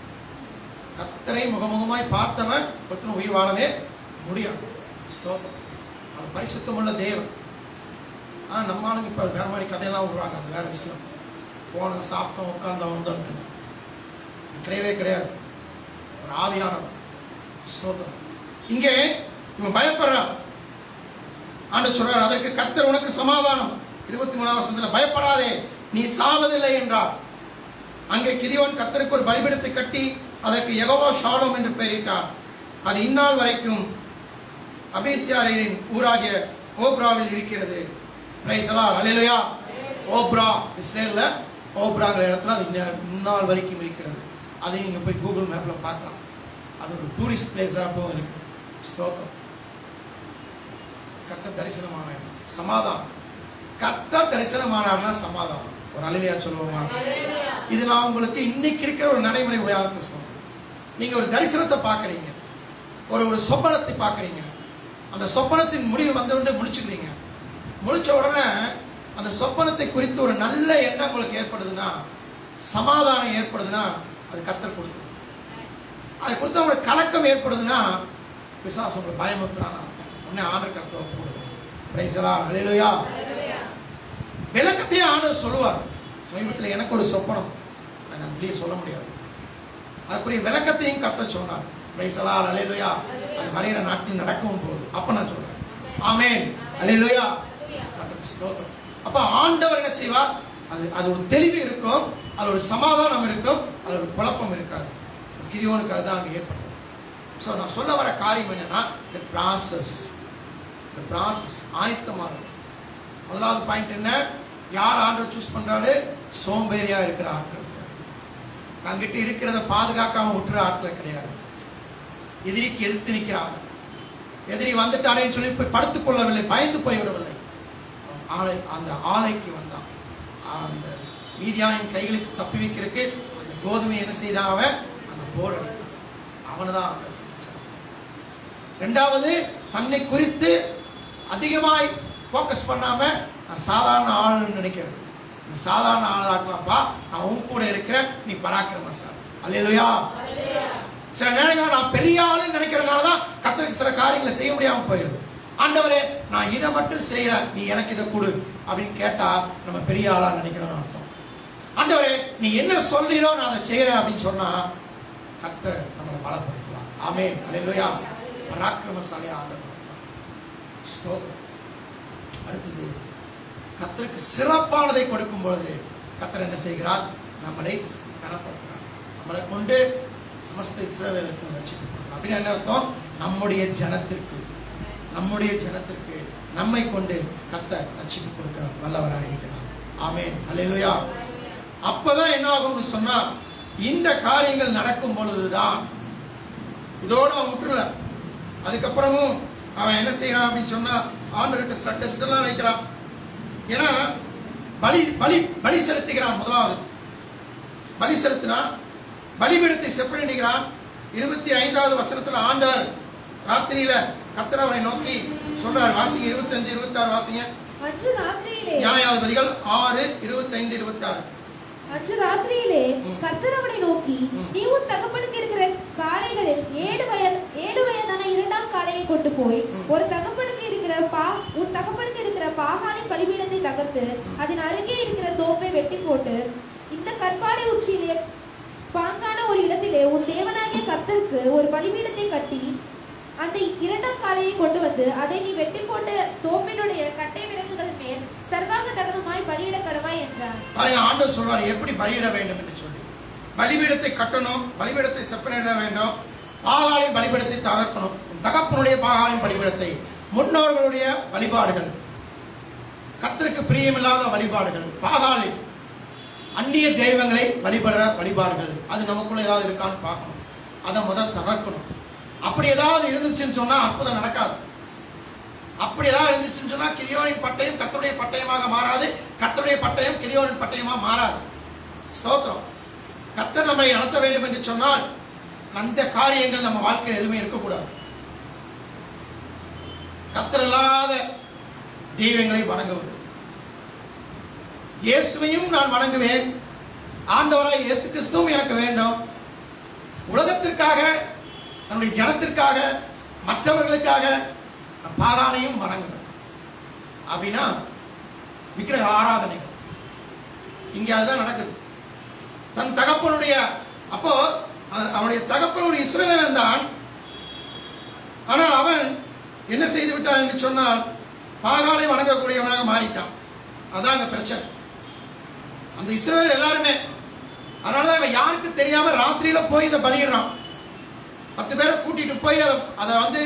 கத்தரை முகமுகமாய் பார்த்தவன் ஒருத்தன் உயிர் வாழவே முடியும் ஸ்தோத்திரம் அவன் பரிசுத்தமுள்ள தேவன் ஆனால் நம்ம ஆளுங்க இப்போ வேற மாதிரி கதையெல்லாம் விடுறாங்க அது வேற விஷயம் போனோம் சாப்பிட்டோம் உட்காந்தோம் வந்தோம் கிடையவே கிடையாது ஒரு ஆவியானவர் ஸ்தோத்திரம் இங்கே இவன் பயப்படுறான் ஆண்டு சொல்றார் அதற்கு கர்த்தர் உனக்கு சமாதானம் இருபத்தி மூணாம் வசனத்துல பயப்படாதே நீ சாவதில்லை என்றார் அங்கே கிதியோன் கர்த்தருக்கு ஒரு பலிபீடத்தை கட்டி அதற்கு யெகோவா ஷாலோம் என்று பெயரிட்டார் அது இந்நாள் வரைக்கும் அபேசியாரின் ஊராகிய ஓப்ராவில் இருக்கிறது பிரைசலா அலையிலையா ஓப்ரா இஸ்ரேல்ல ஓப்ராங்கிற இடத்துல அது இன்ன- இந்நாள் வரைக்கும் இருக்கிறது அதை நீங்க போய் கூகுள் மேப்ல பார்க்கலாம் அது ஒரு டூரிஸ்ட் பிளேஸாகவும் இருக்கு ஸ்தோத்திரம் கத்த தரிசனமான இடம். சமாதானம் கத்த தரிசனமானார்னா சமாதானம் ஒரு அலையிலையா சொல்லுவோமா இது நான் உங்களுக்கு இன்னைக்கு இருக்கிற ஒரு நடைமுறை உதாரணத்தை சொல்றேன் நீங்க ஒரு தரிசனத்தை பார்க்கறீங்க ஒரு ஒரு சொப்பனத்தை பார்க்கறீங்க அந்த சொப்பனத்தின் முடிவு வந்து முடிச்சுக்கிறீங்க முடிச்ச உடனே அந்த சொப்பனத்தை குறித்து ஒரு நல்ல எண்ணம் உங்களுக்கு ஏற்படுதுன்னா சமாதானம் ஏற்படுதுன்னா அது கத்தர் கொடுத்தது அது கொடுத்து உங்களுக்கு கலக்கம் ஏற்படுதுன்னா பிசாசு உங்களுக்கு பயமுத்துறான்னு அர்த்தம். உடனே ஆண்டர் கருத்தை போடுவோம் பிரைசலா அலையிலுயா விளக்கத்தையே ஆண்டவர் சொல்லுவார் சமீபத்தில் எனக்கு ஒரு சொப்பனம் அதை நான் வெளியே சொல்ல முடியாது அதுக்குரிய விளக்கத்தையும் கத்த சொன்னார் பிரைசலா அலையிலுயா அது வரைகிற நாட்டில் நடக்கவும் போகுது அப்ப நான் சொல்றேன் ஆமென் அலையிலுயா கர்த்தருக்கு ஸ்தோத்திரம் அப்ப ஆண்டவர் என்ன செய்வார் அது அது ஒரு தெளிவு இருக்கும் அது ஒரு சமாதானம் இருக்கும் அது ஒரு குழப்பம் இருக்காது கிரியோனுக்கு அதுதான் அங்கே ஏற்பட்டது ஸோ நான் சொல்ல வர காரியம் என்னன்னா இந்த ப்ராசஸ் இந்த ப்ராசஸ் ஆயத்தமாக முதலாவது பாயிண்ட் என்ன யார் ஆண்டரை சூஸ் பண்றாரு சோம்பேறியா இருக்கிற ஆட்கள் அங்கிட்ட இருக்கிறத பாதுகாக்காம விட்டுற ஆட்கள் கிடையாது எதிரிக்கு எதிர்த்து நிற்கிறாங்க எதிரி வந்துட்டானேன்னு சொல்லி போய் படுத்துக் கொள்ளவில்லை பயந்து போய்விடவில்லை அவன் ஆலை அந்த ஆலைக்கு வந்தான் அந்த மீதியானின் கைகளுக்கு தப்பி வைக்கிறதுக்கு அந்த கோதுமை என்ன செய்தான் அவன் அந்த போர் அடித்தான் அவனை தான் அவன் சந்திச்சான் ரெண்டாவது தன்னை குறித்து அதிகமாய் ஃபோக்கஸ் பண்ணாம நான் சாதாரண ஆளுன்னு நினைக்கிறேன் நீ சாதாரண ஆளாக்கலாம்ப்பா நான் உன் கூட இருக்கிறேன் நீ பராக்கிரமசாலி அல்லேலூயா சில நேரங்கள் நான் பெரிய ஆளுன்னு நினைக்கிறதுனால தான் கத்தருக்கு சில காரியங்களை செய்ய முடியாம போயிடுது ஆண்டவரே நான் இதை மட்டும் செய்யறேன் நீ எனக்கு இதை கொடு அப்படின்னு கேட்டா நம்ம பெரிய ஆளா நினைக்கிறோம்னு அர்த்தம் ஆண்டவரே நீ என்ன சொல்றீரோ நான் அதை செய்யறேன் அப்படின்னு சொன்னா கத்தர் நம்மளை பலப்படுத்தலாம் ஆமே அல்லேலூயா பராக்கிரமசாலியா ஆண்டவர் இருப்பார். ஸ்தோத்திரம் அடுத்தது கத்தருக்கு சிறப்பானதை கொடுக்கும் பொழுது கத்தர் என்ன செய்கிறார் நம்மளை கனப்படுத்துகிறார் நம்மளை கொண்டு சமஸ்த இஸ்ரவேலுக்கு ரட்சிக்கப்படுகிறார் அப்படின்னு என்ன அர்த்தம் நம்முடைய ஜனத்திற்கு நம்முடைய ஜனத்திற்கு நம்மை கொண்டு கத்தர் ரட்சிப்பு கொடுக்க வல்லவராக இருக்கிறார் ஆமென் அல்லேலூயா அப்பதான் என்ன ஆகும்னு சொன்னா இந்த காரியங்கள் நடக்கும் பொழுதுதான் இதோட அவன் விட்டுறல அதுக்கப்புறமும் அவன் என்ன செய்யறான் அப்படின்னு சொன்னா ஆண்டர்கிட்ட சில டெஸ்ட் எல்லாம் வைக்கிறான் ஏன்னா பலி பலி பலி செலுத்துகிறான் முதலாவது பலி செலுத்தினா பலிபீடத்தை செப்பனிடுகிறான் இருபத்தி ஐந்தாவது வசனத்துல ஆண்டவர் ராத்திரியில கத்தர் அவனை நோக்கி சொல்றார் வாசிங்க இருபத்தஞ்சு இருபத்தாறு வாசிங்க அன்று ராத்திரியிலே நியாயாதிபதிகள் ஆறு இருபத்தைந்து இருபத்தாறு அன்று ராத்திரியிலே ம். கர்த்தர் அவனை நோக்கி ம். நீ உன் தகப்பனுக்கு இருக்கிற காளைகளில் ஏழு வயது ஏழு வயதான இரண்டாம் காளையை கொண்டு போய் ம். ஒரு தகப்பனுக்கு இருக்கிற பா உன் தகப்பனுக்கு இருக்கிற பாகாலின் பலிபீடத்தை தகர்த்து அதன் அருகே இருக்கிற தோப்பை வெட்டி போட்டு இந்த கற்பாறை உச்சியிலே பாங்கான ஒரு இடத்திலே உன் தேவனாகிய கர்த்தருக்கு ஒரு பலிபீடத்தை கட்டி அந்த இரண்டாம் காளையை கொண்டு வந்து அதை நீ வெட்டி போட்ட தோப்பினுடைய கட்டை விறகுகள் மேல் சர்வாங்க தகனமாய் பலியிட கடவாய் என்றார் பாருங்க ஆண்டவர் சொல்றாரு எப்படி பலியிட வேண்டும் என்று சொல்லி பலிபீடத்தை கட்டணும் பலிபீடத்தை செப்பனிட வேண்டும் பாகாலின் பலிபீடத்தை தகர்க்கணும் உன் தகப்பனுடைய பாகாலின் பலிபீடத்தை முன்னோர்களுடைய வழிபாடுகள் கத்தருக்கு பிரியமில்லாத வழிபாடுகள் பாகாலின் அந்நிய தெய்வங்களை வழிபடுற வழிபாடுகள் அது நமக்குள்ள ஏதாவது இருக்கான்னு பார்க்கணும் அதை முதல் தகர்க்கணும் அப்படி ஏதாவது இருந்துச்சுன்னு சொன்னா அற்புதம் நடக்காது அப்படி ஏதாவது இருந்துச்சுன்னு சொன்னா கிதியோனின் பட்டயம் கத்தருடைய பட்டயமாக மாறாது கத்தருடைய பட்டயம் கிதியோனின் பட்டயமா மாறாது ஸ்தோத்திரம் கத்தர் நம்மை நடத்த வேண்டும் என்று சொன்னால் அந்த காரியங்கள் நம்ம வாழ்க்கையில் எதுவுமே இருக்கக்கூடாது கத்தர் இல்லாத தெய்வங்களை வணங்குவது இயேசுவையும் நான் வணங்குவேன் ஆண்டவராய் இயேசு கிறிஸ்துவும் எனக்கு வேண்டும் உலகத்திற்காக நம்முடைய ஜனத்திற்காக மற்றவர்களுக்காக நான் பாதானையும் வணங்குவேன் அப்படின்னா விக்கிரக ஆராதனை இங்க அதுதான் நடக்குது தன் தகப்பனுடைய அப்போ அவ- அவனுடைய தகப்பன் ஒரு இஸ்ரவேலன் தான் ஆனால் அவன் என்ன செய்து விட்டான் என்று சொன்னால் பாகாலை வணங்கக்கூடியவனாக மாறிட்டான் அதான் அங்க பிரச்சனை அந்த இஸ்ரவேல் எல்லாருமே அதனாலதான் இவன் யாருக்கு தெரியாம ராத்திரியில போய் இதை பலியிடுறான் பத்து பேரை கூட்டிட்டு போய் அதை அதை வந்து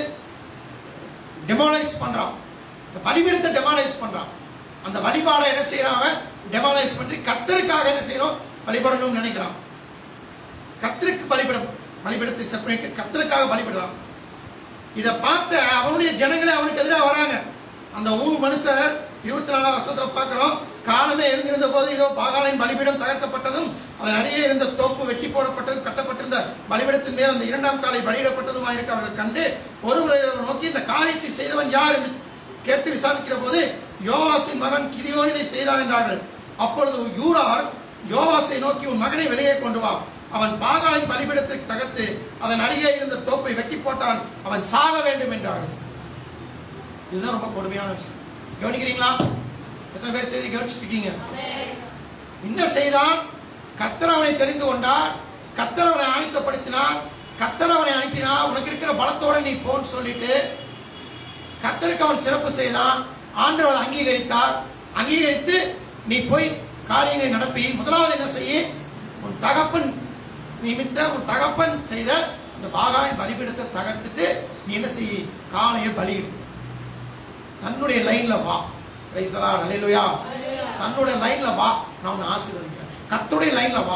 டெமாலைஸ் பண்றான் இந்த பலிபீடத்தை டெமாலைஸ் பண்றான் அந்த வழிபாடை என்ன செய்யறான் அவன் டெமாலைஸ் பண்ணி கத்தருக்காக என்ன செய்யணும் வழிபடணும்னு நினைக்கிறான் கத்தருக்கு பலிபீடம் பலிபீடத்தை செப்பரேட் கத்தருக்காக பலிபடுறான் இதை பார்த்த அவனுடைய ஜனங்களே அவனுக்கு எதிராக வராங்க அந்த ஊர் மனுஷர் இருபத்தி நாலாம் வருஷத்துல பார்க்கிறோம் காலமே இருந்திருந்த போது இதோ பாகாலின் பலிபீடம் தகர்க்கப்பட்டதும் அதன் அருகே இருந்த தோப்பு வெட்டி போடப்பட்டதும் கட்டப்பட்டிருந்த பலிபீடத்தின் மேல் அந்த இரண்டாம் காலை பலியிடப்பட்டதுமாக இருக்க அவர்கள் கண்டு ஒருவரை ஒருவர் நோக்கி இந்த காரியத்தை செய்தவன் யார் என்று கேட்டு விசாரிக்கிற போது யோவாசின் மகன் கிதியோன் இதை செய்தான் என்றார்கள் அப்பொழுது யூரார் யோவாசை நோக்கி உன் மகனை வெளியே கொண்டு வா அவன் பாகாலின் பலிபீடத்தை தகர்த்து அதன் அருகே இருந்த தோப்பை வெட்டி போட்டான் அவன் சாக வேண்டும் என்றார்கள் இதுதான் ரொம்ப கொடுமையான விஷயம் கவனிக்கிறீங்களா எத்தனை பேர் செய்தி கவனிச்சுட்டு இருக்கீங்க என்ன செய்தான் கத்தர் அவனை தெரிந்து கொண்டார் கத்தர் அவனை ஆயத்தப்படுத்தினார் கத்தர் அவனை அனுப்பினார் உனக்கு இருக்கிற பலத்தோட நீ போன்னு சொல்லிட்டு கத்தருக்கு அவன் சிறப்பு செய்தான் ஆண்டவர் அங்கீகரித்தார் அங்கீகரித்து நீ போய் காரியங்களை நடப்பி முதலாவது என்ன செய்ய உன் தகப்பன் நிமித்த உன் தகப்பன் செய்த அந்த பாகாயின் பலிபீடத்தை தகர்த்துட்டு நீ என்ன செய்ய காளையை பலியிடு தன்னுடைய லைன்ல வா ரைசலா அல்லேலூயா தன்னுடைய லைன்ல வா நான் உன்னை ஆசீர்வதிக்கிறேன் கத்துடைய லைன்ல வா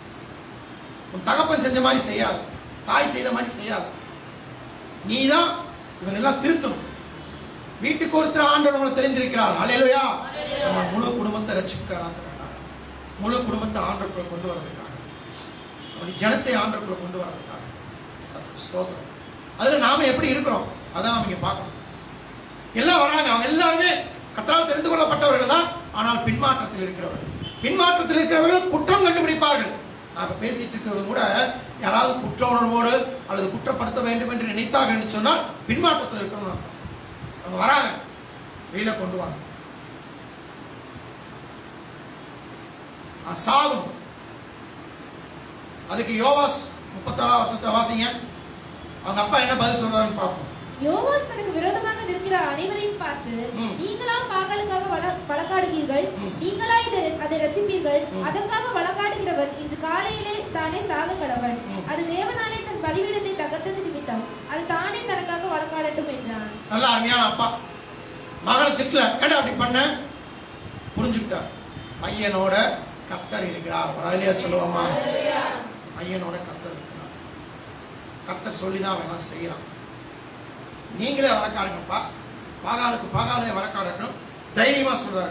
உன் தகப்பன் செஞ்ச மாதிரி செய்யாத தாய் செய்த மாதிரி செய்யாத நீ தான் இவன் எல்லாம் திருத்தணும் வீட்டுக்கு ஒருத்தர் ஆண்டவர் நம்மளை தெரிஞ்சிருக்கிறார் அல்லேலூயா நம்ம முழு குடும்பத்தை ரட்சிக்கிறார் முழு குடும்பத்தை ஆண்டவர்க்குள்ள கொண்டு வரதுக்காக அவனுடைய ஜனத்தை ஆண்டவர்க்குள்ள கொண்டு வரதுக்காக கர்த்தருக்கு ஸ்தோத்திரம் அதுல நாம எப்படி இருக்கிறோம் அதான் அவங்க பார்க்கணும் எல்லாம் வராங்க அவங்க எல்லாருமே கத்தரால் தெரிந்து கொள்ளப்பட்டவர்கள் தான் ஆனால் பின்மாற்றத்தில் இருக்கிறவர்கள் பின்மாற்றத்தில் இருக்கிறவர்கள் குற்றம் கண்டுபிடிப்பார்கள் நான் இப்ப பேசிட்டு இருக்கிறது கூட யாராவது குற்ற உணர்வோடு அல்லது குற்றப்படுத்த வேண்டும் என்று நினைத்தார்கள் என்று சொன்னால் பின்மாற்றத்தில் இருக்கணும் அர்த்தம் அவங்க வராங்க வெளியில கொண்டு வாங்க அஹ் சாகும் அதுக்கு யோவாஸ் முப்பத்தாறாம் வருஷத்தை வாசிங்க அவங்க அப்பா என்ன பதில் சொல்றாருன்னு பார்ப்போம் யோவாஸ் தனக்கு விரோதமாக நிற்கிற அனைவரையும் பார்த்து ம். நீங்களா பாகாலுக்காக வழ- வழக்காடுவீர்கள் ம். நீங்களா இதை அதை ரசிப்பீர்கள் ம். அதற்காக வழக்காடுகிறவன் இன்று காலையிலே தானே சாக கடவன் ம். அது தேவனாலே தன் பலிபீடத்தை தகர்த்தது நிமித்தம் அது தானே தனக்காக வழக்காடட்டும் என்றான் நல்ல அருமையான அப்பா மகளை திட்டல ஏடா அப்படி பண்ண புரிஞ்சுக்கிட்டார் பையனோட கத்தர் இருக்கிறார் வரலையா சொல்லுவோமா பையனோட கத்தர் இருக்கிறார் கத்தர் சொல்லிதான் அவன் எல்லாம் செய்யறான் நீங்களே வழக்காடுங்கப்பா பாகாலுக்கு பாகாலே வழக்காடட்டும் தைரியமா சொல்றாரு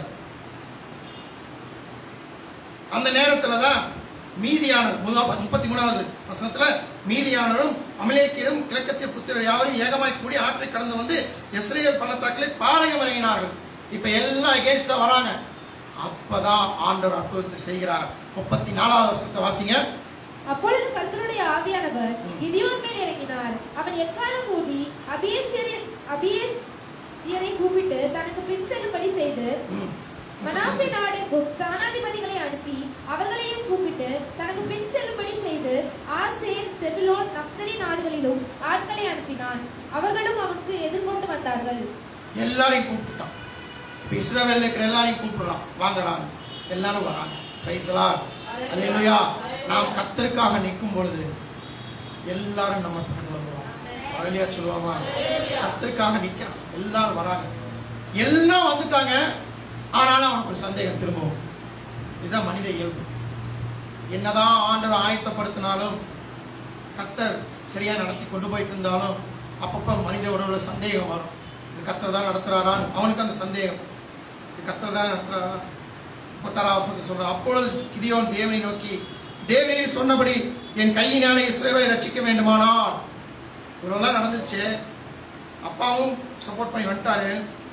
அந்த நேரத்துல தான் மீதியானர் முதல் முப்பத்தி மூணாவது வசனத்துல மீதியானரும் அமலேக்கியரும் கிழக்கத்திய புத்திரர் யாவரும் ஏகமாய் கூடி ஆற்றை கடந்து வந்து இஸ்ரேல் பள்ளத்தாக்கிலே பாளையம் இறங்கினார்கள் இப்ப எல்லாம் எகேன்ஸ்டா வராங்க அப்பதான் ஆண்டவர் அற்புதத்தை செய்கிறார் முப்பத்தி நாலாவது வருஷத்தை வாசிங்க அப்பொழுது கர்த்தருடைய ஆவியானவர் ம். கிதியோன் மேல் இறங்கினார் அவன் எக்காலம் ஊதி அபியேசியரின் அபியேசியரை கூப்பிட்டு தனக்கு பின் செல்லும்படி செய்து ம். மனாசே நாடெங்கும் ஸ்தானாதிபதிகளை அனுப்பி அவர்களையும் கூப்பிட்டு தனக்கு பின் செல்லும்படி செய்து ஆசேர் செபிலோன் நப்தலி நாடுகளிலும் ஆட்களை அனுப்பினான் அவர்களும் அவனுக்கு எதிர்கொண்டு வந்தார்கள் எல்லாரையும் கூப்பிட்டான் இப்ப இஸ்ரவேல்ல இருக்கிற எல்லாரையும் கூப்பிடுறான் வாங்கடா எல்லாரும் வராங்க பிரைஸ்லா அல்லேலூயா நாம் கத்தருக்காக நிற்கும் பொழுது எல்லாரும் நம்ம பக்கத்துல வருவாங்க வரலையா சொல்லுவாமா கத்தருக்காக நிக்கிறான் எல்லாரும் வராங்க எல்லாம் வந்துட்டாங்க ஆனாலும் அவனுக்கு ஒரு சந்தேகம் திரும்பவும் இதுதான் மனித இயல்பு என்னதான் ஆண்டவர் ஆயத்தப்படுத்தினாலும் கத்தர் சரியா நடத்தி கொண்டு போயிட்டு இருந்தாலும் அப்பப்போ மனித உறவுல சந்தேகம் வரும் இது கத்தர் தான் நடத்துறாரான்னு அவனுக்கு அந்த சந்தேகம் இது கத்தர் தான் நடத்துறாரா முப்பத்தாறாம் வசனத்தை சொல்றான் அப்பொழுது கிதியோன் தேவனை நோக்கி தேவனில் சொன்னபடி என் கையினாலே இஸ்ரேலை ரட்சிக்க வேண்டுமானால் இவ்வளோலாம் நடந்துருச்சு அப்பாவும் சப்போர்ட் பண்ணி வந்துட்டாரு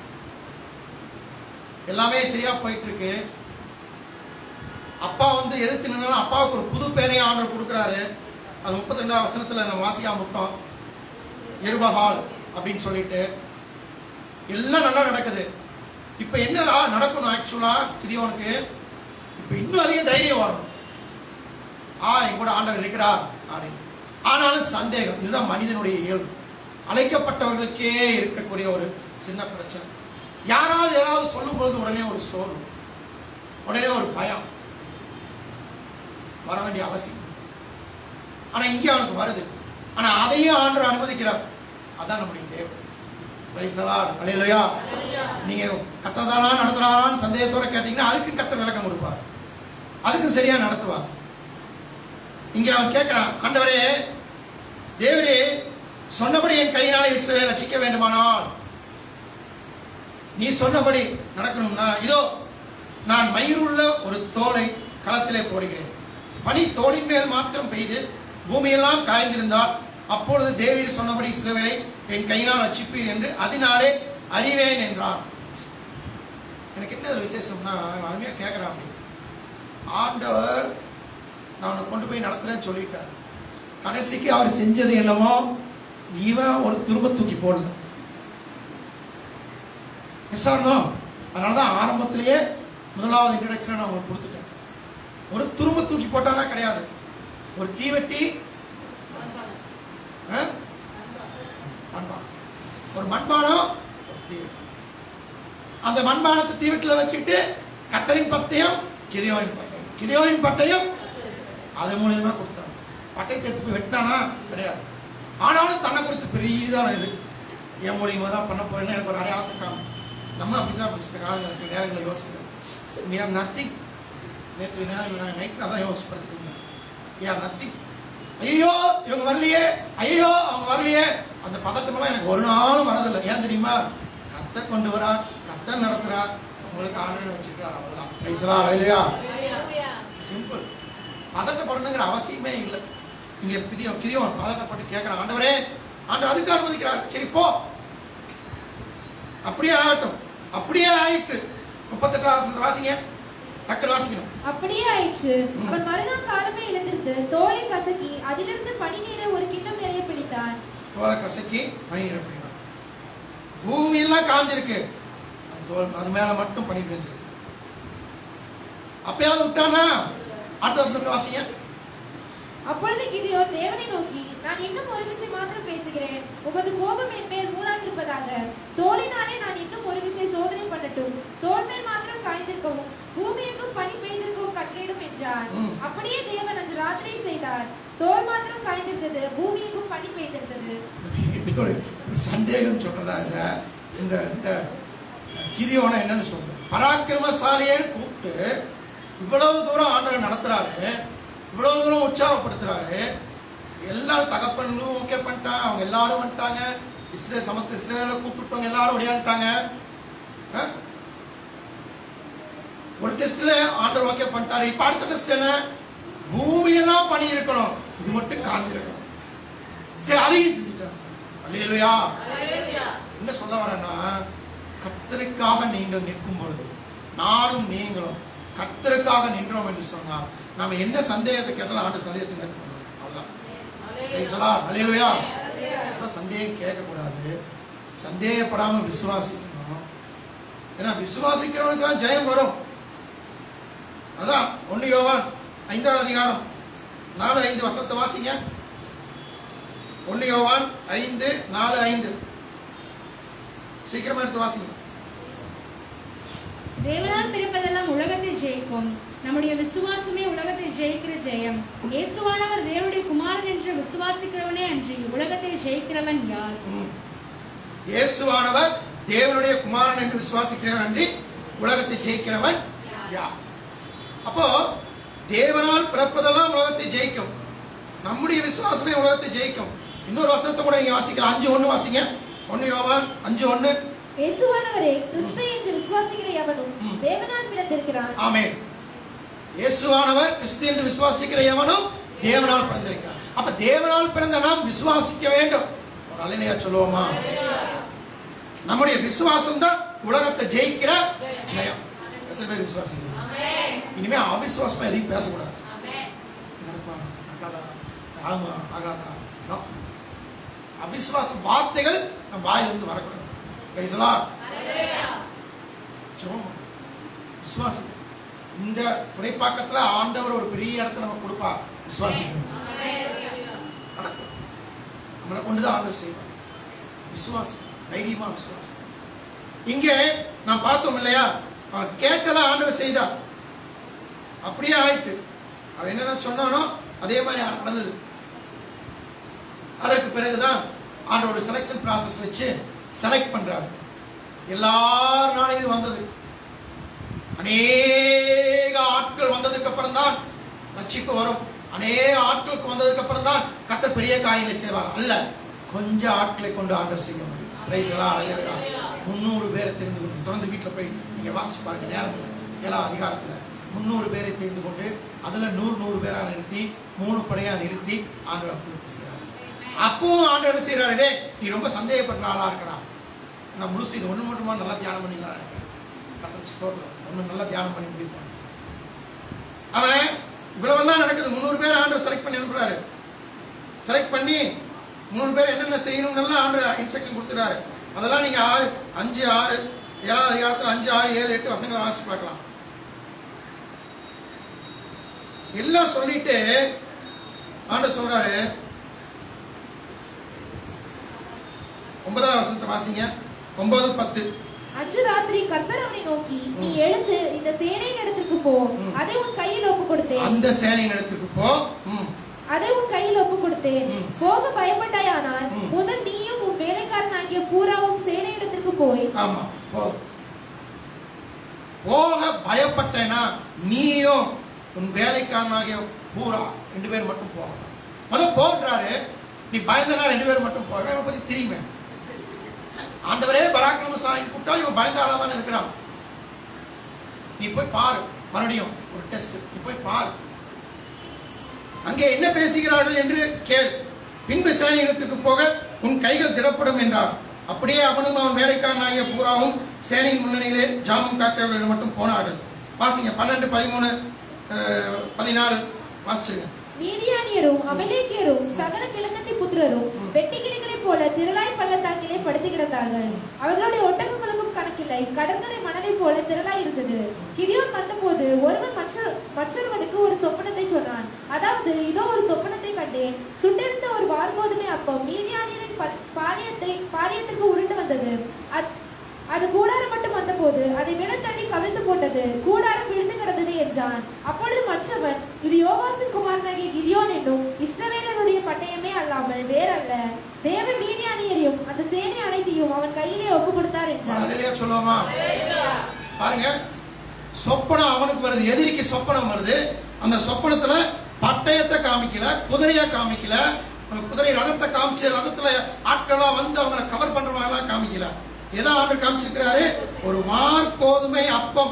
எல்லாமே சரியா போயிட்டு இருக்கு அப்பா வந்து எதிர்த்து நின்னாலும் அப்பாவுக்கு ஒரு புது பேரையும் ஆண்டவர் கொடுக்குறாரு அது முப்பத்தி ரெண்டாம் வசனத்துல நம்ம வாசிக்காம விட்டோம் எருபகால் அப்படின்னு சொல்லிட்டு எல்லாம் நல்லா நடக்குது இப்போ என்ன ஆ- நடக்கணும் ஆக்சுவலா கிதியோனுக்கு இப்போ இன்னும் அதிக தைரியம் வரும் ஆ என் கூட ஆண்டவர் இருக்கிறார் அப்படின்னு ஆனாலும் சந்தேகம் இதுதான் மனிதனுடைய இயல்பு அழைக்கப்பட்டவர்களுக்கே இருக்கக்கூடிய ஒரு சின்ன பிரச்சனை யாராவது ஏதாவது சொல்லும்போது உடனே ஒரு சோர்வு உடனே ஒரு பயம் வர வேண்டிய அவசியம் ஆனா இங்கே அவனுக்கு வருது ஆனா அதையும் ஆண்டு அனுமதிக்கிறார் அதான் நம்முடைய தேவை பிரைசலார் அலையிலையா நீங்க கத்ததானா நடத்துறாரான்னு சந்தேகத்தோட கேட்டீங்கன்னா அதுக்கு கத்த விளக்கம் கொடுப்பார் அதுக்கு சரியா நடத்துவார் இங்க அவன் கேட்கிறான் ஆண்டவரே தேவரே சொன்னபடி என் கையினால இஸ்ரவேலை ரட்சிக்க வேண்டுமானால் நீ சொன்னபடி நடக்கணும்னா இதோ நான் மயிருள்ள ஒரு தோலை களத்திலே போடுகிறேன் பனி தோளின் மேல் மாத்திரம் பெய்து பூமியெல்லாம் காய்ந்திருந்தால் அப்பொழுது தேவீர் சொன்னபடி இஸ்ரவேலை என் கையினால் ரட்சிப்பீர் என்று அதனாலே அறிவேன் என்றான் எனக்கு என்ன ஒரு விசேஷம்னா அவன் அருமையாக கேட்குறான் அப்படி ஆண்டவர் நான் உன்னை கொண்டு போய் நடத்துறேன்னு சொல்லிட்டார் கடைசிக்கு அவர் செஞ்சது என்னமோ இவன் ஒரு திரும்ப தூக்கி போடல விசாரணம் அதனால தான் ஆரம்பத்திலேயே முதலாவது இன்ட்ரடக்ஷனை நான் உங்களுக்கு கொடுத்துட்டேன் ஒரு துரும்ப தூக்கி போட்டாலாம் கிடையாது ஒரு தீவெட்டி ஆ? மண்பானம் ஒரு மண்பானம் ஒரு தீவெட்டி அந்த மண்பானத்தை தீவெட்டில் வச்சுட்டு கத்தரின் பட்டயம் கிதியோனின் பட்டயம் கிதியோனின் பட்டயம் அது மூலியமா கொடுத்தாங்க பட்டயத்தை எடுத்து போய் வெட்டினானா கிடையாது ஆனாலும் தன்னை குறித்து பெரியதான இது என் மூலியமா தான் பண்ண போறேன்னு எனக்கு ஒரு அடையாளத்தை காணும் நம்ம அப்படிதான் சில காலங்கள் சில நேரங்களில் யோசிக்கிறோம் we are nothing நேற்று நேரம் நைட் நான் தான் யோசிப்படுத்திட்டு இருந்தேன் we are nothing ஐயோ இவங்க வரலையே ஐயோ அவங்க வரலையே அந்த பதட்டமெல்லாம் எனக்கு ஒரு நாளும் வரதில்லை ஏன் தெரியுமா கத்த கொண்டு வரார் கத்த நடத்துறார் உங்களுக்கு ஆண்டு வச்சுக்கிறார் அவ்வளவுதான் ரைசலா இல்லையா சிம்பிள் பதட்டப்படணுங்கிற அவசியமே இல்லை இங்க பிதியம் கிதியம் பதட்டப்பட்டு கேட்கிறான் ஆண்டவரே ஆண்டவர் அதுக்கு அனுமதிக்கிறார் சரி போ அப்படியே ஆகட்டும் அப்படியே ஆயிட்டு முப்பத்தெட்டாம் வசனத்தை வாசிங்க டக்குனு வாசிக்கணும் அப்படியே ஆயிற்று அவன் மறுநாள் காலமே எழுந்திருந்து தோலை கசக்கி அதிலிருந்து பனி நீரை ஒரு கிண்ணம் நிறைய பிடித்தான் தோலை கசக்கி பனி நிரப்பினான் பூமி எல்லாம் காஞ்சிருக்கு அந்த தோல் அது மேல மட்டும் பனி பெஞ்சிருக்கு அப்பயாவது விட்டானா அடுத்த வசனத்தை வாசிங்க அப்பொழுது கிதியோன் தேவனை நோக்கி நான் இன்னும் ஒரு விசை மாத்திரம் பேசுகிறேன் உமது கோபம் என் மேல் மூடாதிருப்பதாக தோளினாலே நான் இன்னும் ஒரு விசை சோதனை பண்ணட்டும் தோல் மேல் மாத்திரம் காய்ந்திருக்கவும் பூமி எங்கும் பனி பெய்திருக்கவும் கட்டளையிடும் என்றார் ம். அப்படியே தேவன் அன்று ராத்திரி செய்தார் தோல் மாத்திரம் காய்ந்திருந்தது பூமி எங்கும் பனி பெய்திருந்தது இப்படி ஒரு ஒரு சந்தேகம் சொல்றதா இல்ல இந்த இந்த கிதியோன என்னன்னு சொல்றது பராக்கிரமசாலியே கூப்பிட்டு இவ்வளவு தூரம் ஆண்டவர் நடத்துறாரு இவ்வளவு தூரம் உற்சாகப்படுத்துறாரு எல்லாரும் தகப்பனும் ஓகே பண்ணிட்டாங்க அவங்க எல்லாரும் வந்துட்டாங்க இஸ்ரே சமத்து இஸ்ரேல கூப்பிட்டவங்க எல்லாரும் ஒடியாந்துட்டாங்க ஆ? ஒரு டெஸ்ட்ல ஆண்டவர் ஓகே பண்ணிட்டாரு இப்ப அடுத்த டெஸ்ட் என்ன பூமியெல்லாம் பணி இருக்கணும் இது மட்டும் காஞ்சிருக்கணும் சரி அதையும் செஞ்சுட்டார் அல்லேலூயா என்ன சொல்ல வரேன்னா கத்தருக்காக நீங்கள் நிற்கும் பொழுது நானும் நீங்களும் கத்தருக்காக நின்றோம் என்று சொன்னால் நாம என்ன சந்தேகத்தை கேட்டாலும் ஆண்டு சந்தேகத்தை நிறுத்த பண்ணுவோம் அவ்வளவுதான் Praise the Lord. அல்லேலூயா அதான் சந்தேகம் கேட்கக்கூடாது சந்தேகப்படாம விசுவாசிக்கணும் ஏன்னா விசுவாசிக்கிறவனுக்கு தான் ஜெயம் வரும் அதான் ஒண்ணு யோவான் ஐந்தாவது அதிகாரம் நாலு ஐந்து வசனத்தை வாசிங்க ஒண்ணு யோவான் ஐந்து நாலு ஐந்து சீக்கிரமா எடுத்து வாசிங்க தேவனால் பிறப்பதெல்லாம் உலகத்தை ஜெயிக்கும் நம்முடைய விசுவாசமே உலகத்தை ஜெயிக்கிற ஜெயம் இயேசுவானவர் தேவனுடைய குமாரன் என்று விசுவாசிக்கிறவனே அன்றி உலகத்தை ஜெயிக்கிறவன் யார் ம். இயேசுவானவர் தேவனுடைய குமாரன் என்று விசுவாசிக்கிறவன் அன்றி உலகத்தை ஜெயிக்கிறவன் யார் அப்போ தேவனால் பிறப்பதெல்லாம் உலகத்தை ஜெயிக்கும் நம்முடைய விசுவாசமே உலகத்தை ஜெயிக்கும் இன்னொரு வசனத்தை கூட நீங்க வாசிக்கலாம் அஞ்சு ஒண்ணு வாசிங்க ஒண்ணு யோவான் அஞ்சு ஒண்ணு இயேசுவானவரே கிறிஸ்து என்று விசுவாசிக்கிற எவனும் ம். தேவனால் பிறந்திருக்கிறான் ஆமென் இயேசுவானவர் கிறிஸ்து என்று விசுவாசிக்கிற எவனும் தேவனால் பிறந்திருக்கிறார் அப்ப தேவனால் பிறந்த நாம் விசுவாசிக்க வேண்டும் ஒரு அலையிலையா சொல்லுவோமா நம்முடைய விசுவாசம் தான் உலகத்தை ஜெயிக்கிற ஜெயம் எத்தனை பேர் விசுவாசிக்கிறீங்க இனிமே அவிசுவாசமா எதையும் பேசக்கூடாது நடப்பா ஆகாதா ஆகுமா ஆகாதா No. அவிசுவாச வார்த்தைகள் நம் வாயிலிருந்து வரக்கூடாது பேசலா விசுவாசம் இந்த துறைப்பாக்கத்துல ஆண்டவர் ஒரு பெரிய இடத்த நம்ம கொடுப்பா விசுவாசிக்கணும் நடக்கும் நம்மளை கொண்டு தான் ஆண்டவர் செய்வார் விசுவாசம் தைரியமா விசுவாசம் இங்கே நான் பார்த்தோம் இல்லையா அவன் கேட்டதா ஆண்டவர் செய்தார் அப்படியே ஆயிட்டு அவன் என்னென்ன சொன்னானோ அதே மாதிரி நடந்தது அதற்கு பிறகுதான் ஆண்டவர் ஒரு செலெக்ஷன் ப்ராசஸ் வச்சு செலக்ட் பண்றாரு எல்லாருனாலும் இது வந்தது அநேக ஆட்கள் வந்ததுக்கு அப்புறம் தான் ரட்சிப்பு வரும் அநேக ஆட்களுக்கு வந்ததுக்கு அப்புறம் தான் கத்த பெரிய காரியங்களை செய்வார் அல்ல கொஞ்சம் ஆட்களை கொண்டு ஆர்டர் செய்ய முடியும் பிரைஸலா முந்நூறு பேரை தெரிந்து கொண்டு தொடர்ந்து வீட்டில் போய் நீங்க வாசிச்சு பாருங்க நேரம் இல்லை ஏழாம் அதிகாரத்துல முந்நூறு பேரை தெரிந்து கொண்டு அதுல நூறு நூறு பேரா நிறுத்தி மூணு படையா நிறுத்தி ஆண்டவர் பூர்த்தி செய்யறாரு அப்பவும் ஆண்டவர் என்ன செய்யறாரு "டேய், நீ ரொம்ப சந்தேகப்படுற ஆளா இருக்கடா நான் முழுசு இது ஒண்ணு மட்டுமா நல்லா தியானம் பண்ணிக்கலாம் நினைக்கிறேன் கர்த்தருக்கு ஸ்தோத்திரம் ஒண்ணு நல்லா தியானம் பண்ணி முடிப்பான் அவன் இவ்வளவெல்லாம் நடக்குது முந்நூறு பேர் ஆண்டவர் செலக்ட் பண்ணி அனுப்புறாரு செலக்ட் பண்ணி முந்நூறு பேர் என்னென்ன செய்யணும்னு ஆண்டவர் இன்ஸ்ட்ரக்ஷன் கொடுத்துறாரு அதெல்லாம் நீங்க ஆறு அஞ்சு ஆறு ஏழாவது அதிகாரத்தில் அஞ்சு ஆறு ஏழு எட்டு வசங்களை வாசிச்சு பார்க்கலாம் எல்லாம் சொல்லிட்டு ஆண்டவர் சொல்றாரு ஒன்பதாம் வசனத்தை வாசிங்க ஒன்பது பத்து அன்று ராத்திரி கர்த்தர் அவனை நோக்கி நீ எழுந்து இந்த சேனையின் இடத்திற்கு போ ம். அதை உன் கையில் ஒப்பு கொடுத்தேன் அந்த சேனையின் இடத்திற்கு போ ம், அதை உன் கையில் ஒப்பு கொடுத்தேன் ம். போக பயப்பட்டாயானால் ம். முதல் நீயும் உன் வேலைக்காரனாகிய பூராவும் சேனை இடத்திற்கு போய் ஆமா போ போக பயப்பட்டேனா நீயும் உன் வேலைக்காரனாகிய பூரா ரெண்டு பேர் மட்டும் போக முத போன்றாரு நீ பயந்தனா ரெண்டு பேர் மட்டும் போக இவனை பத்தி தெரியுமே ஆண்டவரே பராக்கிரமசாலி கூப்பிட்டாலும் இவன் பயந்தாளா தான் இருக்கிறான் நீ போய் பாரு மறுபடியும் ஒரு டெஸ்ட் நீ போய் பாரு அங்கே என்ன பேசுகிறார்கள் என்று கேள் பின்பு சேனையிடத்துக்கு போக உன் கைகள் திடப்படும் என்றார் அப்படியே அவனும் அவன் வேலைக்காரனாகிய பூராவும் சேனையின் முன்னணியிலே ஜாமம் காக்கிறவர்கள் மட்டும் போனார்கள் வாசிங்க பன்னெண்டு பதிமூணு அஹ், பதினாலு வாசிச்சிருங்க மீதியானியரும் அமலேக்கியரும் சகல கிழக்கத்தி புத்திரரும் ம். வெட்டுக்கிளிகளைப் போல திரளாய் பள்ளத்தாக்கிலே படுத்து கிடந்தார்கள் அவர்களுடைய ஒட்டகங்களுக்கும் கணக்கில்லை கடற்கரை மணலைப் போல திரளாய் இருந்தது கிதியோன் வந்தபோது ஒருவன் மற்ற மற்றொருவனுக்கு ஒரு சொப்பனத்தை சொன்னான் அதாவது இதோ ஒரு சொப்பனத்தை கண்டேன் சுட்டிருந்த ஒரு வார்கோதுமை அப்பம் மீதியானியரின் ப- பாளையத்தை பாளையத்திற்கு உருண்டு வந்தது அத்- அது கூடாரம் மட்டும் வந்தபோது அதை விட தள்ளி கவிழ்ந்து போட்டது கூடாரம் விழுந்து கிடந்தது என்றான் அப்பொழுது மற்றவன் இது யோவாசின் குமாரனாகிய கிதியோன் என்னும் இஸ்ரவேலருடைய பட்டயமே அல்லாமல் வேறல்ல தேவ மீதியானியரையும் அந்த சேனை அனைத்தையும் அவன் கையிலே ஒப்பு கொடுத்தார் என்றார் அலையிலேயே சொல்லுவோமா பாருங்க சொப்பனம் அவனுக்கு வருது எதிரிக்கு சொப்பனம் வருது அந்த சொப்பனத்துல பட்டயத்தை காமிக்கல குதிரையை காமிக்கல குதிரை ரதத்தை காமிச்சு ரதத்துல ஆட்களா வந்து அவங்களை கவர் பண்றவங்க காமிக்கல எதை ஆண்டு காமிச்சிருக்கிறாரு ஒரு வார் கோதுமை அப்பம்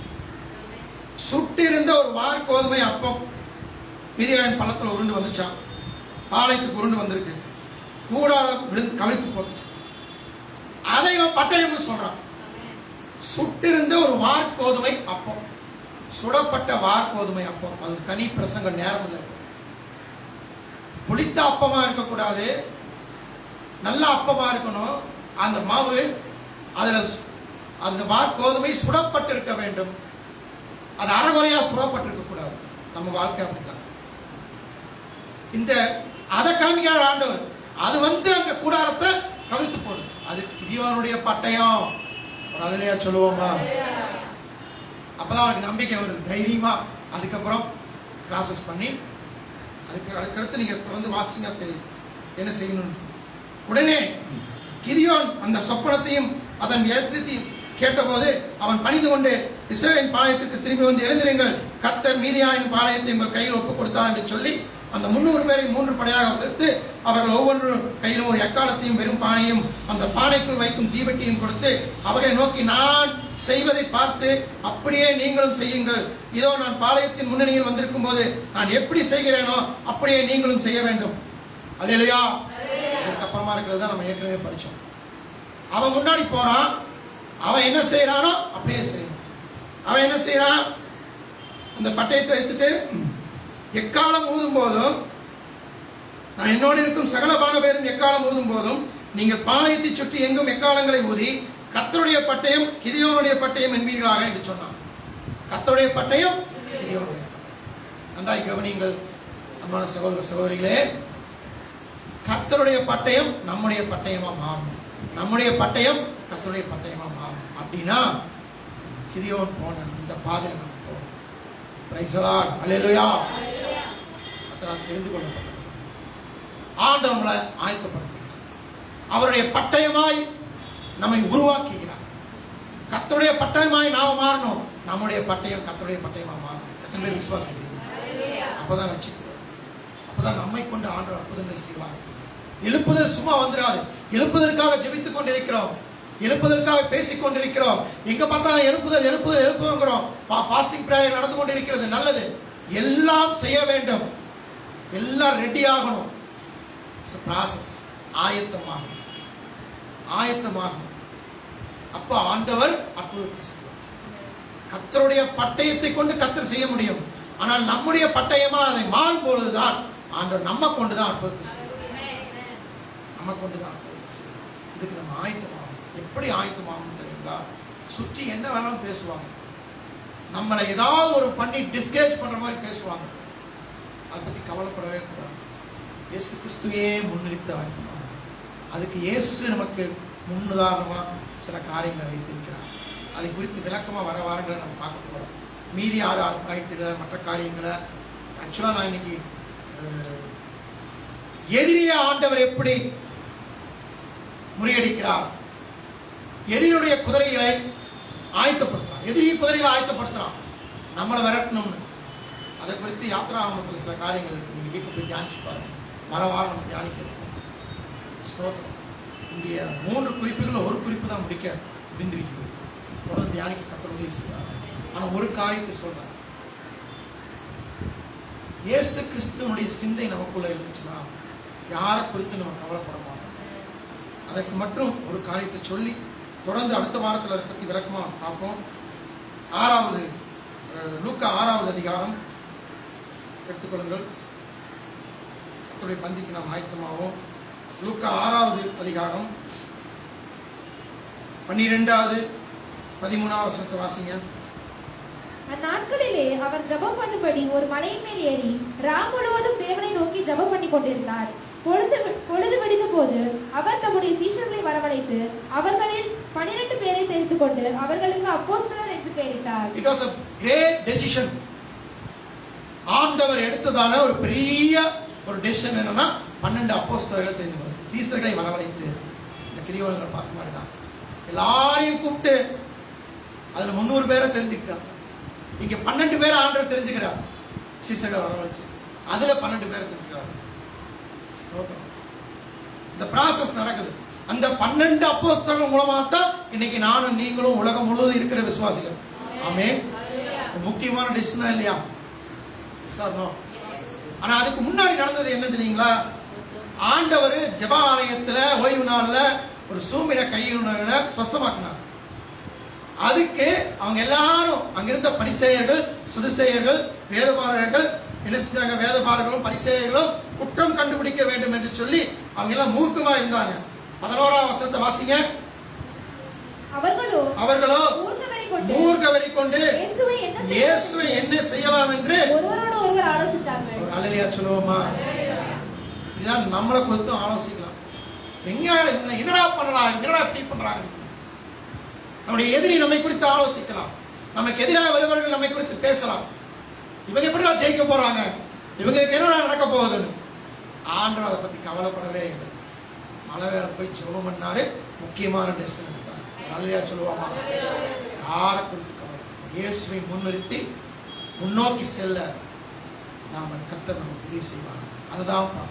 சுட்டிருந்த ஒரு வார் கோதுமை அப்பம் மிதியாயின் பள்ளத்துல உருண்டு வந்துச்சான் பாளையத்துக்கு உருண்டு வந்திருக்கு கூடாரம் விழுந்து கவிழ்த்து போட்டுச்சு அதை இவன் பட்டயம்னு சொல்றான் சுட்டிருந்த ஒரு வார்கோதுமை அப்பம் சுடப்பட்ட வார்கோதுமை அப்பம் அது தனி பிரசங்க நேரம் இல்லை புளித்த அப்பமா இருக்கக்கூடாது நல்ல அப்பமா இருக்கணும் அந்த மாவு அதுல சு- அந்த வார்கோதுமை சுடப்பட்டிருக்க வேண்டும் அது அறகுறையா சுடப்பட்டிருக்க கூடாது நம்ம வாழ்க்கை அப்படிதான் இந்த அதை காமிக்கிற ஆண்டவர் அது வந்து அங்க கூடாரத்தை கவிழ்த்து போடுது அது கிதியோனுடைய பட்டயம் ஒரு அலையா சொல்லுவோமா அப்பதான் அவனுக்கு நம்பிக்கை வருது தைரியமா அதுக்கப்புறம் ப்ராசஸ் பண்ணி அதுக்கு அதுக்கடுத்து நீங்க தொடர்ந்து வாசிச்சீங்கன்னா தெரியும் என்ன செய்யணும் உடனே கிதியோன் அந்த சொப்பனத்தையும் அதன் ஏத்தத்தையும் கேட்டபோது அவன் பணிந்து கொண்டு இஸ்ரவேலின் பாளையத்துக்கு திரும்பி வந்து எழுந்திருங்கள் கத்தர் மீதியானின் பாளையத்தை உங்கள் கையில் ஒப்புக் கொடுத்தார் என்று சொல்லி அந்த முன்னூறு பேரை மூன்று படையாக வகுத்து அவர்கள் ஒவ்வொரு கையிலும் ஒரு எக்காலத்தையும் வெறும் பானையும் அந்த பானைக்குள் வைக்கும் தீவெட்டியும் கொடுத்து அவரை நோக்கி நான் செய்வதை பார்த்து அப்படியே நீங்களும் செய்யுங்கள் இதோ நான் பாளையத்தின் முன்னணியில் வந்திருக்கும் போது நான் எப்படி செய்கிறேனோ அப்படியே நீங்களும் செய்ய வேண்டும் அல்லையா அதுக்கப்புறமா இருக்கிறது தான் நம்ம ஏற்கனவே படிச்சோம் அவன் முன்னாடி போறான் அவன் என்ன செய்யறானோ அப்படியே செய்யணும் அவன் என்ன செய்யறான் அந்த பட்டயத்தை எடுத்துட்டு ம், எக்காலம் ஊதும் போதும் நான் என்னோடு இருக்கும் சகல பானபேரும் எக்காலம் ஊதும் போதும் நீங்கள் பாளையத்தை சுற்றி எங்கும் எக்காலங்களை ஊதி கத்தருடைய பட்டயம் கிதியோனுடைய பட்டயம் என்பீர்களாக என்று சொன்னான் கத்தருடைய பட்டயம் கிதியோனுடைய பட்டயம் நன்றாய் கவனியுங்கள் அன்பான சகோதர சகோதரிகளே கர்த்தருடைய பட்டயம் நம்முடைய பட்டயமா மாறும் நம்முடைய பட்டயம் கர்த்தருடைய பட்டயமா மாறும் அப்படின்னா கிதியோன் போன இந்த பாதையில் நம்ம போகணும் பிரைசலால் அல்லேலூயா கர்த்தரால் தெரிந்து கொள்ளப்பட்டது ஆண்டவர் நம்மளை ஆயத்தப்படுத்துகிறார் அவருடைய பட்டயமாய் நம்மை உருவாக்குகிறார் கர்த்தருடைய பட்டயமாய் நாம மாறணும் நம்முடைய பட்டயம் கர்த்தருடைய பட்டயமா மாறணும் எத்தனை பேர் விசுவாசிக்கிறீங்க அப்பதான் ரட்சிக்கிறோம் அப்பதான் நம்மை கொண்டு ஆண்டவர் அற்புதங்களை செய்வார் எழுப்புதல் சும்மா வந்துடாது எழுப்புதலுக்காக ஜெபித்துக் கொண்டிருக்கிறோம் எழுப்புதலுக்காக பேசிக் கொண்டிருக்கிறோம் எங்க பார்த்தாலும் எழுப்புதல் எழுப்புதல் எழுப்புதல்ங்கிறோம் பாஸ்டிங் பிரேயர் நடந்து கொண்டிருக்கிறது நல்லது எல்லாம் செய்ய வேண்டும் எல்லாம் ரெடி ஆகணும் இட்ஸ் ப்ராசஸ் ஆயத்தமாகும் ஆயத்தமாகும் அப்ப ஆண்டவர் அற்புதத்தை செய்வார் கத்தருடைய பட்டயத்தை கொண்டு கத்தர் செய்ய முடியும் ஆனால் நம்முடைய பட்டயமா அதை மாறும் பொழுதுதான் ஆண்டவர் நம்ம கொண்டு தான் அற்புதத்தை செய்வார் நம்ம கொண்டு தான் அற்புதத்தை செய்வார் இதுக்கு நம்ம ஆயத்தமாகும் எப்படி ஆயத்தமாகும் தெரியுங்களா சுற்றி என்ன வேணாலும் பேசுவாங்க நம்மளை ஏதாவது ஒரு பண்ணி டிஸ்கரேஜ் பண்ற மாதிரி பேசுவாங்க அதை பத்தி கவலைப்படவே கூடாது இயேசு கிறிஸ்துவே முன்னிறுத்த ஆயத்தமாகும் அதுக்கு இயேசு நமக்கு முன்னுதாரணமா சில காரியங்களை வைத்திருக்கிறார் அதை குறித்து விளக்கமா வர வாரங்களை நம்ம பார்க்க போறோம் மீதி ஆறு ஆயிட்டுல மற்ற காரியங்களை ஆக்சுவலா நான் இன்னைக்கு அஹ், எதிரிய ஆண்டவர் எப்படி முறியடிக்கிறார் எதிரியுடைய குதிரைகளை ஆயத்தப்படுத்தலாம் எதிரிய குதிரைகளை ஆயத்தப்படுத்தலாம் நம்மளை விரட்டணும்னு அதை குறித்து யாத்ராமத்தில் சில காரியங்கள் இருக்கு நீங்க வீட்டில் போய் தியானிச்சு பாருங்க வர வாரம் நம்ம தியானிக்கிறோம் ஸ்தோத்திரம் இந்திய மூன்று குறிப்புகளில் ஒரு குறிப்பு தான் முடிக்க முடிந்திருக்கிறது தொடர்ந்து தியானிக்க கத்தர் உதவி செய்வார் ஆனால் ஒரு காரியத்தை சொல்றேன் இயேசு கிறிஸ்துவனுடைய சிந்தை நமக்குள்ள இருந்துச்சுன்னா யாரை குறித்து நம்ம கவலைப்பட மாட்டோம் அதற்கு மட்டும் ஒரு காரியத்தை சொல்லி தொடர்ந்து அடுத்த வாரத்தில் அதை பற்றி விளக்கமா பார்ப்போம் ஆறாவது அஹ், லூக்கா ஆறாவது அதிகாரம் எடுத்துக்கொள்ளுங்கள் கர்த்தருடைய பந்திக்கு நாம் ஆயத்தமாவோம் லூக்கா ஆறாவது அதிகாரம் பன்னிரெண்டாவது பதிமூணாவது வசனத்தை வாசிங்க அந்நாட்களிலே அவர் ஜெபம் பண்ணும்படி ஒரு மலையின் மேல் ஏறி ராம் முழுவதும் தேவனை நோக்கி ஜெபம் பண்ணி கொண்டிருந்தார் பொழுது பொழுது விடிந்த போது அவர் தம்முடைய சீஷர்களை வரவழைத்து அவர்களில் பனிரெண்டு பேரை தெரிந்து கொண்டு அவர்களுக்கு அப்போஸ்தலர் என்று பெயரிட்டார் it was a great decision ஆண்டவர் எடுத்ததான ஒரு பெரிய ஒரு டெசிஷன் என்னன்னா பன்னெண்டு அப்போஸ்தலர்கள் தெரிந்து கொண்டு சீசர்களை வரவழைத்து இந்த கிரியோகங்களை பார்த்த மாதிரி தான் எல்லாரையும் கூப்பிட்டு அதுல முந்நூறு பேரை தெரிஞ்சுக்கிட்டாங்க இங்க பன்னெண்டு பேரை ஆண்டவர் தெரிஞ்சுக்கிறார் சீசர்களை வரவழைச்சு அதுல பன்னெண்டு பேரை தெரிஞ்சுக்கிறார் ஸ்தோத்திரம் இந்த ப்ராசஸ் நடக்குது அந்த பன்னெண்டு அப்போஸ்தலர்கள் மூலமா தான் இன்னைக்கு நானும் நீங்களும் உலகம் முழுவதும் இருக்கிற விசுவாசிகள் ஆமே முக்கியமான டெசிஷனா இல்லையா விசாரணம் ஆனா அதுக்கு முன்னாடி நடந்தது என்ன தெரியுங்களா ஆண்டவர் ஜெப ஆலயத்துல ஓய்வு நாள்ல ஒரு சூமிர கையுணர்களை சுஸ்தமாக்கினார் அதுக்கு அவங்க எல்லாரும் அங்கிருந்த பரிசேயர்கள் சுதுசேயர்கள் வேதபாரர்கள் என்ன செஞ்சாங்க வேதபாரர்களும் பரிசேயர்களும் குற்றம் கண்டுபிடிக்க வேண்டும் என்று சொல்லி அவங்க எல்லாம் மூர்க்கமா இருந்தாங்க பதினோராம் வசனத்தை வாசிங்க அவர்களோ அவர்களோ மூர்க்கவரை கொண்டு மூர்க்கவரி கொண்டு இயேசுவை என்ன செய்ய இயேசுவை என்ன செய்யலாம் என்று ஒருவரோடு ஒருவர் ஆலோசித்தார்கள் ஒரு அலையா சொல்லுவோமா இதான் நம்மளை குறித்து ஆலோசிக்கலாம் எங்க என்ன- என்னடா பண்ணலாம் என்னடா இப்படி பண்றாங்க நம்முடைய எதிரி நம்மை குறித்து ஆலோசிக்கலாம் நமக்கு எதிராக வருபவர்கள் நம்மை குறித்து பேசலாம் இவங்க எப்படிடா ஜெயிக்க போறாங்க இவங்களுக்கு என்ன நடக்க போகுதுன்னு ஆண்டவர் அதை பத்தி கவலைப்படவே இல்லை மலை வேலை போய் ஜெபம் பண்ணாரு முக்கியமான டெசிஷன் எடுத்தார் நல்லையா சொல்லுவாமா யாரை குறித்து கவலை இயேசுவை முன்னிறுத்தி முன்னோக்கி செல்ல நாம கத்தர் நமக்கு உதவி செய்வாங்க அதுதான் பார்க்கணும்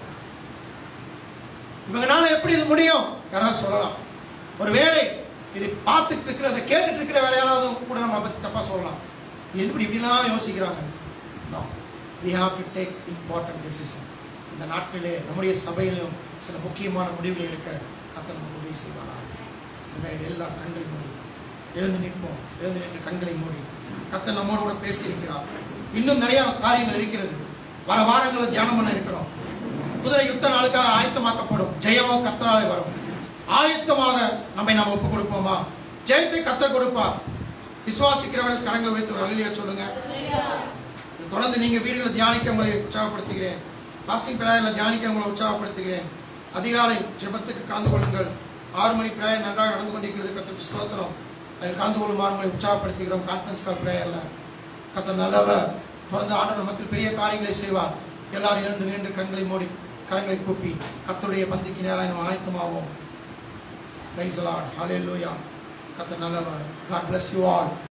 இவங்கனால எப்படி இது முடியும் யாராவது சொல்லலாம் ஒருவேளை இது பார்த்துட்டு இருக்கிற அதை கேட்டுட்டு இருக்கிற வேற யாராவது கூட நம்ம பத்தி தப்பா சொல்லலாம் இது எப்படி இப்படிலாம் யோசிக்கிறாங்க No. we have to take important decision இந்த நாட்களிலே நம்முடைய சபையிலும் சில முக்கியமான முடிவுகளை எடுக்க கத்தர் நமக்கு உதவி செய்வாரா இந்த வேலை எல்லா கண்களை மூடி எழுந்து நிற்போம் எழுந்து நின்று கண்களை மூடி கத்தர் நம்மோடு கூட பேசி இருக்கிறார் இன்னும் நிறைய காரியங்கள் இருக்கிறது வர வாரங்களில் தியானம் பண்ண இருக்கிறோம் குதிரை யுத்த நாளுக்காக ஆயத்தமாக்கப்படும் ஜெயமோ கத்தராலே வரும் ஆயத்தமாக நம்மை நாம் ஒப்பு கொடுப்போமா ஜெயத்தை கத்தர் கொடுப்பார் விசுவாசிக்கிறவர்கள் கரங்களை வைத்து ஒரு அழிலியா சொல்லுங்க இது தொடர்ந்து நீங்க வீடுகளை தியானிக்க உங்களை உற்சாகப்படுத்துகிறேன் பாஸ்டிங் பிரேயர்ல தியானிக்க உங்களை உற்சாகப்படுத்துகிறேன் அதிகாலை ஜெபத்துக்கு கலந்து கொள்ளுங்கள் ஆறு மணி பிரேயர் நன்றாக நடந்து கொண்டிருக்கிறது கத்திற்கு ஸ்தோத்திரம் அதில் கலந்து கொள்ளுமாறு உங்களை உற்சாகப்படுத்துகிறோம் கான்ஃபரன்ஸ் கால் பிரேயரில் கத்தர் நல்லவர் தொடர்ந்து ஆண்டவர் மத்தியில் பெரிய காரியங்களை செய்வார் எல்லாரும் எழுந்து நின்று கண்களை மூடி கரங்களை கூப்பி கத்தருடைய பந்திக்கு நேராக நம்ம ஆயத்தமாவோம் பிரைஸ் லார்ட் ஹalleluya கத்தர் நல்லவர் God bless you all